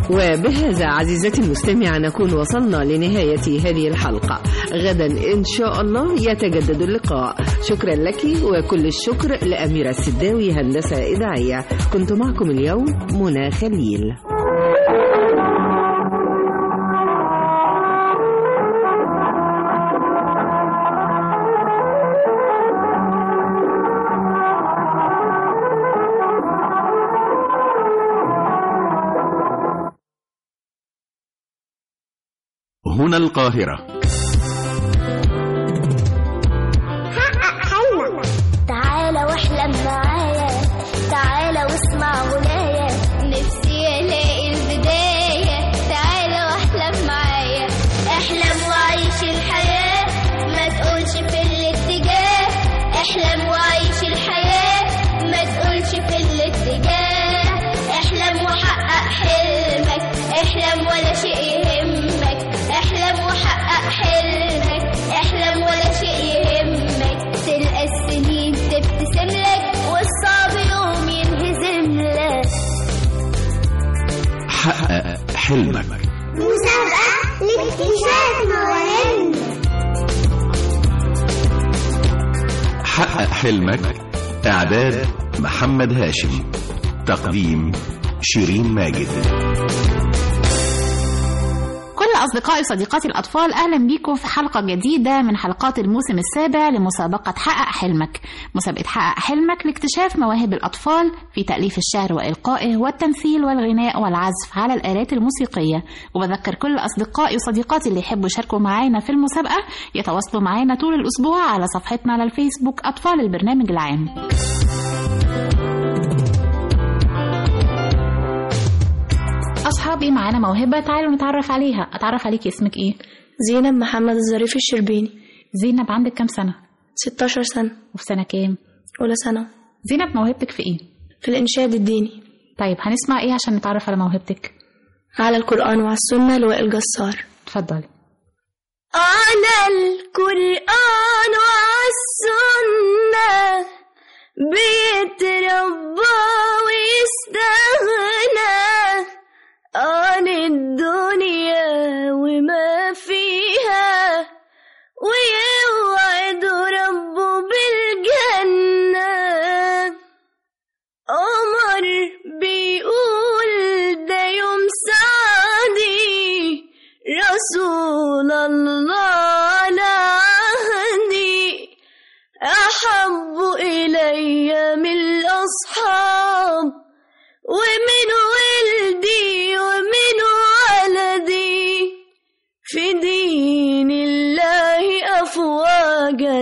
وبهذا عزيزتي المستمعة نكون وصلنا لنهاية هذه الحلقة غدا إن شاء الله يتجدد اللقاء شكرا لك وكل الشكر لأميرة السداوي هندسة إذاعية كنت معكم اليوم منى خليل هنا القاهرة حقق حلمك تعالى واحلم معايا تعالى واسمع غنايا نفسي الاقي البداية تعالى واحلم معايا احلم وعيش الحياة ما تقولش في الاتجاه احلم وعيش الحياة ما تقولش في الاتجاه احلم وحقق حلمك احلم ولا شيء يهمك احلم وحقق حلمك احلم ولا شيء يهمك تلقى السنين تبتسم لك والصعب يوم ينهزم لك حقق حلمك مسابقة لاكتشاف مواهب حقق حلمك إعداد محمد هاشم تقديم شيرين ماجد كل أصدقائي وصديقاتي الأطفال أهلا بيكم في حلقة جديدة من حلقات الموسم السابع لمسابقة حقق حلمك مسابقة حقق حلمك لاكتشاف مواهب الأطفال في تأليف الشعر وإلقائه والتمثيل والغناء والعزف على الآلات الموسيقية وبذكر كل أصدقائي وصديقاتي اللي يحبوا يشاركوا معانا في المسابقة يتواصلوا معانا طول الأسبوع على صفحتنا على الفيسبوك أطفال البرنامج العام أصحابي معانا موهبة تعالوا نتعرف عليها أتعرف عليك اسمك إيه؟ زينب محمد الظريف الشربيني زينب عندك كام سنة؟ 16 سنة وفي سنة كام؟ أولى سنة زينب موهبتك في إيه؟ في الإنشاد الديني طيب هنسمع إيه عشان نتعرف على موهبتك؟ على القرآن وعلى السنة لوائل جسار اتفضلي على القرآن والسنة بيتربى ويستغنى عن الدنيا وما فيها ويوعد ربه بالجنة عمر بيقول ده يوم سعدي رسول الله على عهدي أحب إلي من الأصحاب ومن ولدي ومن ولدي في دين الله أفواجا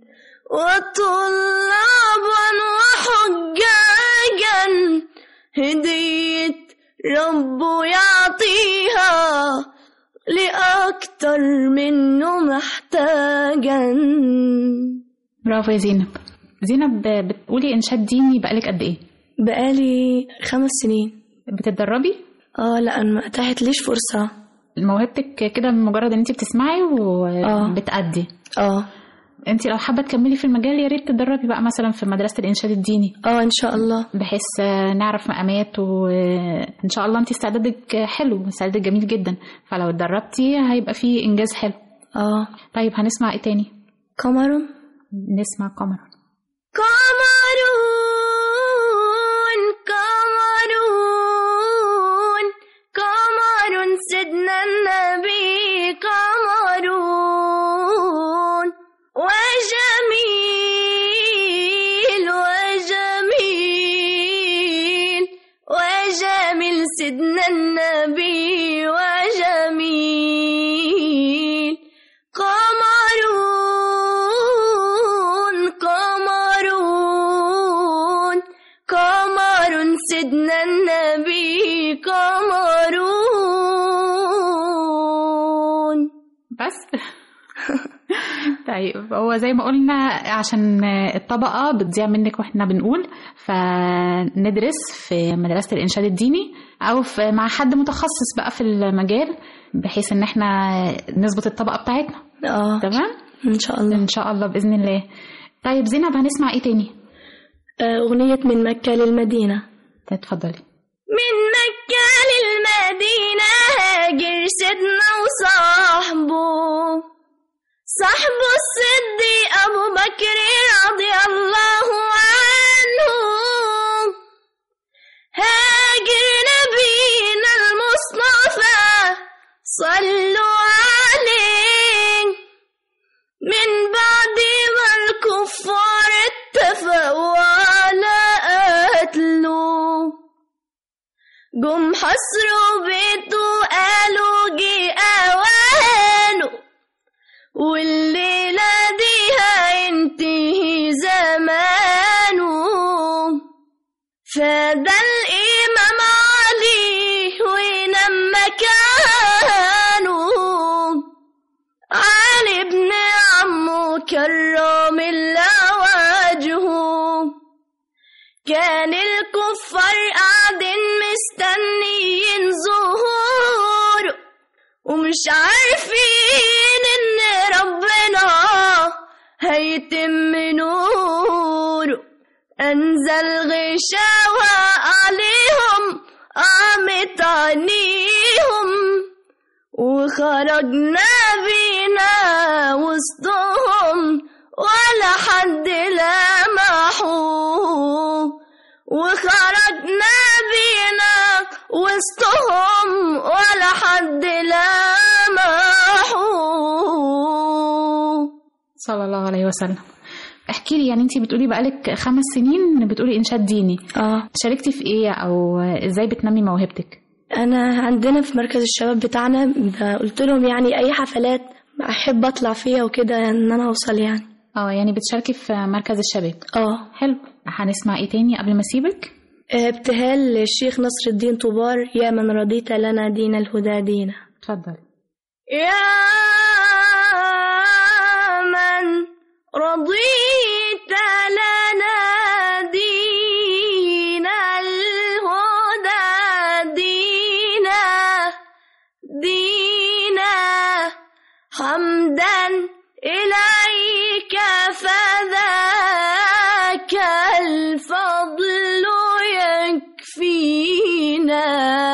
وطلابا وحجاجا هدية ربه يعطيها لأكتر منه محتاجا برافو يا زينب زينب بتقولي إنشاد ديني بقالك قد إيه؟ بقالي خمس سنين بتتدربي؟ اه لا أنا ما أتاحتليش فرصة موهبتك كده مجرد ان انت بتسمعي وبتأدي اه انت لو حابه تكملي في المجال يا ريت تتدربي بقى مثلا في مدرسه الانشاد الديني اه ان شاء الله بحيث نعرف مقامات وان شاء الله انت استعدادك حلو استعدادك جميل جدا فلو اتدربتي هيبقى في انجاز حلو اه طيب هنسمع ايه تاني قمر نسمع قمر قمرون قمرون قمر سيدنا النبي قمرون وجميل وجميل وجميل سيدنا النبي وجميل قمرون قمرون قمر سيدنا النبي قمرون بس طيب هو زي ما قلنا عشان الطبقة بتضيع منك واحنا بنقول فندرس في مدرسة الإنشاد الديني أو في مع حد متخصص بقى في المجال بحيث إن احنا نظبط الطبقة بتاعتنا اه تمام ان شاء الله إن شاء الله بإذن الله طيب زينب هنسمع إيه تاني؟ آه، أغنية من مكة للمدينة اتفضلي من مكة للمدينة بكر رضي الله عنه هاجر نبينا المصطفى صلوا عليه من بعد ما الكفار اتفقوا على قتله جم حصروا بيته قالوا جه اوانه والليلة دي هينتهي زمانه فدا الإمام علي وينام مكانه علي ابن عمه كرم الله وجهه كان الكفار قاعدين مستنيين ظهوره ومش عارفين ان ربنا هيتم نوره انزل غشاوة عليهم قامت عينيهم وخرجنا بينا وسطهم ولا حد لمحوه وخرجنا بينا وسطهم ولا حد لمحوه صلى الله عليه وسلم احكي لي يعني انت بتقولي بقالك خمس سنين بتقولي انشاد ديني اه شاركتي في ايه او ازاي بتنمي موهبتك انا عندنا في مركز الشباب بتاعنا ب- قلت لهم يعني اي حفلات احب اطلع فيها وكده ان انا اوصل يعني اه يعني بتشاركي في مركز الشباب اه حلو هنسمع ايه تاني قبل ما اسيبك ابتهال للشيخ نصر الدين طوبار يا من رضيت لنا دين الهدى دينا اتفضل يا من رضيت لنا دين الهدى دينا دينا حمدا إليك فذاك الفضل يكفينا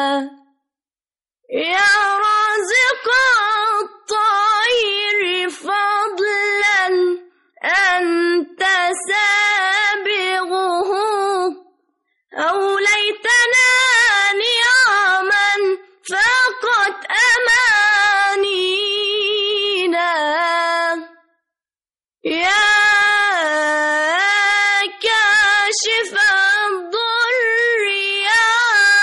يا رازق الطير فضلا أنت سابغه أوليتنا نعما فقد أمانينا يا كاشف الضر يا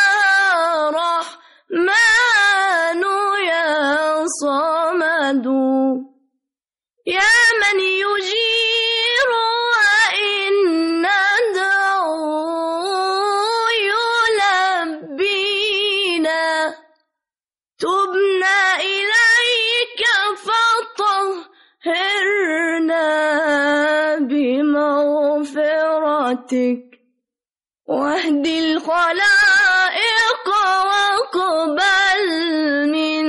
رحمن يا صمد يا من يجير وإن ندعو يلبينا تبنا إليك فطهرنا بمغفرتك واهد الخلائق وقبل من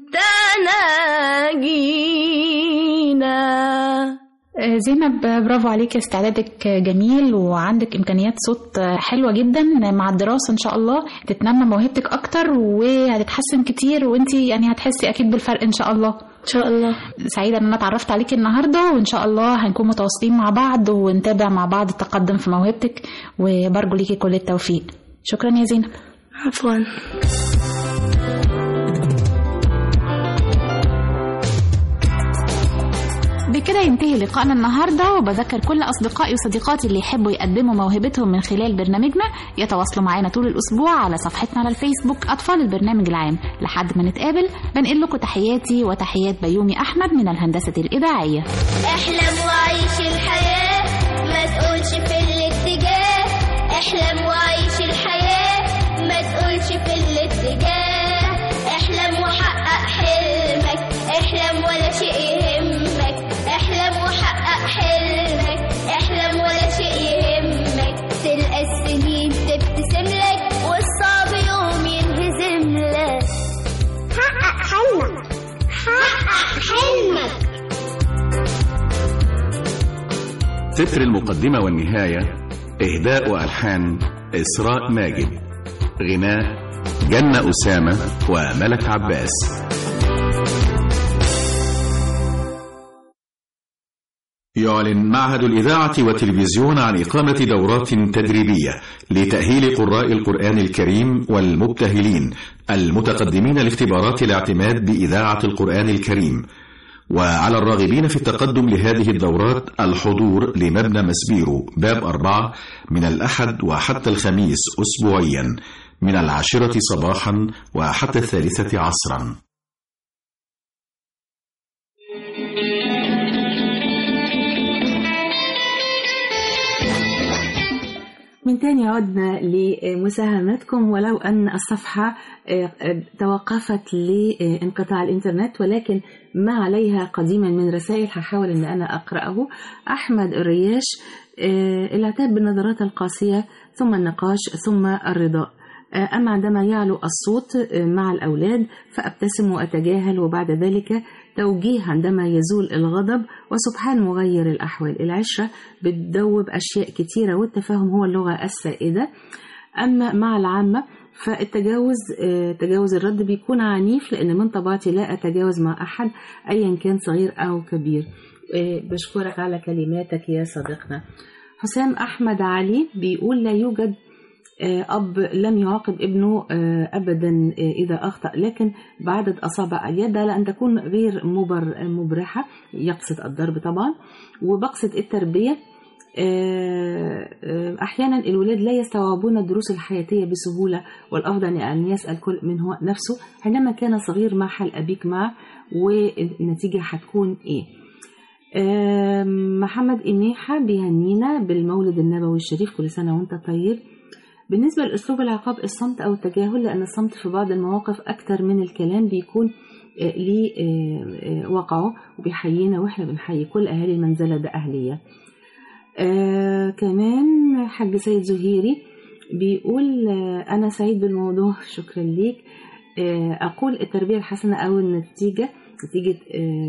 تناجينا آه، زينب برافو عليكي استعدادك جميل وعندك امكانيات صوت حلوه جدا مع الدراسه ان شاء الله تتنمى موهبتك اكتر وهتتحسن كتير وانت يعني هتحسي اكيد بالفرق ان شاء الله ان شاء الله سعيده ان انا اتعرفت عليكي النهارده وان شاء الله هنكون متواصلين مع بعض ونتابع مع بعض التقدم في موهبتك وبرجو ليكي كل التوفيق شكرا يا زينب عفوا بكده ينتهي لقائنا النهارده وبذكر كل اصدقائي وصديقاتي اللي يحبوا يقدموا موهبتهم من خلال برنامجنا يتواصلوا معانا طول الاسبوع على صفحتنا على الفيسبوك اطفال البرنامج العام لحد ما نتقابل بنقل لكم تحياتي وتحيات بيومي احمد من الهندسه الاذاعيه احلم وعيش الحياة ما تقولش في الاتجاه احلم وعيش الحياة ما تقولش في الاتجاه احلم وحقق حلمك احلم ولا شيء يهمك احلم وحقق حلمك احلم ولا شيء يهمك تلقى السنين تبتسم لك والصعب يوم ينهزم لك حقق حلمك حقق حلمك تتر المقدمة والنهاية إهداء وألحان إسراء ماجد غناء جنة أسامة وملك عباس يعلن معهد الإذاعة والتلفزيون عن إقامة دورات تدريبية لتأهيل قراء القرآن الكريم والمبتهلين المتقدمين لاختبارات الاعتماد بإذاعة القرآن الكريم وعلى الراغبين في التقدم لهذه الدورات الحضور لمبنى مسبيرو باب أربعة من الأحد وحتى الخميس أسبوعيا من العاشرة صباحا وحتى الثالثة عصرا من تاني عدنا لمساهماتكم ولو أن الصفحة توقفت لانقطاع الإنترنت ولكن ما عليها قديما من رسائل هحاول أن أنا أقرأه أحمد الرياش العتاب بالنظرات القاسية ثم النقاش ثم الرضاء أما عندما يعلو الصوت مع الأولاد فأبتسم وأتجاهل وبعد ذلك توجيه عندما يزول الغضب وسبحان مغير الأحوال العشرة بتدوب أشياء كتيرة والتفاهم هو اللغة السائدة أما مع العامة فالتجاوز تجاوز الرد بيكون عنيف لأن من طبيعتي لا أتجاوز مع أحد أيا كان صغير أو كبير بشكرك على كلماتك يا صديقنا حسام أحمد علي بيقول لا يوجد أب لم يعاقب ابنه أبدا إذا أخطأ لكن بعدد أصابع اليد على أن تكون غير مبر مبرحة يقصد الضرب طبعا وبقصد التربية أحيانا الولاد لا يستوعبون الدروس الحياتية بسهولة والأفضل أن يسأل كل من هو نفسه حينما كان صغير ما حل أبيك معه والنتيجة هتكون إيه محمد إميحة بيهنينا بالمولد النبوي الشريف كل سنة وانت طيب بالنسبة لأسلوب العقاب الصمت أو التجاهل لأن الصمت في بعض المواقف أكتر من الكلام بيكون ليه وقعه وبيحيينا وإحنا بنحيي كل أهالي المنزلة ده أهلية آه كمان حاج سيد زهيري بيقول آه أنا سعيد بالموضوع شكرا ليك آه أقول التربية الحسنة أو النتيجة نتيجة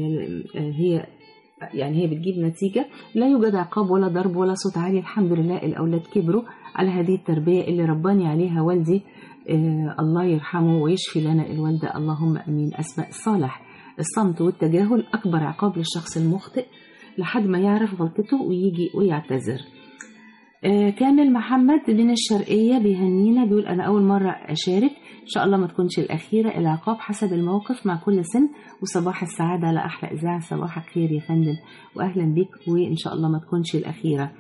هي يعني هي بتجيب نتيجة لا يوجد عقاب ولا ضرب ولا صوت عالي الحمد لله الأولاد كبروا على هذه التربية اللي رباني عليها والدي الله يرحمه ويشفي لنا الوالدة اللهم أمين أسماء الصالح الصمت والتجاهل أكبر عقاب للشخص المخطئ لحد ما يعرف غلطته ويجي ويعتذر آه كامل محمد من الشرقية بيهنينا بيقول أنا أول مرة أشارك إن شاء الله ما تكونش الأخيرة العقاب حسب الموقف مع كل سن وصباح السعادة على أحلى إذاعة صباحك خير يا فندم وأهلا بك وإن شاء الله ما تكونش الأخيرة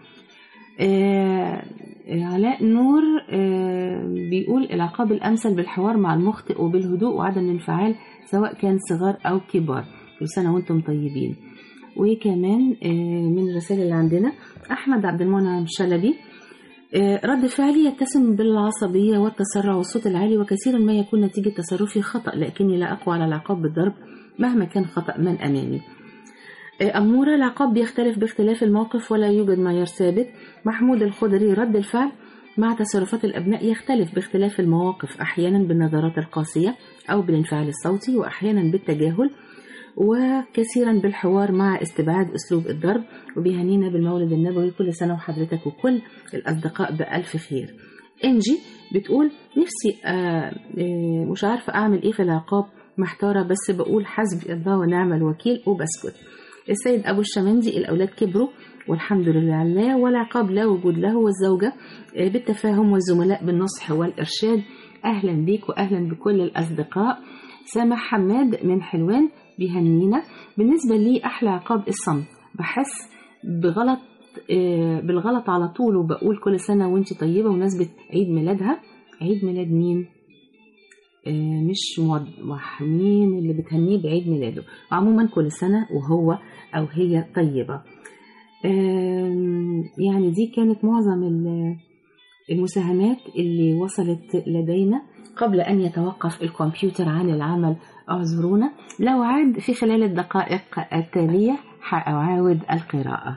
آه علاء نور آه بيقول العقاب الأمثل بالحوار مع المخطئ وبالهدوء وعدم الانفعال سواء كان صغار أو كبار كل سنة وأنتم طيبين وكمان من الرسائل اللي عندنا أحمد عبد المنعم شلبي رد فعلي يتسم بالعصبية والتسرع والصوت العالي وكثيرا ما يكون نتيجة تصرفي خطأ لكني لا أقوى على العقاب بالضرب مهما كان خطأ من أمامي أمورة العقاب بيختلف باختلاف الموقف ولا يوجد معيار ثابت محمود الخضري رد الفعل مع تصرفات الأبناء يختلف باختلاف المواقف أحيانا بالنظرات القاسية أو بالانفعال الصوتي وأحيانا بالتجاهل وكثيرا بالحوار مع استبعاد أسلوب الضرب وبيهنينا بالمولد النبوي كل سنة وحضرتك وكل الأصدقاء بألف خير إنجي بتقول نفسي آه مش عارفة أعمل إيه في العقاب محتارة بس بقول حسبي الله ونعم الوكيل وبسكت السيد أبو الشمندي الأولاد كبروا والحمد لله على والعقاب لا وجود له والزوجة بالتفاهم والزملاء بالنصح والإرشاد أهلا بيك وأهلا بكل الأصدقاء سامح حماد من حلوان بيهنينا بالنسبة لي أحلى عقاب الصمت بحس بغلط بالغلط على طول وبقول كل سنة وانت طيبة ونسبة عيد ميلادها عيد ميلاد مين مش موضح مين اللي بتهنيه بعيد ميلاده عموما كل سنة وهو أو هي طيبة يعني دي كانت معظم المساهمات اللي وصلت لدينا قبل أن يتوقف الكمبيوتر عن العمل اعذرونا لو عاد في خلال الدقائق التالية حأعاود القراءة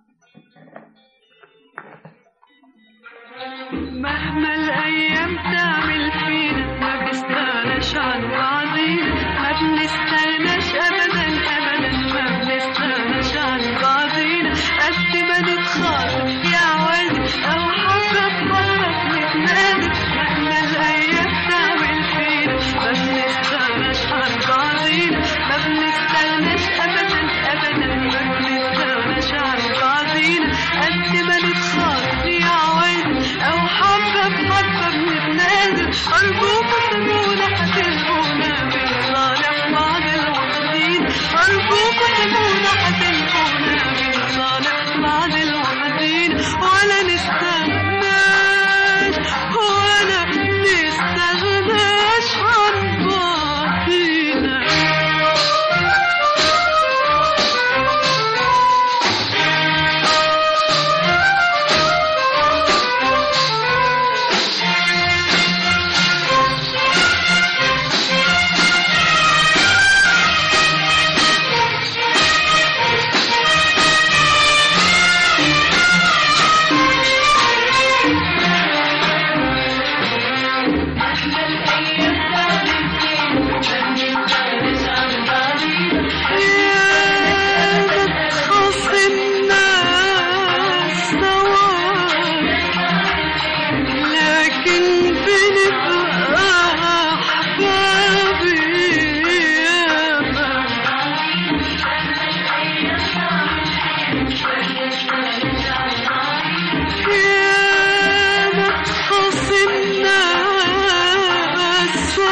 مهما الأيام تعمل فينا ما بنستغناش عن بعضينا ما بنستغناش أبدا أبدا ما بنستغناش عن بعضينا قد ما نتخاطب يا ولدي أو حتى تفرط نتنادي مهما الأيام تعمل فينا ما بنستغناش عن بعضينا ما بنستغناش أبدا أبدا ما بنستغناش عن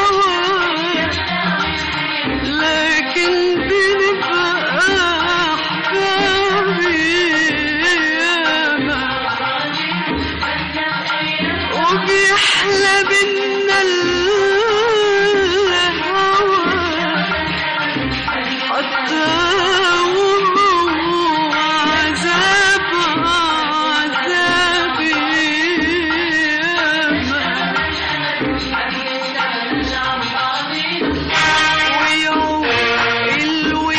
الهوى لكن بنبقى أحبابي ياما وبيحلى بينا الهوى حتى وهو عذاب عذابي ويوم الود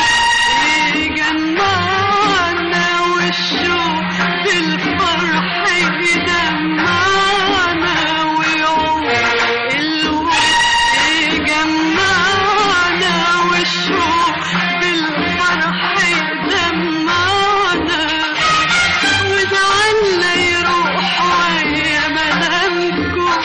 يجمعنا والشوق بالفرح يدمعنا ويوم الود يجمعنا والشوق بالفرح يدمعنا وزعلنا يروح ويا منامكم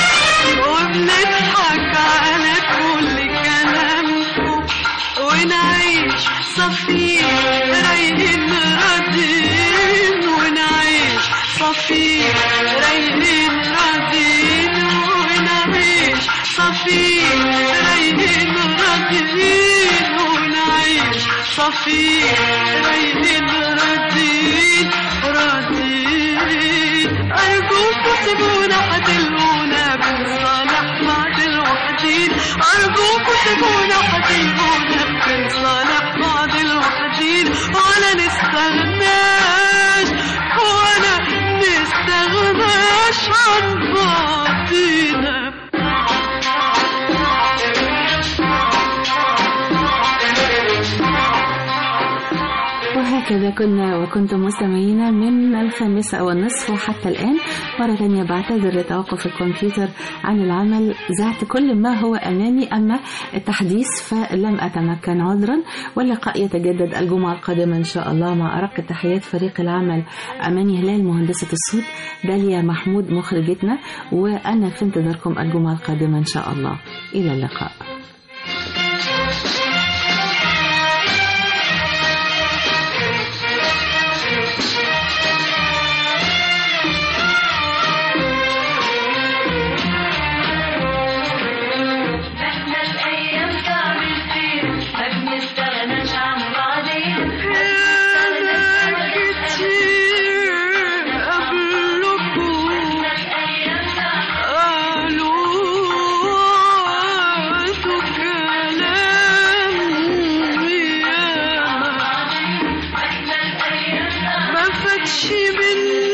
وبنضحك على كل كلامكم ونعيش صفين رايقين راضين ونعيش صفين رايقين راضين ونعيش صفين رايقين راضين ونعيش صفين رايقين راضين راضين أرجوكوا سيبونا هتلقونا بنصالح بعض الوحدين أرجوكوا سيبونا هتلقونا بنصالح بعض الوحدين ولا نستغناش ولا نستغناش عن بعضينا وهكذا كنا وكنتم مستمعين من الخامسة والنصف وحتى الآن مرة ثانية بعتذر لتوقف الكمبيوتر عن العمل زعت كل ما هو أمامي أما التحديث فلم أتمكن عذرا واللقاء يتجدد الجمعة القادمة إن شاء الله مع أرق تحيات فريق العمل أماني هلال مهندسة الصوت داليا محمود مخرجتنا وأنا في انتظاركم الجمعة القادمة إن شاء الله إلى اللقاء احنا الايام تعمل فين ما بنستغناش عن بعضين كتير قبلكم قالوا وعدوا كلام ياما ما فاتش من